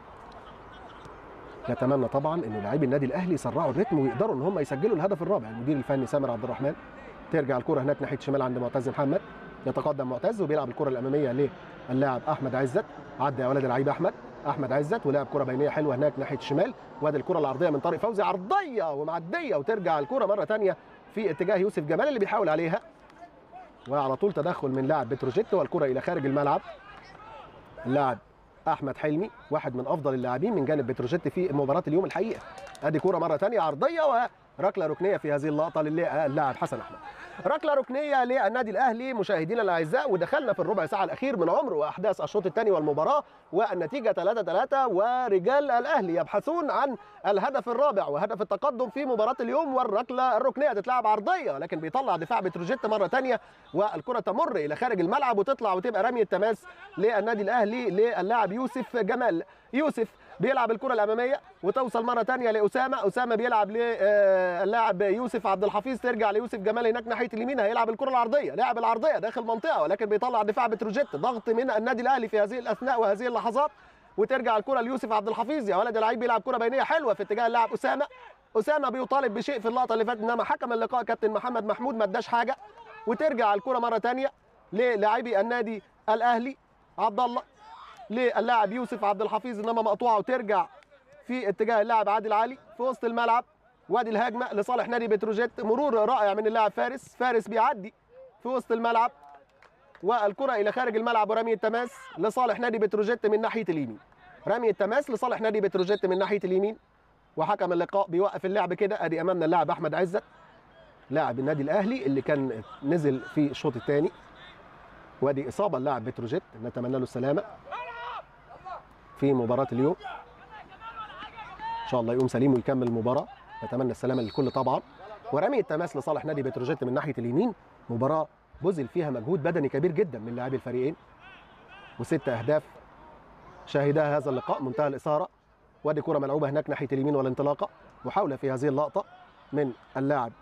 S1: نتمنى طبعا انه لاعبي النادي الاهلي يسرعوا الريتم ويقدروا ان هم يسجلوا الهدف الرابع المدير الفني سامر عبد الرحمن ترجع الكره هناك ناحيه الشمال عند معتز محمد يتقدم معتز وبيلعب الكره الاماميه للاعب احمد عزت عدى يا ولد اللعيب احمد احمد عزت ولعب كره بينيه حلوه هناك ناحيه الشمال وادي الكره العرضيه من طارق فوزي عرضيه ومعديه وترجع الكره مره ثانيه في اتجاه يوسف جمال اللي بيحاول عليها وعلى طول تدخل من لاعب بتروجيت والكره الى خارج الملعب اللاعب احمد حلمي واحد من افضل اللاعبين من جانب بتروجيت في مباراه اليوم الحقيقه ادي كره مره ثانيه عرضيه وركله ركنيه في هذه اللقطه للاعب حسن احمد ركله ركنيه للنادي الاهلي مشاهدينا الاعزاء ودخلنا في الربع ساعه الاخير من عمر واحداث الشوط الثاني والمباراه والنتيجه 3 3 ورجال الاهلي يبحثون عن الهدف الرابع وهدف التقدم في مباراه اليوم والركله الركنيه تتلعب عرضيه لكن بيطلع دفاع بتروجيت مره ثانيه والكره تمر الى خارج الملعب وتطلع وتبقى رميه تماس للنادي الاهلي للاعب يوسف جمال يوسف بيلعب الكره الاماميه وتوصل مره ثانيه لاسامه اسامه بيلعب للاعب يوسف عبد الحفيظ ترجع ليوسف جمال هناك ناحيه اليمين هيلعب الكره العرضيه لاعب العرضيه داخل منطقه ولكن بيطلع دفاع بتروجيت ضغط من النادي الاهلي في هذه الاثناء وهذه اللحظات وترجع الكره ليوسف عبد الحفيظ يا ولد اللعيب بيلعب كره بينيه حلوه في اتجاه اللاعب اسامه اسامه بيطالب بشيء في اللقطه اللي فاتت انما حكم اللقاء كابتن محمد محمود ما اداش حاجه وترجع الكره مره ثانيه للاعبي النادي الاهلي عبد الله للاعب يوسف عبد الحفيظ انما مقطوعه وترجع في اتجاه اللاعب عادل علي في وسط الملعب وادي الهجمه لصالح نادي بتروجيت مرور رائع من اللاعب فارس فارس بيعدي في وسط الملعب والكره الى خارج الملعب ورمي التماس لصالح نادي بتروجيت من ناحيه اليمين رمي التماس لصالح نادي بتروجيت من ناحيه اليمين وحكم اللقاء بيوقف اللعب كده ادي امامنا اللاعب احمد عزت لاعب النادي الاهلي اللي كان نزل في الشوط الثاني وادي اصابه اللاعب بتروجيت نتمنى له السلامه في مباراه اليوم ان شاء الله يقوم سليم ويكمل المباراه نتمنى السلامه للكل طبعا ورمي التماس لصالح نادي بتروجيت من ناحيه اليمين مباراه بذل فيها مجهود بدني كبير جدا من لاعبي الفريقين وست اهداف شاهدها هذا اللقاء منتهى الاثاره وادي كره ملعوبه هناك ناحيه اليمين والانطلاقه محاوله في هذه اللقطه من اللاعب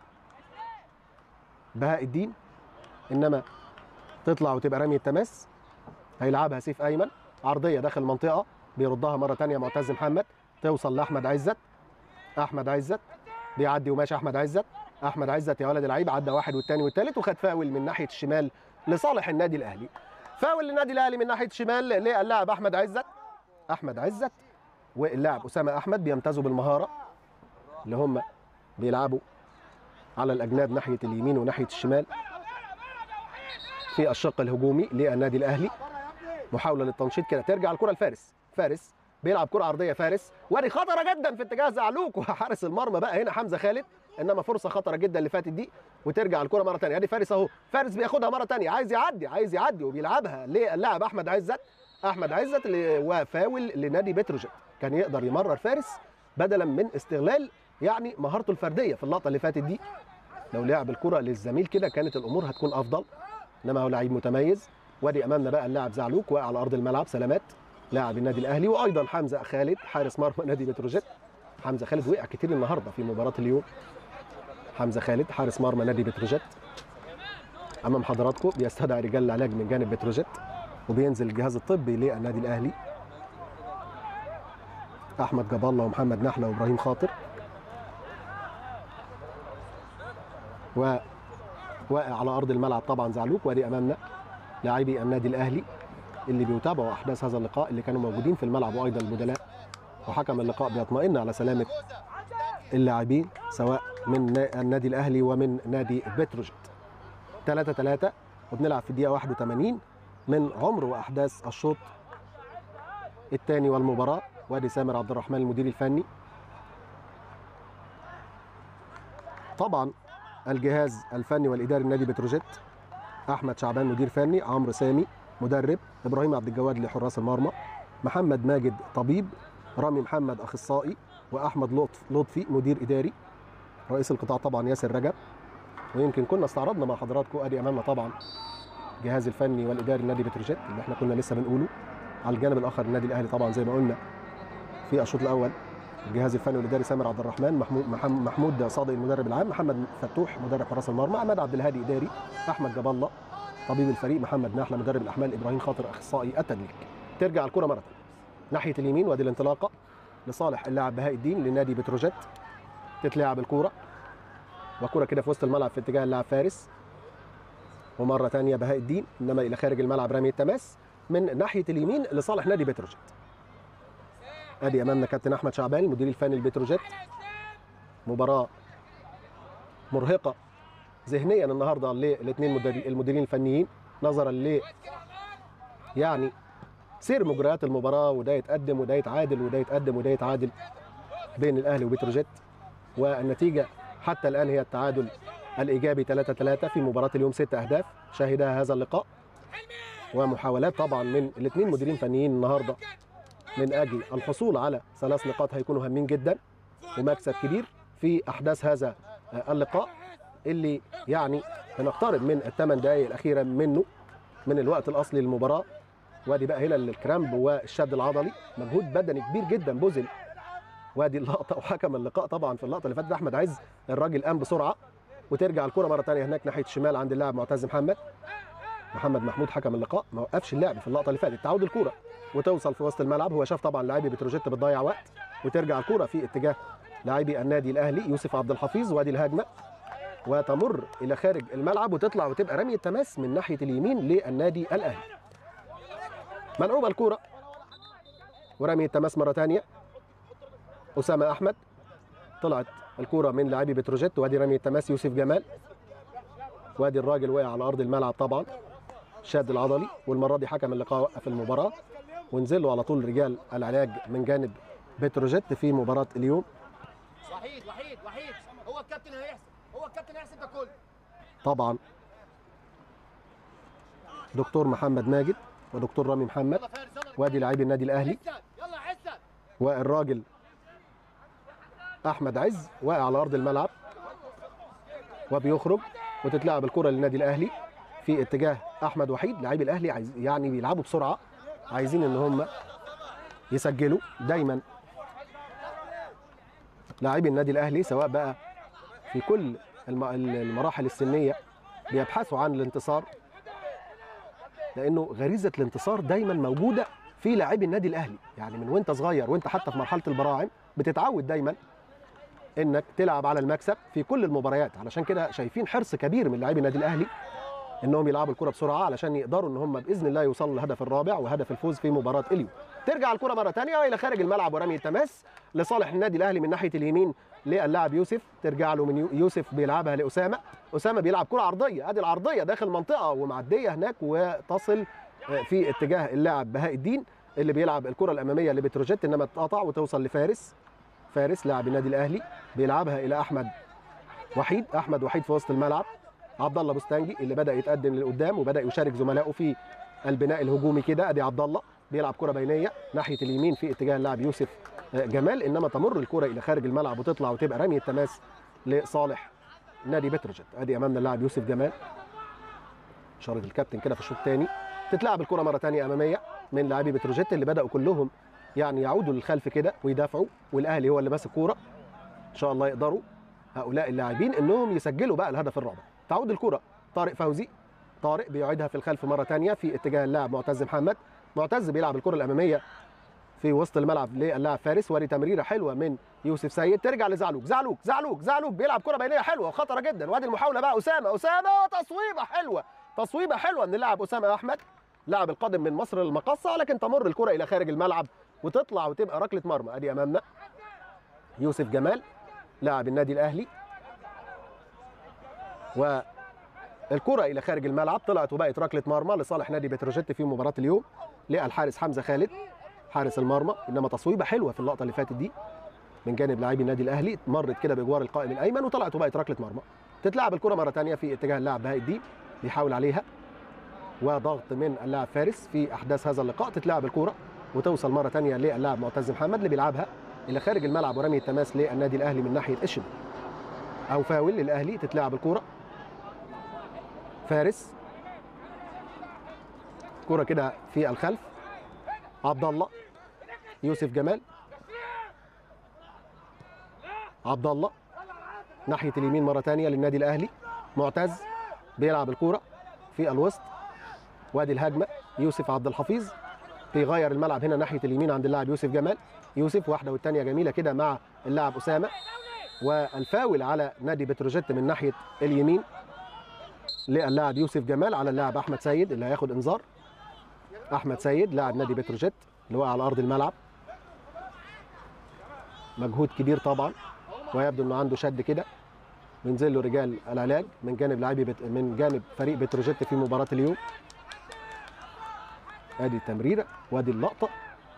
S1: بهاء الدين انما تطلع وتبقى رمي التماس هيلعبها سيف ايمن عرضيه داخل المنطقه بيردها مره ثانيه معتز محمد توصل لاحمد عزت احمد عزت بيعدي وماشي احمد عزت احمد عزت يا ولد العيب عدى واحد والثاني والثالث وخد فاول من ناحيه الشمال لصالح النادي الاهلي فاول للنادي الاهلي من ناحيه الشمال للاعب احمد عزت احمد عزت واللاعب اسامه احمد بيمتازوا بالمهاره اللي هم بيلعبوا على الاجناب ناحيه اليمين وناحيه الشمال في الشق الهجومي للنادي الاهلي محاوله للتنشيط كده ترجع الكره لفارس فارس بيلعب كره عرضيه فارس وادي خطره جدا في اتجاه زعلوك وحارس المرمى بقى هنا حمزه خالد انما فرصه خطره جدا اللي فاتت دي وترجع الكره مره ثانيه ادي فارس اهو فارس بياخدها مره ثانيه عايز يعدي عايز يعدي وبيلعبها للاعب احمد عزت احمد عزت اللي وفاول لنادي بتروجيت كان يقدر يمرر فارس بدلا من استغلال يعني مهارته الفرديه في اللقطه اللي فاتت دي لو لعب الكره للزميل كده كانت الامور هتكون افضل انما هو لعيب متميز وادي امامنا بقى اللاعب زعلوك واقع على ارض الملعب سلامات لاعب النادي الاهلي وايضا حمزه خالد حارس مرمى نادي بتروجيت حمزه خالد وقع كتير النهارده في مباراه اليوم حمزه خالد حارس مرمى نادي بتروجيت امام حضراتكم بيستدعي رجال العلاج من جانب بتروجيت وبينزل الجهاز الطبي للنادي الاهلي احمد جاب الله ومحمد نحله وابراهيم خاطر و واقع على ارض الملعب طبعا زعلوك وادي امامنا لاعبي النادي الاهلي اللي بيتابعوا احداث هذا اللقاء اللي كانوا موجودين في الملعب وايضا البدلاء وحكم اللقاء بيطمئن على سلامه اللاعبين سواء من النادي الاهلي ومن نادي بتروجيت 3 3 وبنلعب في الدقيقه 81 من عمر واحداث الشوط الثاني والمباراه وادي سامر عبد الرحمن المدير الفني طبعا الجهاز الفني والاداري لنادي بتروجيت احمد شعبان مدير فني عمرو سامي مدرب ابراهيم عبد الجواد لحراس المرمى محمد ماجد طبيب رامي محمد اخصائي واحمد لطف لطفي مدير اداري رئيس القطاع طبعا ياسر رجب ويمكن كنا استعرضنا مع حضراتكم ادي امامنا طبعا الجهاز الفني والاداري لنادي بتروجيت اللي احنا كنا لسه بنقوله على الجانب الاخر النادي الاهلي طبعا زي ما قلنا في الشوط الاول الجهاز الفني والاداري سامر عبد الرحمن محمود محمود صادق المدرب العام محمد فتوح مدرب حراس المرمى عماد عبد الهادي اداري احمد جاب الله طبيب الفريق محمد نحله مدرب الاحمال ابراهيم خاطر اخصائي التدليك ترجع الكره مره ثانيه ناحيه اليمين وادي الانطلاقه لصالح اللاعب بهاء الدين لنادي بتروجيت تتلعب الكوره وكره كده في وسط الملعب في اتجاه اللاعب فارس ومره ثانيه بهاء الدين انما الى خارج الملعب رمي التماس من ناحيه اليمين لصالح نادي بتروجيت ادي امامنا كابتن احمد شعبان المدير الفني لبتروجيت مباراه مرهقه ذهنيا النهارده للاثنين المديرين الفنيين نظرا ل يعني سير مجريات المباراه وده يتقدم وده يتعادل وده يتقدم وده يتعادل بين الاهلي وبتروجيت والنتيجه حتى الان هي التعادل الايجابي 3 3 في مباراه اليوم ست اهداف شهدها هذا اللقاء ومحاولات طبعا من الاثنين مديرين فنيين النهارده من اجل الحصول على ثلاث نقاط هيكونوا هامين جدا ومكسب كبير في احداث هذا اللقاء اللي يعني بنقترب من الثمان دقائق الاخيره منه من الوقت الاصلي للمباراه وادي بقى هنا الكرامب والشد العضلي مجهود بدني كبير جدا بذل وادي اللقطه وحكم اللقاء طبعا في اللقطه اللي فاتت احمد عز الراجل قام بسرعه وترجع الكره مره ثانيه هناك ناحيه الشمال عند اللاعب معتز محمد محمد محمود حكم اللقاء ما وقفش اللعب في اللقطه اللي فاتت تعود الكره وتوصل في وسط الملعب هو شاف طبعا لاعبي بتروجيت بتضيع وقت وترجع الكره في اتجاه لاعبي النادي الاهلي يوسف عبد الحفيظ وادي الهجمه وتمر الى خارج الملعب وتطلع وتبقى رميه تماس من ناحيه اليمين للنادي الاهلي ملعوبه الكره ورميه تماس مره ثانيه اسامه احمد طلعت الكره من لاعبي بتروجيت وادي رميه تماس يوسف جمال وادي الراجل وقع على ارض الملعب طبعا شاد العضلي والمره دي حكم اللقاء وقف المباراه ونزلوا على طول رجال العلاج من جانب بتروجيت في مباراه اليوم
S3: وحيد وحيد وحيد هو الكابتن هيحسب هو الكابتن هيحسب ده كله
S1: طبعا دكتور محمد ماجد ودكتور رامي محمد
S3: يلا فارس يلا
S1: وادي لاعبي النادي الاهلي
S3: حسن يلا حسن
S1: والراجل احمد عز واقع على ارض الملعب وبيخرج وتتلعب الكره للنادي الاهلي في اتجاه احمد وحيد لاعبي الاهلي عايز يعني بيلعبوا بسرعه عايزين ان هم يسجلوا دايما لاعبي النادي الاهلي سواء بقى في كل الم- المراحل السنيه بيبحثوا عن الانتصار لانه غريزه الانتصار دايما موجوده في لاعبي النادي الاهلي يعني من وانت صغير وانت حتى في مرحله البراعم بتتعود دايما انك تلعب على المكسب في كل المباريات علشان كده شايفين حرص كبير من لاعبي النادي الاهلي انهم يلعبوا الكره بسرعه علشان يقدروا ان هم باذن الله يوصلوا للهدف الرابع وهدف الفوز في مباراه اليوم ترجع الكره مره ثانيه والى خارج الملعب ورمي التماس لصالح النادي الاهلي من ناحيه اليمين للاعب يوسف ترجع له من يو- يوسف بيلعبها لاسامه اسامه بيلعب كره عرضيه ادي العرضيه داخل منطقه ومعديه هناك وتصل آه، في اتجاه اللاعب بهاء الدين اللي بيلعب الكره الاماميه لبتروجيت انما تقطع وتوصل لفارس فارس لاعب النادي الاهلي بيلعبها الى احمد وحيد احمد وحيد في وسط الملعب عبد الله بوستانجي اللي بدا يتقدم لقدام وبدا يشارك زملائه في البناء الهجومي كده ادي عبد الله بيلعب كره بينيه ناحيه اليمين في اتجاه اللاعب يوسف آه، جمال انما تمر الكره الى خارج الملعب وتطلع وتبقى رميه تماس لصالح نادي بتروجيت ادي امامنا اللاعب يوسف جمال اشاره الكابتن كده في الشوط الثاني تتلعب الكره مره ثانيه اماميه من لاعبي بتروجيت اللي بداوا كلهم يعني يعودوا للخلف كده ويدافعوا والاهلي هو اللي ماسك كوره ان شاء الله يقدروا هؤلاء اللاعبين انهم يسجلوا بقى الهدف الرابع تعود الكره طارق فوزي طارق بيعيدها في الخلف مره ثانيه في اتجاه اللاعب معتز محمد معتز بيلعب الكره الاماميه في وسط الملعب للاعب فارس وري تمريره حلوه من يوسف سيد ترجع لزعلوك زعلوك زعلوك زعلوك بيلعب كره بينيه حلوه وخطره جدا وادي المحاوله بقى اسامه اسامه تصويبه حلوه تصويبه حلوه من اللاعب اسامه احمد لاعب القادم من مصر للمقصه لكن تمر الكره الى خارج الملعب وتطلع وتبقى ركله مرمى ادي امامنا يوسف جمال لاعب النادي الاهلي والكره الى خارج الملعب طلعت وبقت ركله مرمى لصالح نادي بتروجيت في مباراه اليوم للحارس حمزه خالد حارس المرمى انما تصويبه حلوه في اللقطه اللي فاتت دي من جانب لاعبي النادي الاهلي مرت كده بجوار القائم الايمن وطلعت وبقت ركله مرمى تتلعب الكره مره ثانيه في اتجاه اللاعب بهاء الدين بيحاول عليها وضغط من اللاعب فارس في احداث هذا اللقاء تتلعب الكره وتوصل مره ثانيه للاعب معتز محمد اللي بيلعبها الى خارج الملعب ورمي التماس للنادي الاهلي من ناحيه الشمال او فاول للاهلي تتلعب الكره فارس كره كده في الخلف عبد الله يوسف جمال عبد الله ناحيه اليمين مره ثانيه للنادي الاهلي معتز بيلعب الكوره في الوسط وادي الهجمه يوسف عبد الحفيظ بيغير الملعب هنا ناحيه اليمين عند اللاعب يوسف جمال يوسف واحده والثانيه جميله كده مع اللاعب اسامه والفاول على نادي بتروجيت من ناحيه اليمين للاعب يوسف جمال على اللاعب احمد سيد اللي هياخد انذار احمد سيد لاعب نادي بتروجيت اللي وقع على ارض الملعب مجهود كبير طبعا ويبدو انه عنده شد كده بينزل له رجال العلاج من جانب لاعبي بت... من جانب فريق بتروجيت في مباراه اليوم ادي التمريره وادي اللقطه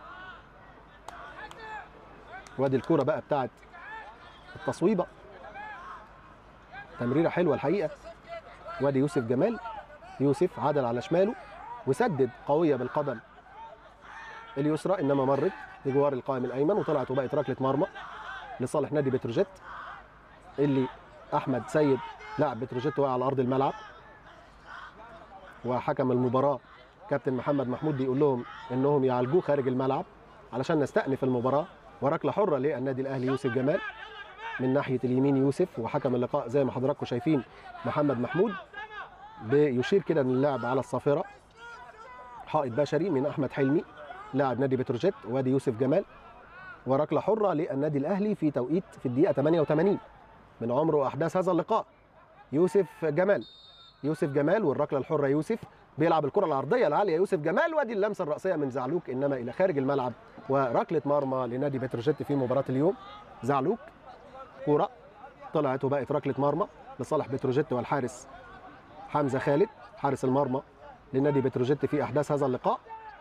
S1: وادي الكوره بقى بتاعت التصويبه تمريره حلوه الحقيقه وادي يوسف جمال يوسف عدل على شماله وسدد قويه بالقدم اليسرى انما مرت بجوار القائم الايمن وطلعت وبقت ركله مرمى لصالح نادي بتروجيت اللي احمد سيد لاعب بتروجيت وقع على ارض الملعب وحكم المباراه كابتن محمد محمود بيقول لهم انهم يعالجوه خارج الملعب علشان نستأنف المباراه وركله حره للنادي الاهلي يوسف جمال من ناحيه اليمين يوسف وحكم اللقاء زي ما حضراتكم شايفين محمد محمود بيشير كده ان اللعب على الصافره حائط بشري من احمد حلمي لاعب نادي بتروجيت وادي يوسف جمال وركله حره للنادي الاهلي في توقيت في الدقيقه 88 من عمر واحداث هذا اللقاء يوسف جمال يوسف جمال والركله الحره يوسف بيلعب الكره العرضيه العاليه يوسف جمال وادي اللمسه الراسيه من زعلوك انما الى خارج الملعب وركله مرمى لنادي بتروجيت في مباراه اليوم زعلوك كوره طلعت وبقت ركله مرمى لصالح بتروجيت والحارس حمزه خالد حارس المرمى لنادي بتروجيت في احداث هذا اللقاء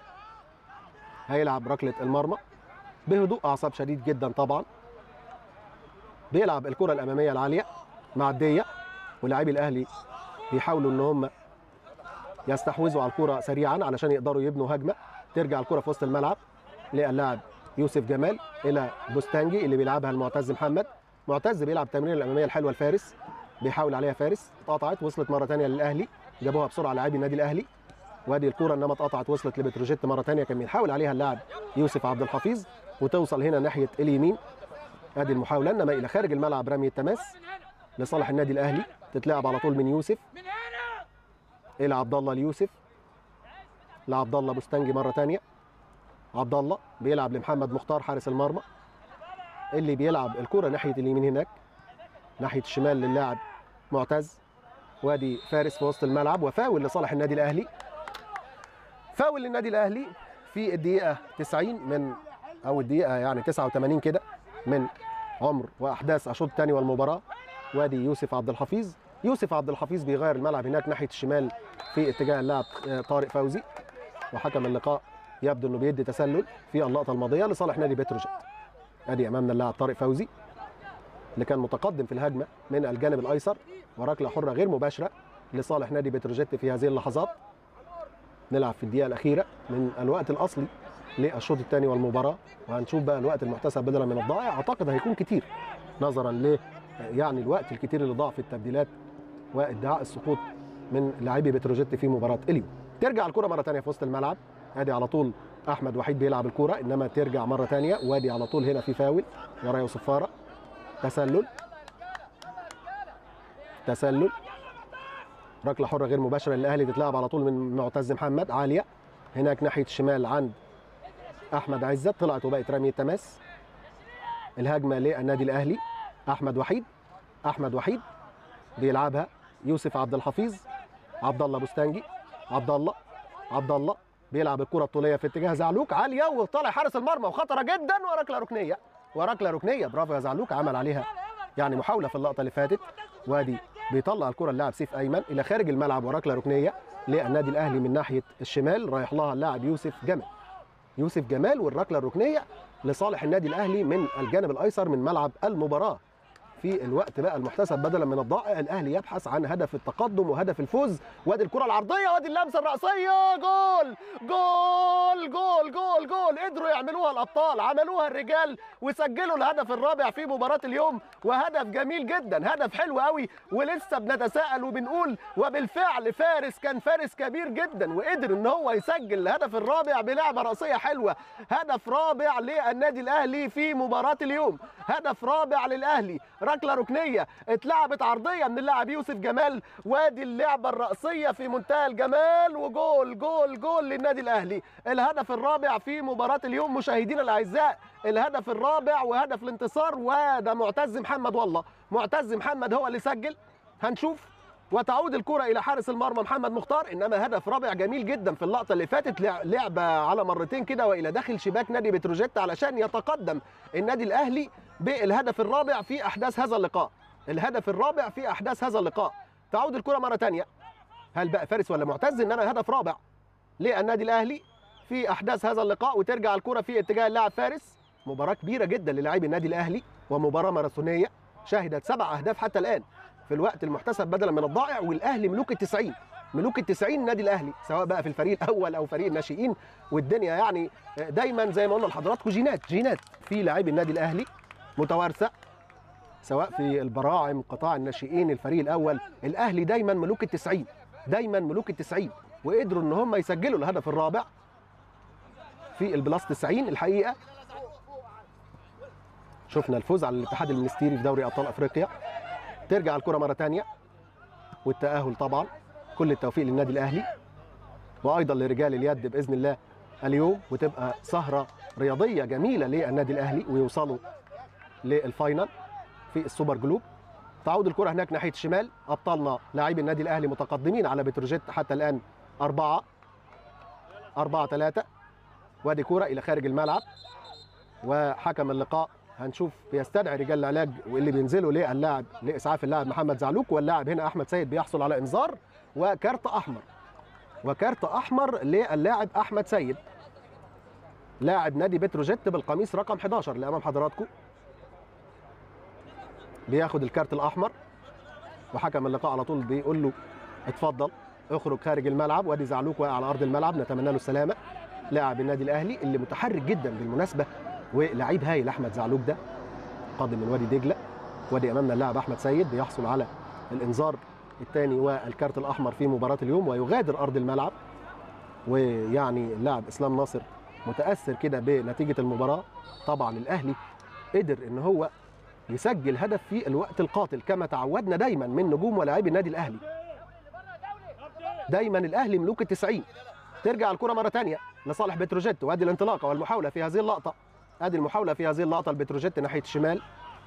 S1: هيلعب ركله المرمى بهدوء اعصاب شديد جدا طبعا بيلعب الكره الاماميه العاليه معديه ولاعبي الاهلي بيحاولوا ان هم يستحوذوا على الكره سريعا علشان يقدروا يبنوا هجمه ترجع الكره في وسط الملعب للاعب يوسف جمال الى بوستانجي اللي بيلعبها المعتز محمد معتز بيلعب التمريره الاماميه الحلوه الفارس بيحاول عليها فارس اتقطعت وصلت مره ثانيه للاهلي جابوها بسرعه لاعبي النادي الاهلي وادي الكره انما اتقطعت وصلت لبتروجيت مره ثانيه كان بيحاول عليها اللاعب يوسف عبد الحفيظ وتوصل هنا ناحيه اليمين ادي المحاوله انما الى خارج الملعب رمي التماس
S2: من هنا
S1: لصالح النادي الاهلي تتلعب على طول من يوسف
S2: من هنا
S1: الى عبد الله ليوسف لعبد الله بوستنجي مره ثانيه عبد الله بيلعب لمحمد مختار حارس المرمى اللي بيلعب الكره ناحيه اليمين هناك ناحيه الشمال للاعب معتز وادي فارس في وسط الملعب وفاول لصالح النادي الاهلي فاول للنادي الاهلي في الدقيقه 90 من او الدقيقه يعني 89 كده من عمر واحداث الشوط الثاني والمباراه وادي يوسف عبد الحفيظ يوسف عبد الحفيظ بيغير الملعب هناك ناحيه الشمال في اتجاه اللاعب آه، طارق فوزي وحكم اللقاء يبدو انه بيدي تسلل في اللقطه الماضيه لصالح نادي بتروجيت ادي امامنا اللاعب طارق فوزي اللي كان متقدم في الهجمه من الجانب الايسر وركله حره غير مباشره لصالح نادي بتروجيت في هذه اللحظات نلعب في الدقيقه الاخيره من الوقت الاصلي للشوط الثاني والمباراه وهنشوف بقى الوقت المحتسب بدلا من الضائع اعتقد هيكون كتير نظرا ل يعني الوقت الكتير اللي ضاع في التبديلات وادعاء السقوط من لاعبي بتروجيت في مباراه اليوم ترجع الكره مره ثانيه في وسط الملعب ادي على طول احمد وحيد بيلعب الكره انما ترجع مره ثانيه وادي على طول هنا في فاول ورا يوسف فاره تسلل تسلل ركله حره غير مباشره للاهلي تتلعب على طول من معتز محمد عاليه هناك ناحيه الشمال عند احمد عزت طلعت وبقت رميه تماس الهجمه للنادي الاهلي احمد وحيد احمد وحيد بيلعبها يوسف عبد الحفيظ عبد الله بوستانجي عبد الله عبد الله بيلعب الكره الطوليه في اتجاه زعلوك عاليه وطالع حارس المرمى وخطره جدا وركله ركنيه وركله ركنيه برافو يا زعلوك عمل عليها يعني محاوله في اللقطه اللي فاتت وادي بيطلع الكره اللاعب سيف ايمن الى خارج الملعب وركله ركنيه للنادي الاهلي من ناحيه الشمال رايح لها اللاعب يوسف جمال يوسف جمال والركله الركنيه لصالح النادي الاهلي من الجانب الايسر من ملعب المباراه في الوقت بقى المحتسب بدلا من الضائع الاهلي يبحث عن هدف التقدم وهدف الفوز وادي الكره العرضيه وادي اللمسه الراسيه جول جول جول جول جول قدروا يعملوها الابطال عملوها الرجال وسجلوا الهدف الرابع في مباراه اليوم وهدف جميل جدا هدف حلو قوي ولسه بنتساءل وبنقول وبالفعل فارس كان فارس كبير جدا وقدر ان هو يسجل الهدف الرابع بلعبه راسيه حلوه هدف رابع للنادي الاهلي في مباراه اليوم هدف رابع للاهلي ركله ركنيه اتلعبت عرضيه من اللاعب يوسف جمال وادي اللعبه الراسيه في منتهى الجمال وجول جول جول للنادي الاهلي الهدف الرابع في مباراه اليوم مشاهدينا الاعزاء الهدف الرابع وهدف الانتصار وده معتز محمد والله معتز محمد هو اللي سجل هنشوف وتعود الكرة إلى حارس المرمى محمد مختار إنما هدف رابع جميل جدا في اللقطة اللي فاتت لع- لعبة على مرتين كده وإلى داخل شباك نادي بتروجيت علشان يتقدم النادي الأهلي بالهدف الرابع في أحداث هذا اللقاء الهدف الرابع في أحداث هذا اللقاء تعود الكرة مرة تانية هل بقى فارس ولا معتز إنما هدف رابع للنادي الأهلي في أحداث هذا اللقاء وترجع الكرة في اتجاه اللاعب فارس مباراة كبيرة جدا للاعبي النادي الأهلي ومباراة ماراثونية شهدت سبع أهداف حتى الآن في الوقت المحتسب بدلا من الضائع والاهلي ملوك التسعين ملوك التسعين النادي الاهلي سواء بقى في الفريق الاول او فريق الناشئين والدنيا يعني دايما زي ما قلنا لحضراتكم جينات جينات في لاعبي النادي الاهلي متوارثه سواء في البراعم قطاع الناشئين الفريق الاول الاهلي دايما ملوك التسعين دايما ملوك التسعين وقدروا ان هم يسجلوا الهدف الرابع في البلاس 90 الحقيقه شفنا الفوز على الاتحاد المنستيري في دوري ابطال افريقيا ترجع الكره مره ثانيه والتاهل طبعا كل التوفيق للنادي الاهلي وايضا لرجال اليد باذن الله اليوم وتبقى سهره رياضيه جميله للنادي الاهلي ويوصلوا للفاينل في السوبر جلوب تعود الكره هناك ناحيه الشمال ابطالنا لاعبي النادي الاهلي متقدمين على بتروجيت حتى الان أربعة أربعة ثلاثة وادي كرة إلى خارج الملعب وحكم اللقاء هنشوف بيستدعي رجال العلاج واللي بينزلوا للاعب لاسعاف اللاعب محمد زعلوك واللاعب هنا احمد سيد بيحصل على انذار وكارت احمر وكارت احمر للاعب احمد سيد لاعب نادي بتروجيت بالقميص رقم 11 اللي امام حضراتكم بياخد الكارت الاحمر وحكم اللقاء على طول بيقول له اتفضل اخرج خارج الملعب وادي زعلوك واقع على ارض الملعب نتمنى له السلامه لاعب النادي الاهلي اللي متحرك جدا بالمناسبه ولعيب هايل احمد زعلوك ده قادم من وادي دجله وادي امامنا اللاعب احمد سيد بيحصل على الانذار الثاني والكارت الاحمر في مباراه اليوم ويغادر ارض الملعب ويعني اللاعب اسلام ناصر متاثر كده بنتيجه المباراه طبعا الاهلي قدر ان هو يسجل هدف في الوقت القاتل كما تعودنا دايما من نجوم ولاعبي النادي الاهلي دايما الاهلي ملوك التسعين ترجع الكره مره ثانيه لصالح بتروجيت وادي الانطلاقه والمحاوله في هذه اللقطه ادي المحاوله في هذه اللقطه البتروجيت ناحيه الشمال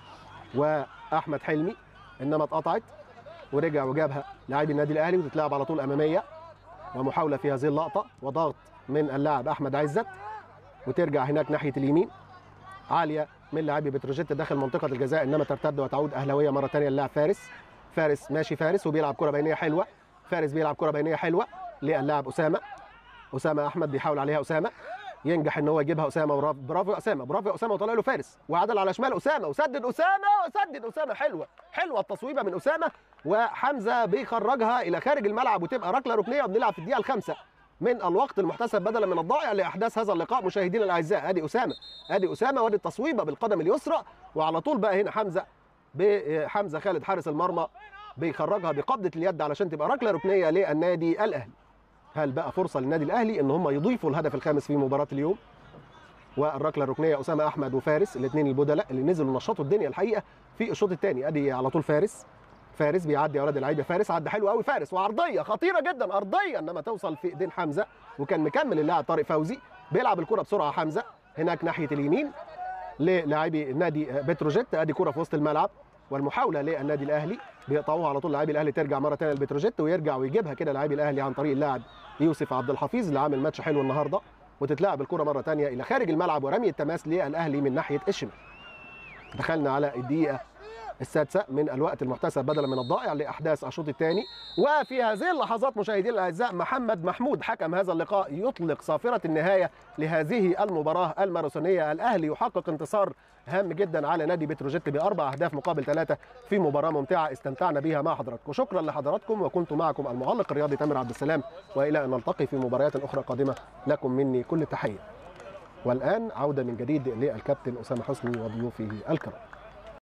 S1: واحمد حلمي انما اتقطعت ورجع وجابها لاعبي النادي الاهلي وتتلعب على طول اماميه ومحاوله في هذه اللقطه وضغط من اللاعب احمد عزت وترجع هناك ناحيه اليمين عاليه من لاعبي بتروجيت داخل منطقه الجزاء انما ترتد وتعود اهلاويه مره ثانيه للاعب فارس فارس ماشي فارس وبيلعب كره بينيه حلوه فارس بيلعب كره بينيه حلوه للاعب اسامه اسامه احمد بيحاول عليها اسامه ينجح ان هو يجيبها اسامه برافو برافو يا اسامه برافو يا اسامه وطلع له فارس وعدل على شمال اسامه وسدد اسامه وسدد اسامه حلوه حلوه التصويبه من اسامه وحمزه بيخرجها الى خارج الملعب وتبقى ركله ركنيه وبنلعب في الدقيقه الخامسه من الوقت المحتسب بدلا من الضائع لاحداث هذا اللقاء مشاهدينا الاعزاء ادي اسامه ادي اسامه وادي التصويبه بالقدم اليسرى وعلى طول بقى هنا حمزه بحمزه خالد حارس المرمى بيخرجها بقبضه اليد علشان تبقى ركله ركنيه للنادي الاهلي هل بقى فرصه للنادي الاهلي ان هم يضيفوا الهدف الخامس في مباراه اليوم والركله الركنيه اسامه احمد وفارس الاثنين البدلاء اللي نزلوا نشطوا الدنيا الحقيقه في الشوط الثاني ادي على طول فارس فارس بيعدي يا اولاد اللعيبه فارس عدى حلو قوي فارس وعرضيه خطيره جدا ارضيه انما توصل في ايدين حمزه وكان مكمل اللاعب طارق فوزي بيلعب الكره بسرعه حمزه هناك ناحيه اليمين للاعبي نادي بتروجيت ادي كره في وسط الملعب والمحاوله للنادي الاهلي بيقطعوها على طول لاعبي الاهلي ترجع مره ثانيه لبتروجيت ويرجع ويجيبها كده لاعبي الاهلي عن طريق اللاعب يوسف عبد الحفيظ اللي عامل ماتش حلو النهارده وتتلعب الكره مره ثانيه الى خارج الملعب ورمي التماس للاهلي من ناحيه الشمال دخلنا على الدقيقه السادسه من الوقت المحتسب بدلا من الضائع لاحداث الشوط الثاني وفي هذه اللحظات مشاهدينا الاعزاء محمد محمود حكم هذا اللقاء يطلق صافره النهايه لهذه المباراه الماراثونيه الاهلي يحقق انتصار هام جدا على نادي بتروجيت باربع اهداف مقابل ثلاثه في مباراه ممتعه استمتعنا بها مع حضراتكم شكرا لحضراتكم وكنت معكم المعلق الرياضي تامر عبد السلام والى ان نلتقي في مباريات اخرى قادمه لكم مني كل التحيه والان عوده من جديد للكابتن اسامه حسني وضيوفه الكرام